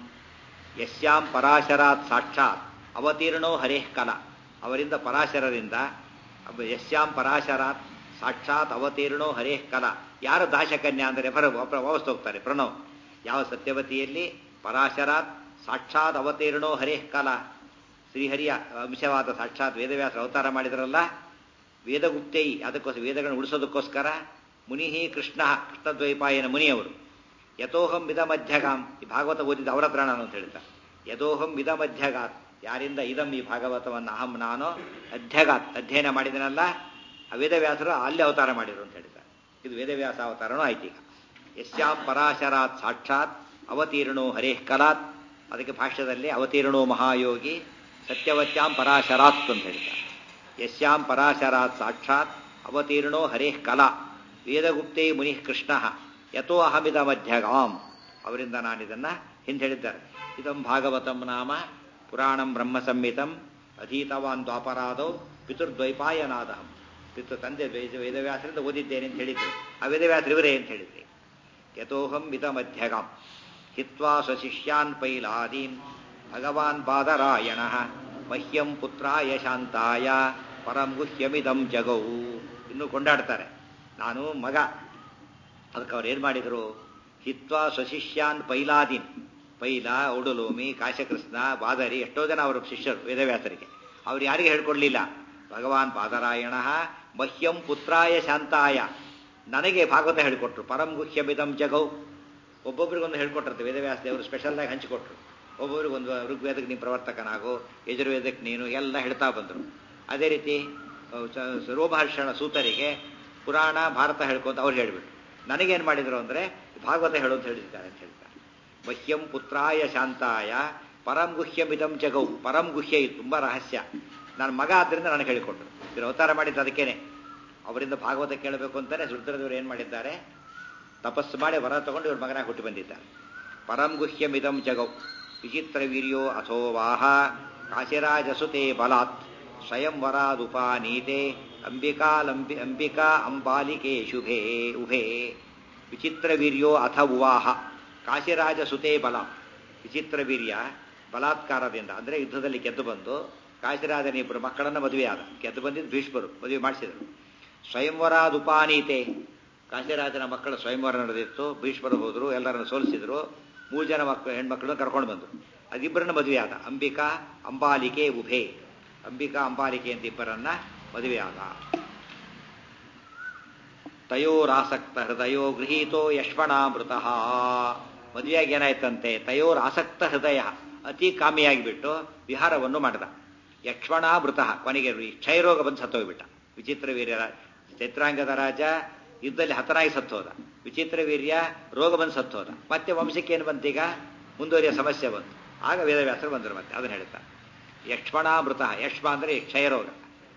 ಯಶ್ಯಾಂ ಪರಾಶರಾತ್ ಸಾಕ್ಷಾತ್ ಅವತೀರ್ಣೋ ಹರೇ ಕಲ ಅವರಿಂದ ಪರಾಶರರಿಂದ ಅವ- ಯಶ್ಯಾಂ ಪರಾಶರಾತ್ ಸಾಕ್ಷಾತ್ ಅವತೀರ್ಣೋ ಹರೇ ಕಲ ಯಾರು ದಾಶಕನ್ಯಾ ಅಂದರೆ ಪರ ವಾಪಸ್ ಹೋಗ್ತಾರೆ ಪ್ರಣವ್ ಯಾವ ಸತ್ಯವತಿಯಲ್ಲಿ ಪರಾಶರಾತ್ ಸಾಕ್ಷಾತ್ ಅವತೀರ್ಣೋ ಹರೇ ಕಲ ಶ್ರೀಹರಿಯ ಅಂಶವಾದ ಸಾಕ್ಷಾತ್ ವೇದವ್ಯಾಸ ಅವತಾರ ಮಾಡಿದ್ರಲ್ಲ ವೇದಗುಪ್ತೈ ಅದಕ್ಕೋಸ್ಕರ ವೇದಗಳನ್ನು ಉಳಿಸೋದಕ್ಕೋಸ್ಕರ ಮುನಿ ಕೃಷ್ಣ ಕೃಷ್ಣದ್ವೈಪಾಯನ ಮುನಿಯವರು ಯಥೋಹಂ ವಿಧ ಮಧ್ಯಗಾಂ ಈ ಭಾಗವತ ಓದಿದ ಅವರ ಹತ್ರ ನಾನು ಅಂತ ಹೇಳ್ತಾರೆ ಯಥೋಹಂ ವಿಧ ಮಧ್ಯಗಾತ್ ಯಾರಿಂದ ಇದಂ ಈ ಭಾಗವತವನ್ನು ಅಹಂ ನಾನು ಅಧ್ಯಗಾತ್ ಅಧ್ಯಯನ ಮಾಡಿದನಲ್ಲ ಆ ವೇದವ್ಯಾಸರು ಅಲ್ಲಿ ಅವತಾರ ಮಾಡಿದ್ರು ಅಂತ ಹೇಳ್ತಾರೆ ಇದು ವೇದವ್ಯಾಸ ಅವತಾರನೂ ಆಯ್ತು ಈಗ ಯಶ್ಯಾಂ ಪರಾಶರಾತ್ ಸಾಕ್ಷಾತ್ ಅವತೀರ್ಣೋ ಹರೇಃ ಕಲಾತ್ ಅದಕ್ಕೆ ಭಾಷ್ಯದಲ್ಲಿ ಅವತೀರ್ಣೋ ಮಹಾಯೋಗಿ ಸತ್ಯವತ್ಯಾಂ ಪರಾಶರಾತ್ ಅಂತ ಹೇಳ್ತಾರೆ ಯಶ್ಯಾಂ ಪರಾಶರಾತ್ ಸಾಕ್ಷಾತ್ ಅವತೀರ್ಣೋ ಹರೇಃ ಕಲಾ ವೇದಗುಪ್ತೇ ಮುನಿ ಕೃಷ್ಣ ಯಥೋ ಅಹಮಿದ ಮಧ್ಯಗಾಂ ಅವರಿಂದ ನಾನಿದನ್ನ ಹಿಂದೆ ಹೇಳಿದ್ದಾರೆ ಇದಂ ಭಾಗವತಂ ನಾಮ ಪುರಾಣಂ ಬ್ರಹ್ಮ ಸಂಹಿತಂ ಅಧೀತವಾನ್ ದ್ವಾಪರಾದೌ ಪಿತೃದ್ವೈಪಾಯನಾದಹಂ ಪಿತೃ ತಂದೆ ವೇದ- ವೇದವ್ಯಾಸರಿಂದ ಓದಿದ್ದೇನೆ ಅಂತ ಹೇಳಿದ್ರು ಆ ವೇದವ್ಯಾಸರು ಇವರೇ ಅಂತ ಹೇಳಿದ್ರಿ ಯಥೋಹಂ ವಿಧ ಮಧ್ಯಗಾಂ ಹಿತ್ವಾ ಸ್ವಶಿಷ್ಯಾನ್ ಪೈಲಾದೀನ್ ಭಗವಾನ್ ಬಾದರಾಯಣ ಮಹ್ಯಂ ಪುತ್ರಾಯ ಶಾಂತಾಯ ಪರಂ ಗುಹ್ಯಮಿದಂ ಜಗೌ ಇನ್ನು ಕೊಂಡಾಡ್ತಾರೆ ನಾನು ಮಗ ಅದಕ್ಕೆ ಅವ್ರು ಏನು ಮಾಡಿದರು ಹಿತ್ವಾ ಸ್ವಶಿಷ್ಯಾನ್ ಪೈಲಾದೀನ್ ಪೈಲ ಒಡುಲೋಮಿ ಕಾಶಕೃಷ್ಣ ಬಾದರಿ ಎಷ್ಟೋ ಜನ ಅವರ ಶಿಷ್ಯರು ವೇದವ್ಯಾಸರಿಗೆ ಅವ್ರು ಯಾರಿಗೆ ಹೇಳ್ಕೊಡ್ಲಿಲ್ಲ ಭಗವಾನ್ ಬಾದರಾಯಣ ಮಹ್ಯಂ ಪುತ್ರಾಯ ಶಾಂತಾಯ ನನಗೆ ಭಾಗವತ ಹೇಳಿಕೊಟ್ರು ಪರಂ ಗುಹ್ಯಮಿದಂ ಜಗೌ ಒಬ್ಬೊಬ್ರಿಗೊಂದು ಹೇಳ್ಕೊಟ್ರಂತೆ ವೇದವ್ಯಾಸ ದೇವರು ಸ್ಪೆಷಲ್ಲಾಗಿ ಹಂಚಿಕೊಟ್ರು ಒಬ್ಬೊಬ್ರಿಗೊಂದು ಋಗ್ವೇದಕ್ಕೆ ನೀನು ಪ್ರವರ್ತಕನಾಗು ಯಜುರ್ವೇದಕ್ಕೆ ನೀನು ಎಲ್ಲ ಹೇಳ್ತಾ ಬಂದರು ಅದೇ ರೀತಿ ಅಹ್, ಸ- ಸ- ರೋಮಹರ್ಷಣ ಸೂತರಿಗೆ ಪುರಾಣ ಭಾರತ ಹೇಳ್ಕೊಂತ ಅವ್ರು ಹೇಳಿಬಿಟ್ರು ನನಗೇನು ಮಾಡಿದ್ರು ಅಂದರೆ ಭಾಗವತ ಹೇಳು ಅಂತ ಹೇಳಿದ್ದಾರೆ ಅಂತ ಹೇಳ್ತಾರೆ ಮಹ್ಯಂ ಪುತ್ರಾಯ ಶಾಂತಾಯ ಪರಂ ಗುಹ್ಯಮಿದಂ ಜಗೌ ಪರಂ ಗುಹ್ಯ ಇದು ತುಂಬ ರಹಸ್ಯ ನನ್ನ ಮಗ ಆದ್ದರಿಂದ ನನಗೆ ಹೇಳಿಕೊಟ್ರು ಇವರು ಅವತಾರ ಮಾಡಿದ್ದು ಅದಕ್ಕೇನೆ ಅವರಿಂದ ಭಾಗವತ ಕೇಳಬೇಕು ಅಂತಾನೆ ರುದ್ರದೇವರು ಏನು ಮಾಡಿದ್ದಾರೆ ತಪಸ್ಸು ಮಾಡಿ ವರ ತಗೊಂಡು ಇವ್ರ ಮಗನಾಗಿ ಹುಟ್ಟಿ ಬಂದಿದ್ದಾರೆ ಪರಂ ಗುಹ್ಯಮಿದಂ ಜಗೌ ವಿಚಿತ್ರ ವೀರ್ಯೋ ಅಥೋ ವಾಹ ಕಾಶಿರಾಜಸುತೆ ಬಲಾತ್ ಸ್ವಯಂವರಾದುಪಾನೀತೆ ಅಂಬಿಕಾಲಂಬಿ ಅಂಬಿಕಾ ಅಂಬಾಲಿಕೆ ಶುಭೆ ಉಭೆ ವಿಚಿತ್ರ ವೀರ್ಯೋ ಅಥ ಉವಾಹ ಕಾಶಿರಾಜ ಸುತೆ ಬಲ ವಿಚಿತ್ರ ವೀರ್ಯ ಬಲಾತ್ಕಾರದಿಂದ ಅಂದರೆ ಯುದ್ಧದಲ್ಲಿ ಗೆದ್ದು ಬಂದು ಕಾಶಿರಾಜನ ಇಬ್ಬರು ಮಕ್ಕಳನ್ನು ಮದುವೆಯಾದ ಗೆದ್ದು ಬಂದಿದ್ದು ಭೀಷ್ಮರು ಮದುವೆ ಮಾಡಿಸಿದರು ಸ್ವಯಂವರಾದುಪಾನೀತೆ ಕಾಶಿರಾಜನ ಮಕ್ಕಳ ಸ್ವಯಂವರ ನಡೆದಿತ್ತು ಭೀಷ್ಮರು ಹೋದರು ಎಲ್ಲರನ್ನು ಸೋಲಿಸಿದ್ರು ಮೂರು ಜನ ಮಕ್ಕಳು ಹೆಣ್ಮಕ್ಳನ್ನ ಕರ್ಕೊಂಡು ಬಂದರು ಅದಿಬ್ಬರನ್ನ ಮದುವೆಯಾದ ಅಂಬಿಕಾ ಅಂಬಾಲಿಕೆ ಉಭೆ ಅಂಬಿಕಾ ಅಂಬಾಲಿಕೆ ಅಂತ ಇಬ್ಬರನ್ನ ಮದುವೆಯಾದ ತಯೋರಾಸಕ್ತ ಹೃದಯೋ ಗೃಹೀತೋ ಯಶ್ವಣಾಮೃತ ಮದುವೆಯಾಗಿ ಏನಾಯ್ತಂತೆ ತಯೋರಾಸಕ್ತ ಹೃದಯ ಅತಿ ಕಾಮಿಯಾಗಿಬಿಟ್ಟು ವಿಹಾರವನ್ನು ಮಾಡಿದ ಯಕ್ಷ್ಮಣಾಮೃತ ಕೊನೆಗೆ ಈ ಕ್ಷಯರೋಗ ಬಂದು ಸತ್ತೋಗ್ಬಿಟ್ಟ ವಿಚಿತ್ರ ವೀರ್ಯ ಚೈತ್ರಾಂಗದ ರಾಜ ಯುದ್ಧದಲ್ಲಿ ಹತನಾಗಿ ಸತ್ತೋದ ವಿಚಿತ್ರ ವೀರ್ಯ ರೋಗ ಬಂದು ಸತ್ತೋದ ಮತ್ತೆ ವಂಶಕ್ಕೆ ಏನು ಬಂತೀಗ ಮುಂದುವರಿಯ ಸಮಸ್ಯೆ ಬಂತು ಆಗ ವೇದವ್ಯಾಸರು ಬಂದರು ಮತ್ತೆ ಅದನ್ನು ಹೇಳ್ತಾ ಯಕ್ಷ್ಮಣಾಮೃತ ಯಕ್ಷ್ಮ ಅಂದರೆ ಕ್ಷಯರೋಗ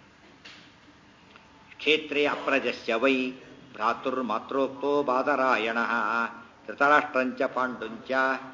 ಕ್ಷೇತ್ರೇ ಅಪ್ರಜಸ್ಯ ವೈ ಭ್ರಾತುರ್ಮಾತ್ರೋಕ್ತೋ ಬಾದರಾಯಣ ಧೃತರಾಷ್ಟ್ರಂಚ ಪಾಂಡುಂಚ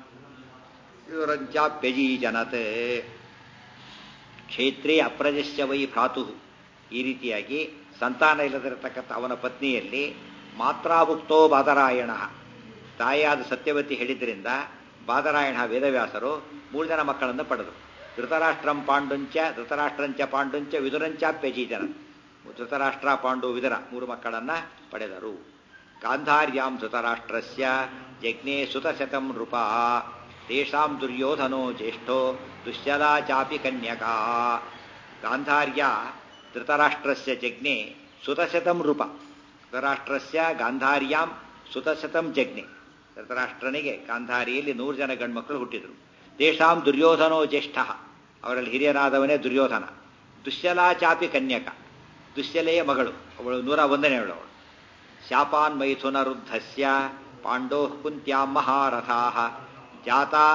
ಇವರಂಚಾಪ್ಯಜೀಜನತ್ ಕ್ಷೇತ್ರೇ ಅಪ್ರಜಸ್ಯ ವೈ ಭ್ರಾತು ಈ ರೀತಿಯಾಗಿ ಸಂತಾನ ಇಲ್ಲದಿರತಕ್ಕಂಥ ಅವನ ಪತ್ನಿಯಲ್ಲಿ ಮಾತ್ರಾಭುಕ್ತೋ ಬಾದರಾಯಣ ತಾಯಿಯಾದ ಸತ್ಯವತಿ ಹೇಳಿದ್ರಿಂದ ಬಾದರಾಯಣ ವೇದವ್ಯಾಸರು ಮೂರು ಜನ ಮಕ್ಕಳನ್ನು ಪಡೆದರು ಧೃತರಾಷ್ಟ್ರಂ ಪಾಂಡುಂಚ ಧೃತರಾಷ್ಟ್ರಂಚ ಪಾಂಡುಂಚ ವಿದುರಂಚಾಪ್ಯಜೀಜನ ಧೃತರಾಷ್ಟ್ರ ಪಾಂಡು ವಿದರ ಮೂರು ಮಕ್ಕಳನ್ನ ಪಡೆದರು ಗಾಂಧಾರ್ಯಾಂ ಧೃತರಾಷ್ಟ್ರಸ್ಯ ಯಜ್ಞೆ ಸುತಶತಂ ನೃಪ ತೇಷಾಂ ದುರ್ಯೋಧನೋ ಜ್ಯೇಷ್ಠೋ ದುಶ್ಯಲಾ ಚಾಪಿ ಕನ್ಯಕಾ ಗಾಂಧಾರ್ಯ ಧೃತರಾಷ್ಟ್ರಸ್ಯ ಜಜ್ಞೆ ಸುತಶತಂ ರೂಪ ಧೃತರಾಷ್ಟ್ರಸ್ಯ ಗಾಂಧಾರ್ಯಾಂ ಸುತಶತಂ ಜಜ್ಞೆ ಧೃತರಾಷ್ಟ್ರನಿಗೆ ಗಾಂಧಾರಿಯಲ್ಲಿ ನೂರು ಜನ ಗಂಡ್ಮಕ್ಕಳು ಹುಟ್ಟಿದರು ತೇಷಾಂ ದುರ್ಯೋಧನೋ ಜ್ಯೇಷ್ಠ ಅವರಲ್ಲಿ ಹಿರಿಯರಾದವನೇ ದುರ್ಯೋಧನ ದುಶ್ಯಲಾ ಚಾಪಿ ಕನ್ಯಕ ದುಶ್ಯಲೆಯ ಮಗಳು ಅವಳು ನೂರ ಒಂದನೇ ಅವಳು ಶಾಪಾನ್ ಮೈಥುನ ರುದ್ಧಸ್ಯ ಪಾಂಡೋ ಕುಂತ್ಯಾಂ ಮಹಾರಥಾ ಜಾತಾ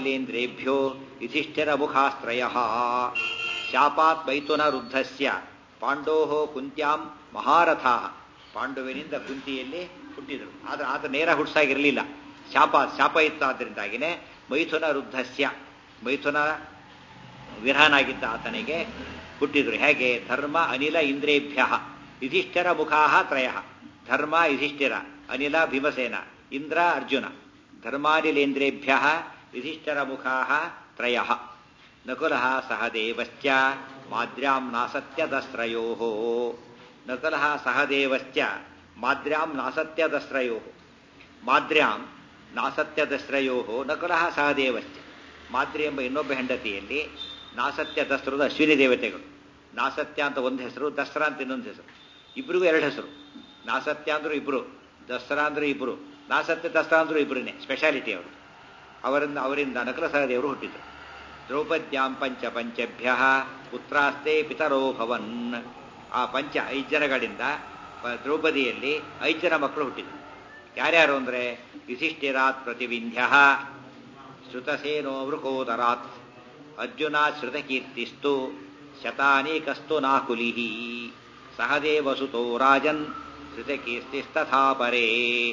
ಧರ್ಮಾನಿಲೇಂದ್ರೇಭ್ಯೋ ಯುಧಿಷ್ಠಿರ ಮುಖಾಸ್ತ್ರಯ ಶಾಪಾತ್ ಮೈಥುನ ರುದ್ಧಸ್ಯ ಪಾಂಡೋಹೋ ಕುಂತ್ಯಾಂ ಮಹಾರಥಾ ಪಾಂಡುವಿನಿಂದ ಕುಂತಿಯಲ್ಲಿ ಹುಟ್ಟಿದರು ಆದ್ರೆ ಆತ ನೇರ ಹುಟ್ಸಾಗಿರಲಿಲ್ಲ ಶಾಪ ಶಾಪ ಇತ್ತು ಆದ್ದರಿಂದಾಗಿನೇ ಮೈಥುನ ವೃದ್ಧಸ್ಯ ಮೈಥುನ ವಿರಹನಾಗಿದ್ದ ಆತನಿಗೆ ಹುಟ್ಟಿದ್ರು ಹೇಗೆ ಧರ್ಮ ಅನಿಲ ಇಂದ್ರೇಭ್ಯ ಯುಧಿಷ್ಠಿರ ಮುಖಾಹ ತ್ರಯ ಧರ್ಮ ಯುಧಿಷ್ಠಿರ ಅನಿಲ ಭೀಮಸೇನ ಇಂದ್ರ ಅರ್ಜುನ ಧರ್ಮಾನಿಲೇಂದ್ರೇಭ್ಯ ಯುಧಿಷ್ಠಿರ ಮುಖಾಹ ತ್ರಯ ನಕುಲ ಸಹದೇವಶ್ಚ ಮಾದ್ರ್ಯಾಂ ನಾಸತ್ಯದಸ್ರಯೋ ನಕುಲ ಸಹದೇವಶ್ಚ ಮಾದ್ರ್ಯಾಂ ನಾಸತ್ಯದಸ್ರಯೋ ಮಾದ್ರ್ಯಾಂ ನಾಸತ್ಯದಸ್ರಯೋ ನಕುಲ ಸಹದೇವಶ್ಚ ಮಾದ್ರಿ ಎಂಬ ಇನ್ನೊಬ್ಬ ಹೆಂಡತಿಯಲ್ಲಿ ನಾಸತ್ಯ ದಸ್ರದ ಅಶ್ವಿನಿ ದೇವತೆಗಳು ನಾಸತ್ಯ ಅಂತ ಒಂದು ಹೆಸರು ದಸರಾ ಅಂತ ಇನ್ನೊಂದು ಹೆಸರು ಇಬ್ಬರಿಗೂ ಎರಡು ಹೆಸರು ನಾಸತ್ಯ ಅಂದ್ರೂ ಇಬ್ರು ದಸರಾ ಅಂದ್ರೂ ಇಬ್ರು ನಾಸತ್ಯ ದಸರಾ ಅಂದ್ರೂ ಇಬ್ರನ್ನೇ ಸ್ಪೆಷಾಲಿಟಿ ಅವರು ಅವರಿಂದ ಅವರಿಂದ ನಕಲ ಸಹದೇವರು ಹುಟ್ಟಿದರು ದ್ರೌಪದ್ಯಾಂ ಪಂಚ ಪಂಚಭ್ಯ ಪುತ್ರಾಸ್ತೆ ಪಿತರೋ ಭವನ್ ಆ ಪಂಚ ಐದು ಜನಗಳಿಂದ ದ್ರೌಪದಿಯಲ್ಲಿ ಐದು ಜನ ಮಕ್ಕಳು ಹುಟ್ಟಿದರು ಯಾರ್ಯಾರು ಅಂದರೆ ಯುಧಿಷ್ಠಿರಾತ್ ಪ್ರತಿವಿಂಧ್ಯ ಶ್ರುತಸೇನೋ ವೃಕೋದರಾತ್ ಅರ್ಜುನ ಶ್ರುತಕೀರ್ತಿಸ್ತು ಶತಾನೀಕಸ್ತು ನಾಕುಲಿ ಸಹದೇವಸುತೋ ರಾಜನ್ ಶ್ರುತಕೀರ್ತಿಸ್ತಥಾ ಪರೇ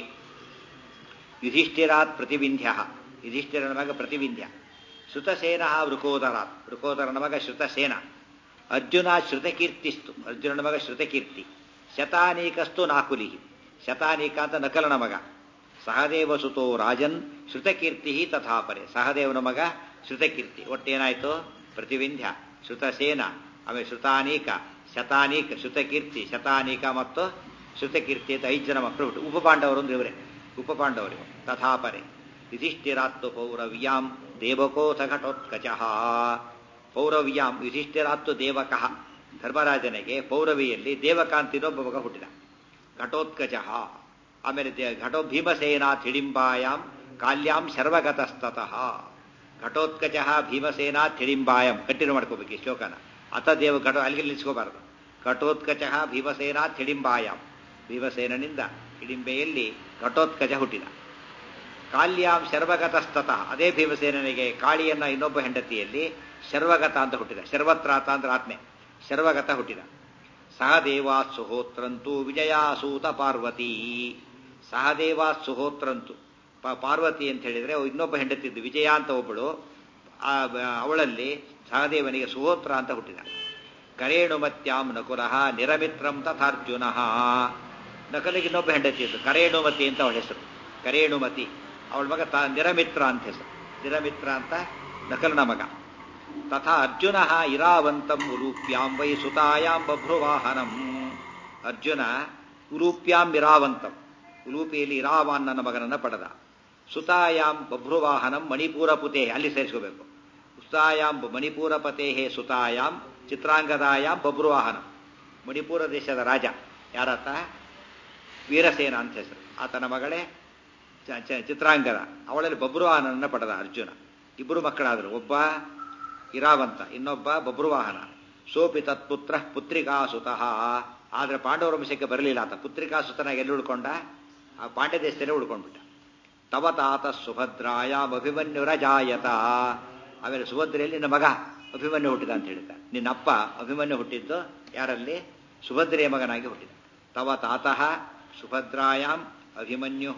ಯುಧಿಷ್ಠಿರಾತ್ ಪ್ರತಿವಿಂಧ್ಯ ಯುಧಿಷ್ಠಿರನ ಮಗ ಪ್ರತಿವಿಂಧ್ಯ ಶ್ರುತಸೇನ ವೃಕೋದರಾತ್ ವೃಕೋದರನ ಮಗ ಶ್ರುತಸೇನ ಅರ್ಜುನ ಶ್ರುತಕೀರ್ತಿಸ್ತು ಅರ್ಜುನನ ಮಗ ಶ್ರುತಕೀರ್ತಿ ಶತಾನೀಕಸ್ತು ನಾಕುಲಿ ಶತಾನೀಕ ಅಂತ ನಕಲನ ಮಗ ಸಹದೇವಸುತೋ ರಾಜನ್ ಶ್ರುತಕೀರ್ತಿ ತಥಾಪರೆ ಸಹದೇವನ ಮಗ ಶ್ರುತಕೀರ್ತಿ ಒಟ್ಟೇನಾಯ್ತು ಪ್ರತಿವಿಂಧ್ಯ ಶ್ರುತಸೇನ ಆಮೇಲೆ ಶ್ರುತಾನೀಕ ಶತಾನೀಕ ಶ್ರುತಕೀರ್ತಿ ಶತಾನೀಕ ಮತ್ತು ಶ್ರುತಕೀರ್ತಿ ಅಂತ ಐದು ಜನ ಮಕ್ಕಳು ಹುಟ್ಟು ಉಪಪಾಂಡವರು ಅಂದ್ರೆ ಇವರೇ ಉಪಪಾಂಡವರು ತಥಾಪರೆ ಯುಧಿಷ್ಠಿರಾತ್ತು ಪೌರವ್ಯಾಂ ದೇವಕೋಥ ಘಟೋತ್ಕಚ ಪೌರವ್ಯಾಂ ಯುಧಿಷ್ಠಿರಾತ್ತು ದೇವಕಃ ಧರ್ಮರಾಜನಿಗೆ ಪೌರವಿಯಲ್ಲಿ ದೇವಕ ಅಂತ ಇನ್ನೊಬ್ಬ ಮಗ ಹುಟ್ಟಿದ ಘಟೋತ್ಕಚ ಆಮೇಲೆ ಘಟೋ ಭೀಮಸೇನಾಥ್ ಹಿಡಿಂಬಾಯಾಂ ಕಾಲ್ಯಾಂ ಶರ್ವಗತಸ್ತತಃ ಘಟೋತ್ಕಚ ಭೀಮಸೇನಾಥ್ ಹಿಡಿಂಬಾಯಂ ಕಂಟಿನ್ಯೂ ಮಾಡ್ಕೋಬೇಕು ಈ ಶ್ಲೋಕನ ಅಥ ದೇವ ಘಟ ಅಲ್ಲಿಗೆ ನಿಲ್ಲಿಸ್ಕೋಬಾರದು ಘಟೋತ್ಕಚ ಭೀಮಸೇನಾಥ್ ಹಿಡಿಂಬಾಯಾಂ ಭೀಮಸೇನನಿಂದ ಹಿಡಿಂಬೆಯಲ್ಲಿ ಘಟೋತ್ಕಚ ಹುಟ್ಟಿದ ಕಾಲ್ಯಾಂ ಶರ್ವಗತಸ್ತತಃ ಅದೇ ಭೀಮಸೇನನಿಗೆ ಕಾಳಿಯನ್ನ ಇನ್ನೊಬ್ಬ ಹೆಂಡತಿಯಲ್ಲಿ ಶರ್ವಗತ ಅಂತ ಹುಟ್ಟಿದ ಶರ್ವತ್ರಾತ ಅಂದ್ರೆ ಆತ್ಮೆ ಶರ್ವಗತ ಹುಟ್ಟಿದ ಸಹದೇವಾತ್ ಸುಹೋತ್ರಂತು ವಿಜಯಾಸೂತ ಪಾರ್ವತಿ ಸಹದೇವಾತ್ ಸುಹೋತ್ರಂತು ಪಾರ್ವತಿ ಅಂತ ಹೇಳಿದ್ರೆ ಇನ್ನೊಬ್ಬ ಹೆಂಡತಿದ್ದು ವಿಜಯ ಅಂತ ಒಬ್ಬಳು ಅವಳಲ್ಲಿ ಸಹದೇವನಿಗೆ ಸುಹೋತ್ರ ಅಂತ ಹುಟ್ಟಿದ ಕರೇಣುಮತ್ಯಾಂ ನಕುಲಃ ನಿರಮಿತ್ರಂ ತಥಾರ್ಜುನ ನಕಲಿಗೆ ಇನ್ನೊಬ್ಬ ಹೆಂಡತಿ ಇದ್ದು ಕರೇಣುಮತಿ ಅಂತ ಅವಳ ಹೆಸರು ಕರೇಣುಮತಿ ಅವಳ ಮಗ ತ ನಿರಮಿತ್ರ ಅಂತ ಹೆಸರು ನಿರಮಿತ್ರ ಅಂತ ನಕಲನ ಮಗ ತಥಾ ಅರ್ಜುನ ಇರಾವಂತಂ ಉಲೂಪ್ಯಾಂ ವೈ ಸುತಾಯಾಂ ಬಭ್ರುವಾಹನಂ ಅರ್ಜುನ ಉಲೂಪ್ಯಾಂ ಇರಾವಂತಂ ಉಲೂಪಿಯಲ್ಲಿ ಇರಾವಾನ್ ನನ್ನ ಮಗನನ್ನ ಪಡೆದ ಸುತಾಯಾಂ ಬಭ್ರುವಾಹನಂ ಮಣಿಪೂರ ಪುತೆ ಅಲ್ಲಿ ಸೇರಿಸ್ಕೋಬೇಕು ಸುತಾಯಾಂ ಮಣಿಪೂರ ಪತೇ ಸುತಾಯಾಂ ಚಿತ್ರಾಂಗದಾಯಾಂ ಬಭ್ರುವಾಹನಂ ಮಣಿಪುರ ದೇಶದ ರಾಜ ಯಾರಾತ ವೀರಸೇನ ಅಂತ ಹೆಸರು ಆತನ ಮಗಳೇ ಚಿತ್ರಾಂಗದ ಅವಳಲ್ಲಿ ಬಬ್ರುವಾಹನನ್ನ ಪಡೆದ ಅರ್ಜುನ ಇಬ್ಬರು ಮಕ್ಕಳಾದರು ಒಬ್ಬ ಇರಾವಂತ ಇನ್ನೊಬ್ಬ ಬಬ್ರುವಾಹನ ಸೋಪಿ ತತ್ಪುತ್ರ ಪುತ್ರಿಕಾಸುತಃ ಆದ್ರೆ ಪಾಂಡವರ ವಂಶಕ್ಕೆ ಬರಲಿಲ್ಲ ಆತ ಪುತ್ರಿಕಾಸುತನಾಗಿ ಎಲ್ಲಿ ಉಳ್ಕೊಂಡ ಆ ಪಾಂಡ್ಯ ದೇಶದಲ್ಲೇ ಉಳ್ಕೊಂಡ್ಬಿಟ್ಟ ತವ ತಾತ ಸುಭದ್ರಾಯ ಅಭಿಮನ್ಯುರಜಾಯತ ಆಮೇಲೆ ಸುಭದ್ರೆಯಲ್ಲಿ ನಿನ್ನ ಮಗ ಅಭಿಮನ್ಯು ಹುಟ್ಟಿದ ಅಂತ ಹೇಳಿದ ನಿನ್ನ ಅಪ್ಪ ಅಭಿಮನ್ಯು ಹುಟ್ಟಿದ್ದು ಯಾರಲ್ಲಿ ಸುಭದ್ರೆಯ ಮಗನಾಗಿ ಹುಟ್ಟಿದ ತವ ತಾತಃ ಸುಭದ್ರಾಯಾಂ ಅಭಿಮನ್ಯು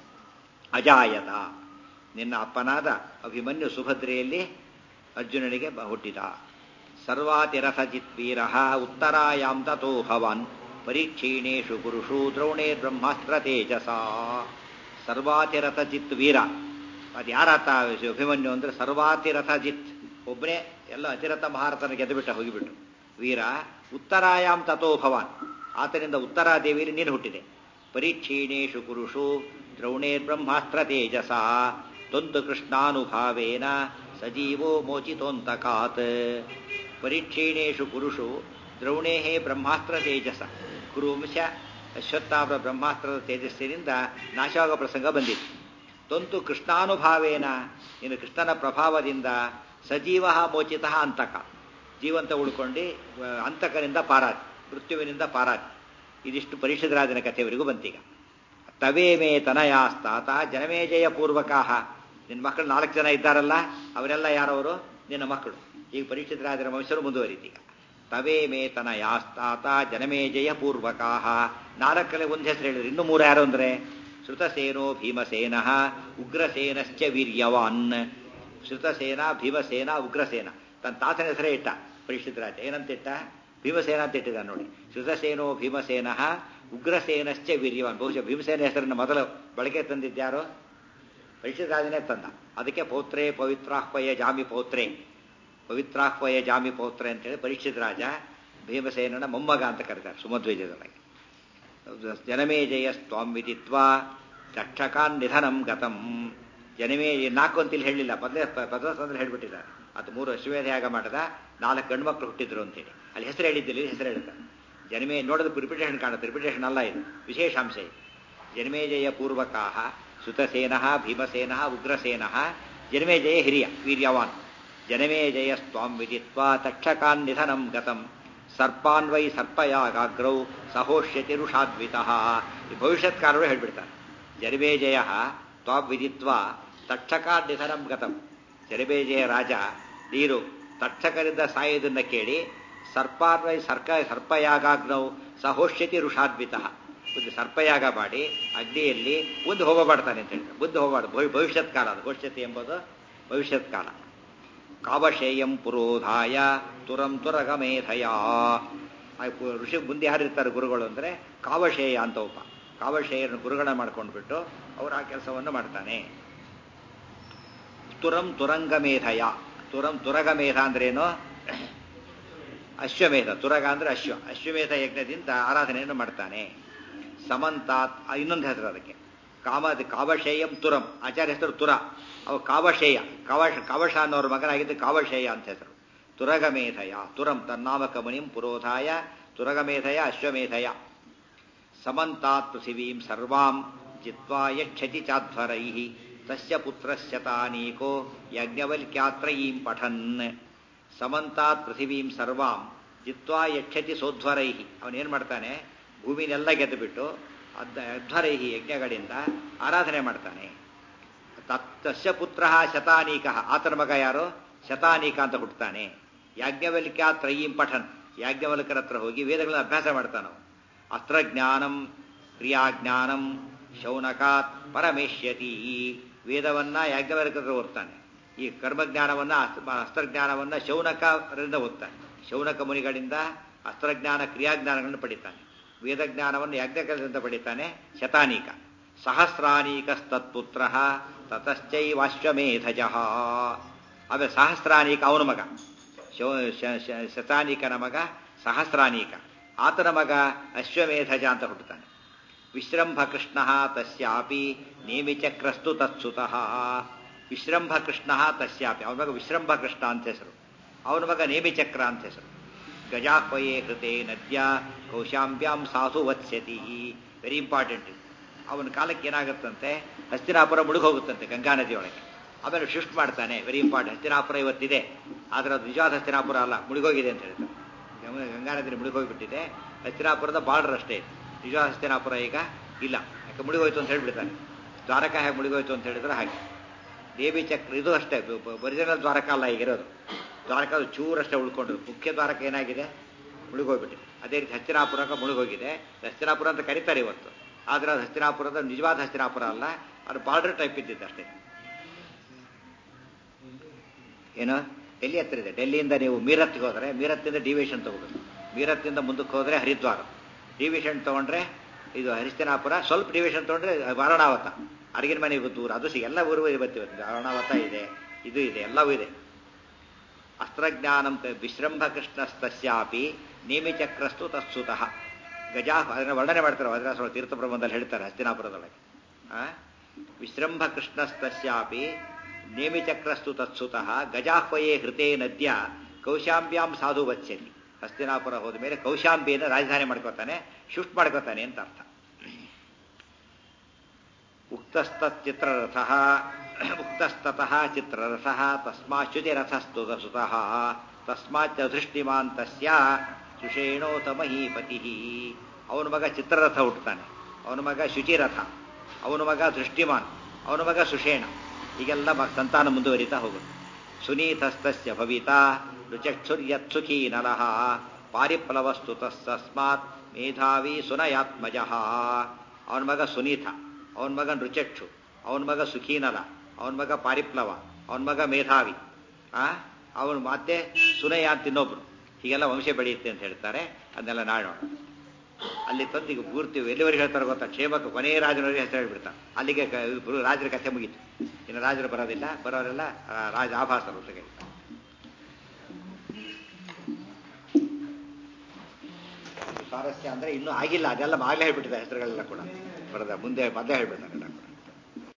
ಅಜಾಯತ ನಿನ್ನ ಅಪ್ಪನಾದ ಅಭಿಮನ್ಯು ಸುಭದ್ರೆಯಲ್ಲಿ ಅರ್ಜುನನಿಗೆ ಹುಟ್ಟಿದ ಸರ್ವಾತಿರಥಜಿತ್ ವೀರ ಉತ್ತರಾಯಾಂ ತಥೋ ಭವಾನ್ ಪರೀಕ್ಷೀಣೇಶು ಪುರುಷು ದ್ರೋಣೇ ಬ್ರಹ್ಮಾಸ್ತ್ರ ತೇಜಸ ಸರ್ವಾತಿರಥಜಿತ್ ವೀರ ಅದು ಯಾರಾತ ಅಭಿಮನ್ಯು ಅಂದ್ರೆ ಸರ್ವಾತಿರಥಜಿತ್ ಒಬ್ಬನೇ ಎಲ್ಲ ಅತಿರಥ ಮಹಾರಥನ ಗೆದ್ದುಬಿಟ್ಟ ಹೋಗಿಬಿಟ್ಟು ವೀರ ಉತ್ತರಾಯಾಂ ತಥೋ ಭವಾನ್ ಆತನಿಂದ ಉತ್ತರಾದೇವಿಯಲ್ಲಿ ನೀನು ಹುಟ್ಟಿದೆ ಪರೀಕ್ಷೀಣೇಶು ಪುರುಷು ದ್ರೌಣೇರ್ ಬ್ರಹ್ಮಾಸ್ತ್ರ ತೇಜಸ ತೊಂದು ಕೃಷ್ಣಾನುಭಾವೇನ ಸಜೀವೋ ಮೋಚಿತೋಂತಕಾತ್ ಪರೀಕ್ಷೀಣೇಶು ಪುರುಷು ದ್ರೌಣೇ ಬ್ರಹ್ಮಾಸ್ತ್ರ ತೇಜಸ ಕುರುವಂಶ ಅಶ್ವತ್ಥಾವ್ರ ಬ್ರಹ್ಮಾಸ್ತ್ರದ ತೇಜಸ್ಸಿನಿಂದ ನಾಶವಾಗ ಪ್ರಸಂಗ ಬಂದಿತ್ತು ತೊಂತು ಕೃಷ್ಣಾನುಭಾವೇನ ಇನ್ನು ಕೃಷ್ಣನ ಪ್ರಭಾವದಿಂದ ಸಜೀವ ಮೋಚಿತ ಅಂತಕ ಜೀವಂತ ಉಳ್ಕೊಂಡು ಅಂತಕನಿಂದ ಪಾರಾಜ್ ಮೃತ್ಯುವಿನಿಂದ ಪಾರಾಜ್ ಇದಿಷ್ಟು ಪರಿಷದರಾಜನ ಕಥೆಯವರೆಗೂ ಬಂತೀಗ ತವೇ ಮೇ ತನಯಾಸ್ತಾತ ಜನಮೇಜಯ ಪೂರ್ವಕಾಹ ನಿನ್ನ ಮಕ್ಕಳು ನಾಲ್ಕು ಜನ ಇದ್ದಾರಲ್ಲ ಅವರೆಲ್ಲ ಯಾರವರು ನಿನ್ನ ಮಕ್ಕಳು ಈಗ ಪರೀಕ್ಷಿತರಾಜರ ವಂಶರು ಮುಂದುವರಿತೀಗ ತವೇ ಮೇತನ ಯಾಸ್ತಾತ ಜನಮೇಜಯ ಪೂರ್ವಕಾಹ ನಾಲ್ಕಲ್ಲಿ ಒಂದು ಹೆಸರು ಹೇಳಿದ್ರು ಇನ್ನು ಮೂರು ಯಾರು ಅಂದ್ರೆ ಶ್ರುತಸೇನೋ ಭೀಮಸೇನ ಉಗ್ರಸೇನಶ್ಚ ವೀರ್ಯವಾನ್ ಶ್ರುತಸೇನ ಭೀಮಸೇನ ಉಗ್ರಸೇನ ತನ್ನ ತಾತನ ಹೆಸರೇ ಇಟ್ಟ ಪರೀಕ್ಷಿತ್ ರಾಜ ಏನಂತ ಇಟ್ಟ ಭೀಮಸೇನ ಅಂತ ಇಟ್ಟಿದ್ದ ನೋಡಿ ಶ್ರುತಸೇನೋ ಭೀಮಸೇನ ಉಗ್ರಸೇನಶ್ಚ ವೀರ್ಯವಾನ್ ಬಹುಶಃ ಭೀಮಸೇನ ಹೆಸರನ್ನು ಮೊದಲು ಬಳಕೆ ತಂದಿದ್ಯಾರೋ ಪರೀಕ್ಷಿತ್ ರಾಜನೇ ತಂದ ಅದಕ್ಕೆ ಪೌತ್ರೇ ಪವಿತ್ರಾಹ್ವಯ ಜಾಮಿ ಪೌತ್ರೇ ಪವಿತ್ರಾಹ್ವಯ ಜಾಮಿ ಪೌತ್ರೆ ಅಂತೇಳಿ ಪರೀಕ್ಷಿತ್ ರಾಜ ಭೀಮಸೇನನ ಮೊಮ್ಮಗ ಅಂತ ಕರೀತಾರೆ ಸುಮಧ್ವಜದಲ್ಲಿ ಜನಮೇಜಯ ಸ್ವಾಂ ವಿದಿತ್ವ ತಕ್ಷಕಾನ್ ನಿಧನಂ ಗತಂ ಜನಮೇ ನಾಲ್ಕು ಅಂತ ಇಲ್ಲಿ ಹೇಳಿಲ್ಲ ಮೊದಲೇ ಪದ್ಮಸಂದ್ರೆ ಹೇಳ್ಬಿಟ್ಟಿದ್ದಾರೆ ಅದು ಮೂರು ಅಶ್ವಮೇಧ ಯಾಗ ಮಾಡದ ನಾಲ್ಕು ಗಂಡು ಮಕ್ಕಳು ಹುಟ್ಟಿದ್ರು ಅಂತೇಳಿ ಅಲ್ಲಿ ಹೆಸರು ಹೇಳಿದ್ದಿಲ್ಲ ಇಲ್ಲಿ ಹೆಸರು ಹೇಳ್ತಾರೆ ಜನಮೇ ನೋಡೋದು ರಿಪಿಟೇಷನ್ ಕಾಣುತ್ತೆ ರಿಪಿಟೇಷನ್ ಅಲ್ಲ ಇದು ವಿಶೇಷಾಂಶ ಇದು ಜನಮೇಜಯ ಪೂರ್ವಕಾಹ ಸುತಸೇನ ಭೀಮಸೇನ ಉಗ್ರಸೇನ ಜನಮೇಜಯ ಹಿರಿಯ ವೀರ್ಯವಾನ್ ಜನಮೇಜಯ ಸ್ವಾಂ ವಿದಿತ್ವ ತಕ್ಷಕಾನ್ ನಿಧನಂ ಗತಂ ಸರ್ಪಾನ್ವೈ ಸರ್ಪಯಾಗಾಗ್ರೌ ಸಹೋಷ್ಯತಿ ಋಷಾದ್ವಿತಃ ಈ ಭವಿಷ್ಯತ್ಕಾರರು ಹೇಳ್ಬಿಡ್ತಾರೆ ಜನಮೇಜಯ ತ್ವಾಂ ವಿದಿತ್ವ ತಕ್ಷಕಾನ್ ನಿಧನಂ ಗತಂ ಜನಮೇಜಯ ರಾಜ ನೀರು ತಕ್ಷಕರಿಂದ ಸಾಯೋದನ್ನ ಕೇಳಿ ಸರ್ಪಾನ್ವೈ ಸರ್ಕ ಸರ್ಪಯಾಗಾಗ್ನೌ ಸಹೋಷ್ಯತಿ ಋಷಾದ್ವಿತಃ ಒಂದು ಸರ್ಪಯಾಗ ಮಾಡಿ ಅಗ್ನಿಯಲ್ಲಿ ಮುಂದೆ ಹೋಗಬಾಡ್ತಾನೆ ಅಂತ ಹೇಳ್ತಾರೆ ಮುಂದೆ ಹೋಗಬಾರ್ದು ಭವಿಷ್ಯತ್ ಕಾಲ ಅದು ಭವಿಷ್ಯತ್ ಎಂಬುದು ಭವಿಷ್ಯತ್ ಕಾಲ ಕಾವಶೇಯಂ ಪುರೋಧಾಯ ತುರಂ ತುರಗಮೇಧಯ ಋಷಿ ಮುಂದೆ ಯಾರಿರ್ತಾರೆ ಗುರುಗಳು ಅಂದರೆ ಕಾವಶೇಯ ಅಂತ ಒಬ್ಬ ಕಾವಶೇಯರನ್ನು ಗುರುಗಳ ಮಾಡ್ಕೊಂಡ್ಬಿಟ್ಟು ಅವರು ಆ ಕೆಲಸವನ್ನು ಮಾಡ್ತಾನೆ ತುರಂ ತುರಂಗಮೇಧಯ ತುರಂ ತುರಗಮೇಧ ಅಂದ್ರೇನು ಅಶ್ವಮೇಧ ತುರಗ ಅಂದ್ರೆ ಅಶ್ವ ಅಶ್ವಮೇಧ ಯಜ್ಞದಿಂದ ಆರಾಧನೆಯನ್ನು ಮಾಡ್ತಾನೆ ಸಮಂತಾತ್ ಇನ್ನೊಂದು ಹೆಸರು ಅದಕ್ಕೆ ಕಾಮ ಕಾವಶೇಯಂ ತುರಂ ಆಚಾರ್ಯ ಹೆಸರು ತುರ ಅವು ಕಾವಶೇಯ ಕವಶ ಕವಶ ಅನ್ನೋರ ಮಗನಾಗಿದ್ದು ಕಾವಶೇಯ ಅಂತ ಹೆಸರು ತುರಗಮೇಧಯ ತುರಂ ತನ್ನಾಮಕ ಮುನಿಂ ಪುರೋಧಾಯ ತುರಗಮೇಧಯ ಅಶ್ವಮೇಧಯ ಸಮಂತಾತ್ ಪೃಥಿವೀಂ ಸರ್ವಾಂ ಜಿತ್ವಾ ಯಕ್ಷತಿ ಚಾಧ್ವರೈ ತಸ್ಯ ಪುತ್ರಶ್ಚತಾನೀಕೋ ಯಜ್ಞವಲ್ಕ್ಯಾತ್ರಯೀಂ ಪಠನ್ ಸಮಂತಾತ್ ಪೃಥಿವೀಂ ಸರ್ವಾಂ ಜಿತ್ವಾ ಯಕ್ಷತಿ ಸೋಧ್ವರೈ ಅವನೇನು ಮಾಡ್ತಾನೆ ಭೂಮಿನೆಲ್ಲ ಗೆದ್ದುಬಿಟ್ಟು ಅದ್ ಅಧ್ವರೈಹಿ ಯಜ್ಞಗಳಿಂದ ಆರಾಧನೆ ಮಾಡ್ತಾನೆ ತಸ್ಯ ಪುತ್ರ ಶತಾನೀಕ ಆತನ ಮಗ ಯಾರು ಶತಾನೀಕ ಅಂತ ಹುಟ್ಟುತ್ತಾನೆ ಯಾಜ್ಞವಲ್ಕ್ಯ ತ್ರಯೀಂ ಪಠನ್ ಯಾಜ್ಞವಲ್ಕರ ಹತ್ರ ಹೋಗಿ ವೇದಗಳನ್ನು ಅಭ್ಯಾಸ ಮಾಡ್ತಾನವ ಅಸ್ತ್ರಜ್ಞಾನಂ ಕ್ರಿಯಾಜ್ಞಾನಂ ಶೌನಕಾತ್ ಪರಮೇಶ್ಯತಿ ವೇದವನ್ನ ಯಾಜ್ಞವಲ್ಕರ ಓದ್ತಾನೆ ಈ ಕರ್ಮಜ್ಞಾನವನ್ನ ಅಸ್ತ್ರಜ್ಞಾನವನ್ನ ಶೌನಕರಿಂದ ಓದ್ತಾನೆ ಶೌನಕ ಮುನಿಗಳಿಂದ ಅಸ್ತ್ರಜ್ಞಾನ ಕ್ರಿಯಾಜ್ಞಾನಗಳನ್ನು ಪಡಿತಾನೆ ವೇದಜ್ಞಾನವನ್ನು ಯಾಜ್ಞಕರಿಂದ ಪಡಿತಾನೆ ಶತಾನೀಕ ಸಹಸ್ರಾನೀಕಸ್ತತ್ಪುತ್ರ ತತಶ್ಚೈವಾಶ್ವಮೇಧಜ ಆಮೇಲೆ ಸಹಸ್ರಾನೀಕ ಅವನ ಮಗ ಶತಾನೀಕನ ಮಗ ಸಹಸ್ರಾನೀಕ ಆತನ ಮಗ ಅಶ್ವಮೇಧಜ ಅಂತ ಹುಟ್ಟುತ್ತಾನೆ ವಿಶ್ರಂಭ ಕೃಷ್ಣ ತಸ್ಯಾಪಿ ನೇಮಿಚಕ್ರಸ್ತು ತತ್ಸುತಃ ವಿಶ್ರಂಭ ಕೃಷ್ಣ ತಸ್ಯಾಪಿ ಅವನ ಮಗ ವಿಶ್ರಂಭ ಕೃಷ್ಣ ಅಂತ ಹೆಸರು ಅವನ ಮಗ ನೇಮಿಚಕ್ರ ಅಂತ ಹೆಸರು ಗಜಾಹ್ವಯೇ ಹೃತೆ ನದ್ಯ ಕೌಶಾಂಬ್ಯಾಂ ಸಾಧು ವತ್ಸ್ಯತಿ ವೆರಿ ಇಂಪಾರ್ಟೆಂಟ್ ಅವನ ಕಾಲಕ್ಕೆ ಏನಾಗುತ್ತಂತೆ ಹಸ್ತಿನಾಪುರ ಮುಳುಗೋಗುತ್ತಂತೆ ಗಂಗಾ ನದಿಯೊಳಗೆ ಆಮೇಲೆ ಶಿಫ್ಟ್ ಮಾಡ್ತಾನೆ ವೆರಿ ಇಂಪಾರ್ಟೆಂಟ್ ಹಸ್ತಿನಾಪುರ ಇವತ್ತಿದೆ ಆದರೆ ಅದು ನಿಜವಾದ ಹಸ್ತಿನಾಪುರ ಅಲ್ಲ ಮುಳುಗೋಗಿದೆ ಅಂತ ಹೇಳ್ತಾರೆ ಗಂಗಾ ನದಿ ಮುಳುಗೋಗ್ಬಿಟ್ಟಿದೆ ಹಸ್ತಿನಾಪುರದ ಬಾರ್ಡರ್ ಅಷ್ಟೇ ನಿಜವಾದ ಹಸ್ತಿನಾಪುರ ಈಗ ಇಲ್ಲ ಯಾಕೆ ಮುಳುಗೋಯ್ತು ಅಂತ ಹೇಳ್ಬಿಡ್ತಾನೆ ದ್ವಾರಕಾ ಹೇಗೆ ಮುಳುಗೋಯ್ತು ಅಂತ ಹೇಳಿದ್ರೆ ಹಾಗೆ ದೇವಿ ಚಕ್ರ ಇದು ಅಷ್ಟೇ ಒರಿಜಿನಲ್ ದ್ವಾರಕ ಅಲ್ಲ ಈಗಿರೋದು ದ್ವಾರಕ ಚೂರಷ್ಟೇ ಉಳ್ಕೊಂಡಿರೋದು ಮುಖ್ಯ ದ್ವಾರಕ ಏನಾಗಿದೆ ಮುಳುಗೋಗ್ಬಿಟ್ಟಿದೆ ಅದೇ ರೀತಿ ಹಸ್ತಿನಾಪುರಕ್ಕೆ ಮುಳುಗೋಗಿದೆ ಹಸ್ತಿನಾಪುರ ಅಂತ ಕರೀತಾರೆ ಇವತ್ತು ಆದರೆ ಅದು ಹಸ್ತಿನಾಪುರದ ನಿಜವಾದ ಹಸ್ತಿನಾಪುರ ಅಲ್ಲ ಅದು ಬಾರ್ಡರ್ ಟೈಪ್ ಇದ್ದಿದ್ದು ಅಷ್ಟೇ ಏನು ಡೆಲ್ಲಿ ಹತ್ರ ಇದೆ ಡೆಲ್ಲಿಯಿಂದ ನೀವು ಮೀರತ್ಗೆ ಹೋದರೆ ಮೀರತ್ತಿಂದ ಡಿವಿಷನ್ ತಗೋಬೇಕು ಮೀರತ್ತಿಂದ ಮುಂದಕ್ಕೆ ಹೋದರೆ ಹರಿದ್ವಾರ ಡಿವಿಷನ್ ತಗೊಂಡ್ರೆ ಇದು ಹರಿಸ್ತಿನಾಪುರ ಸ್ವಲ್ಪ ಡಿವಿಷನ್ ತಗೊಂಡ್ರೆ ವಾರಣಾವತ ಅಡಿಗಿನ ಮನೆಗೆ ದೂರ ಅದು ಸಿ ಎಲ್ಲ ಊರು ಬರ್ತೀವಿ ವಾರಣಾವತ ಇದೆ ಇದು ಇದೆ ಎಲ್ಲವೂ ಇದೆ ಅಸ್ತ್ರಜ್ಞಾನಂ ವಿಶ್ರಂಭ ಕೃಷ್ಣಸ್ತಸ್ಯಾಪಿ ನೇಮಿಚಕ್ರಸ್ತು ತತ್ಸುತಃ ಗಜಾ ಅದನ್ನು ವರ್ಣನೆ ಮಾಡ್ತಾರೆ ವಜ್ರಾಸುರ ತೀರ್ಥ ಪ್ರಬಂಧದಲ್ಲಿ ಹೇಳ್ತಾರೆ ಹಸ್ತಿನಾಪುರದೊಳಗೆ ವಿಶ್ರಂಭ ಕೃಷ್ಣಸ್ತಸ್ಯಾಪಿ ನೇಮಿಚಕ್ರಸ್ತು ತತ್ಸುತಃ ಗಜಾಹ್ವಯೇ ಹೃತೆ ನದ್ಯ ಕೌಶಾಂಬ್ಯಾಂ ಸಾಧು ವತ್ಸ್ಯತಿ ಹಸ್ತಿನಾಪುರ ಹೋದ ಮೇಲೆ ಕೌಶಾಂಬಿಯನ್ನು ರಾಜಧಾನಿ ಮಾಡ್ಕೋತಾನೆ ಶಿಫ್ಟ್ ಮಾಡ್ಕೋತಾನೆ ಅಂತ ಅರ್ಥ ಉಕ್ತಸ್ತಚಿತ್ರರಥ ಉಕ್ತಸ್ತತಃ ಚಿತ್ರರಥ ತಸ್ಮಾಚ್ಯುತಿರಥಸ್ತು ಸುತಃ ತಸ್ಮಾಚ ದೃಷ್ಟಿಮಾನ್ ತಸ್ಯ ಸುಷೇಣೋತ ಮಹೀಪತಿ ಅವನ ಮಗ ಚಿತ್ರರಥ ಹುಟ್ಟುತ್ತಾನೆ ಅವನ ಮಗ ಶುಚಿರಥ ಅವನ ಮಗ ದೃಷ್ಟಿಮಾನ್ ಅವನ ಮಗ ಸುಷೇಣ ಹೀಗೆಲ್ಲ ಸಂತಾನ ಮುಂದುವರಿತಾ ಹೋಗುತ್ತೆ ಸುನೀತಸ್ತಸ್ಯ ಭವಿತಾ ರುಚಕ್ಷುರ್ಯತ್ಸುಖೀ ನಲಃ ಪಾರಿಪ್ಲವಸ್ತು ತಸ್ಮಾತ್ ಮೇಧಾವಿ ಸುನಯಾತ್ಮಜ ಅವನ ಮಗ ಸುನೀತ ಅವನ ಮಗ ನೃಚಕ್ಷು ಅವನ ಮಗ ಸುಖೀನಲ ಅವನ ಮಗ ಪಾರಿಪ್ಲವ ಅವನ ಮಗ ಮೇಧಾವಿ ಆ ಅವನು ಮತ್ತೆ ಸುನಯ ಅಂತ ಇನ್ನೊಬ್ರು ಹೀಗೆಲ್ಲ ವಂಶ ಬೆಳೆಯುತ್ತೆ ಅಂತ ಹೇಳ್ತಾರೆ ಅದನ್ನೆಲ್ಲ ನಾಡೋಣ ಅಲ್ಲಿ ತಂದು ಈಗ ಪೂರ್ತಿ ಎಲ್ಲಿವರೆಗೆ ಹೇಳ್ತಾರೆ ಗೊತ್ತಾ ಕ್ಷೇಮಕ್ಕೆ ಕೊನೆಯ ರಾಜನವರಿಗೆ ಹೆಸರು ಹೇಳ್ಬಿಡ್ತಾರೆ ಅಲ್ಲಿಗೆ ಕ- ಇಬ್ರು ರಾಜರ ಕಥೆ ಮುಗೀತು ಇನ್ನು ರಾಜರು ಬರೋದಿಲ್ಲ ಬರೋರೆಲ್ಲ ಆ, ರಾಜ ಆಭಾಸರು ಅಂತ ಹೇಳ್ತಾರೆ ಸ್ವಾರಸ್ಯ ಅಂದ್ರೆ ಇನ್ನೂ ಆಗಿಲ್ಲ ಅದೆಲ್ಲ ಆಗಲೇ ಹೇಳ್ಬಿಟ್ಟಿದೆ ಹೆಸರುಗಳೆಲ್ಲ ಕೂಡ ಬರದ ಮುಂದೆ ಮೊದಲೇ ಹೇಳ್ಬಿಡ್ತಾರೆ ಎಲ್ಲ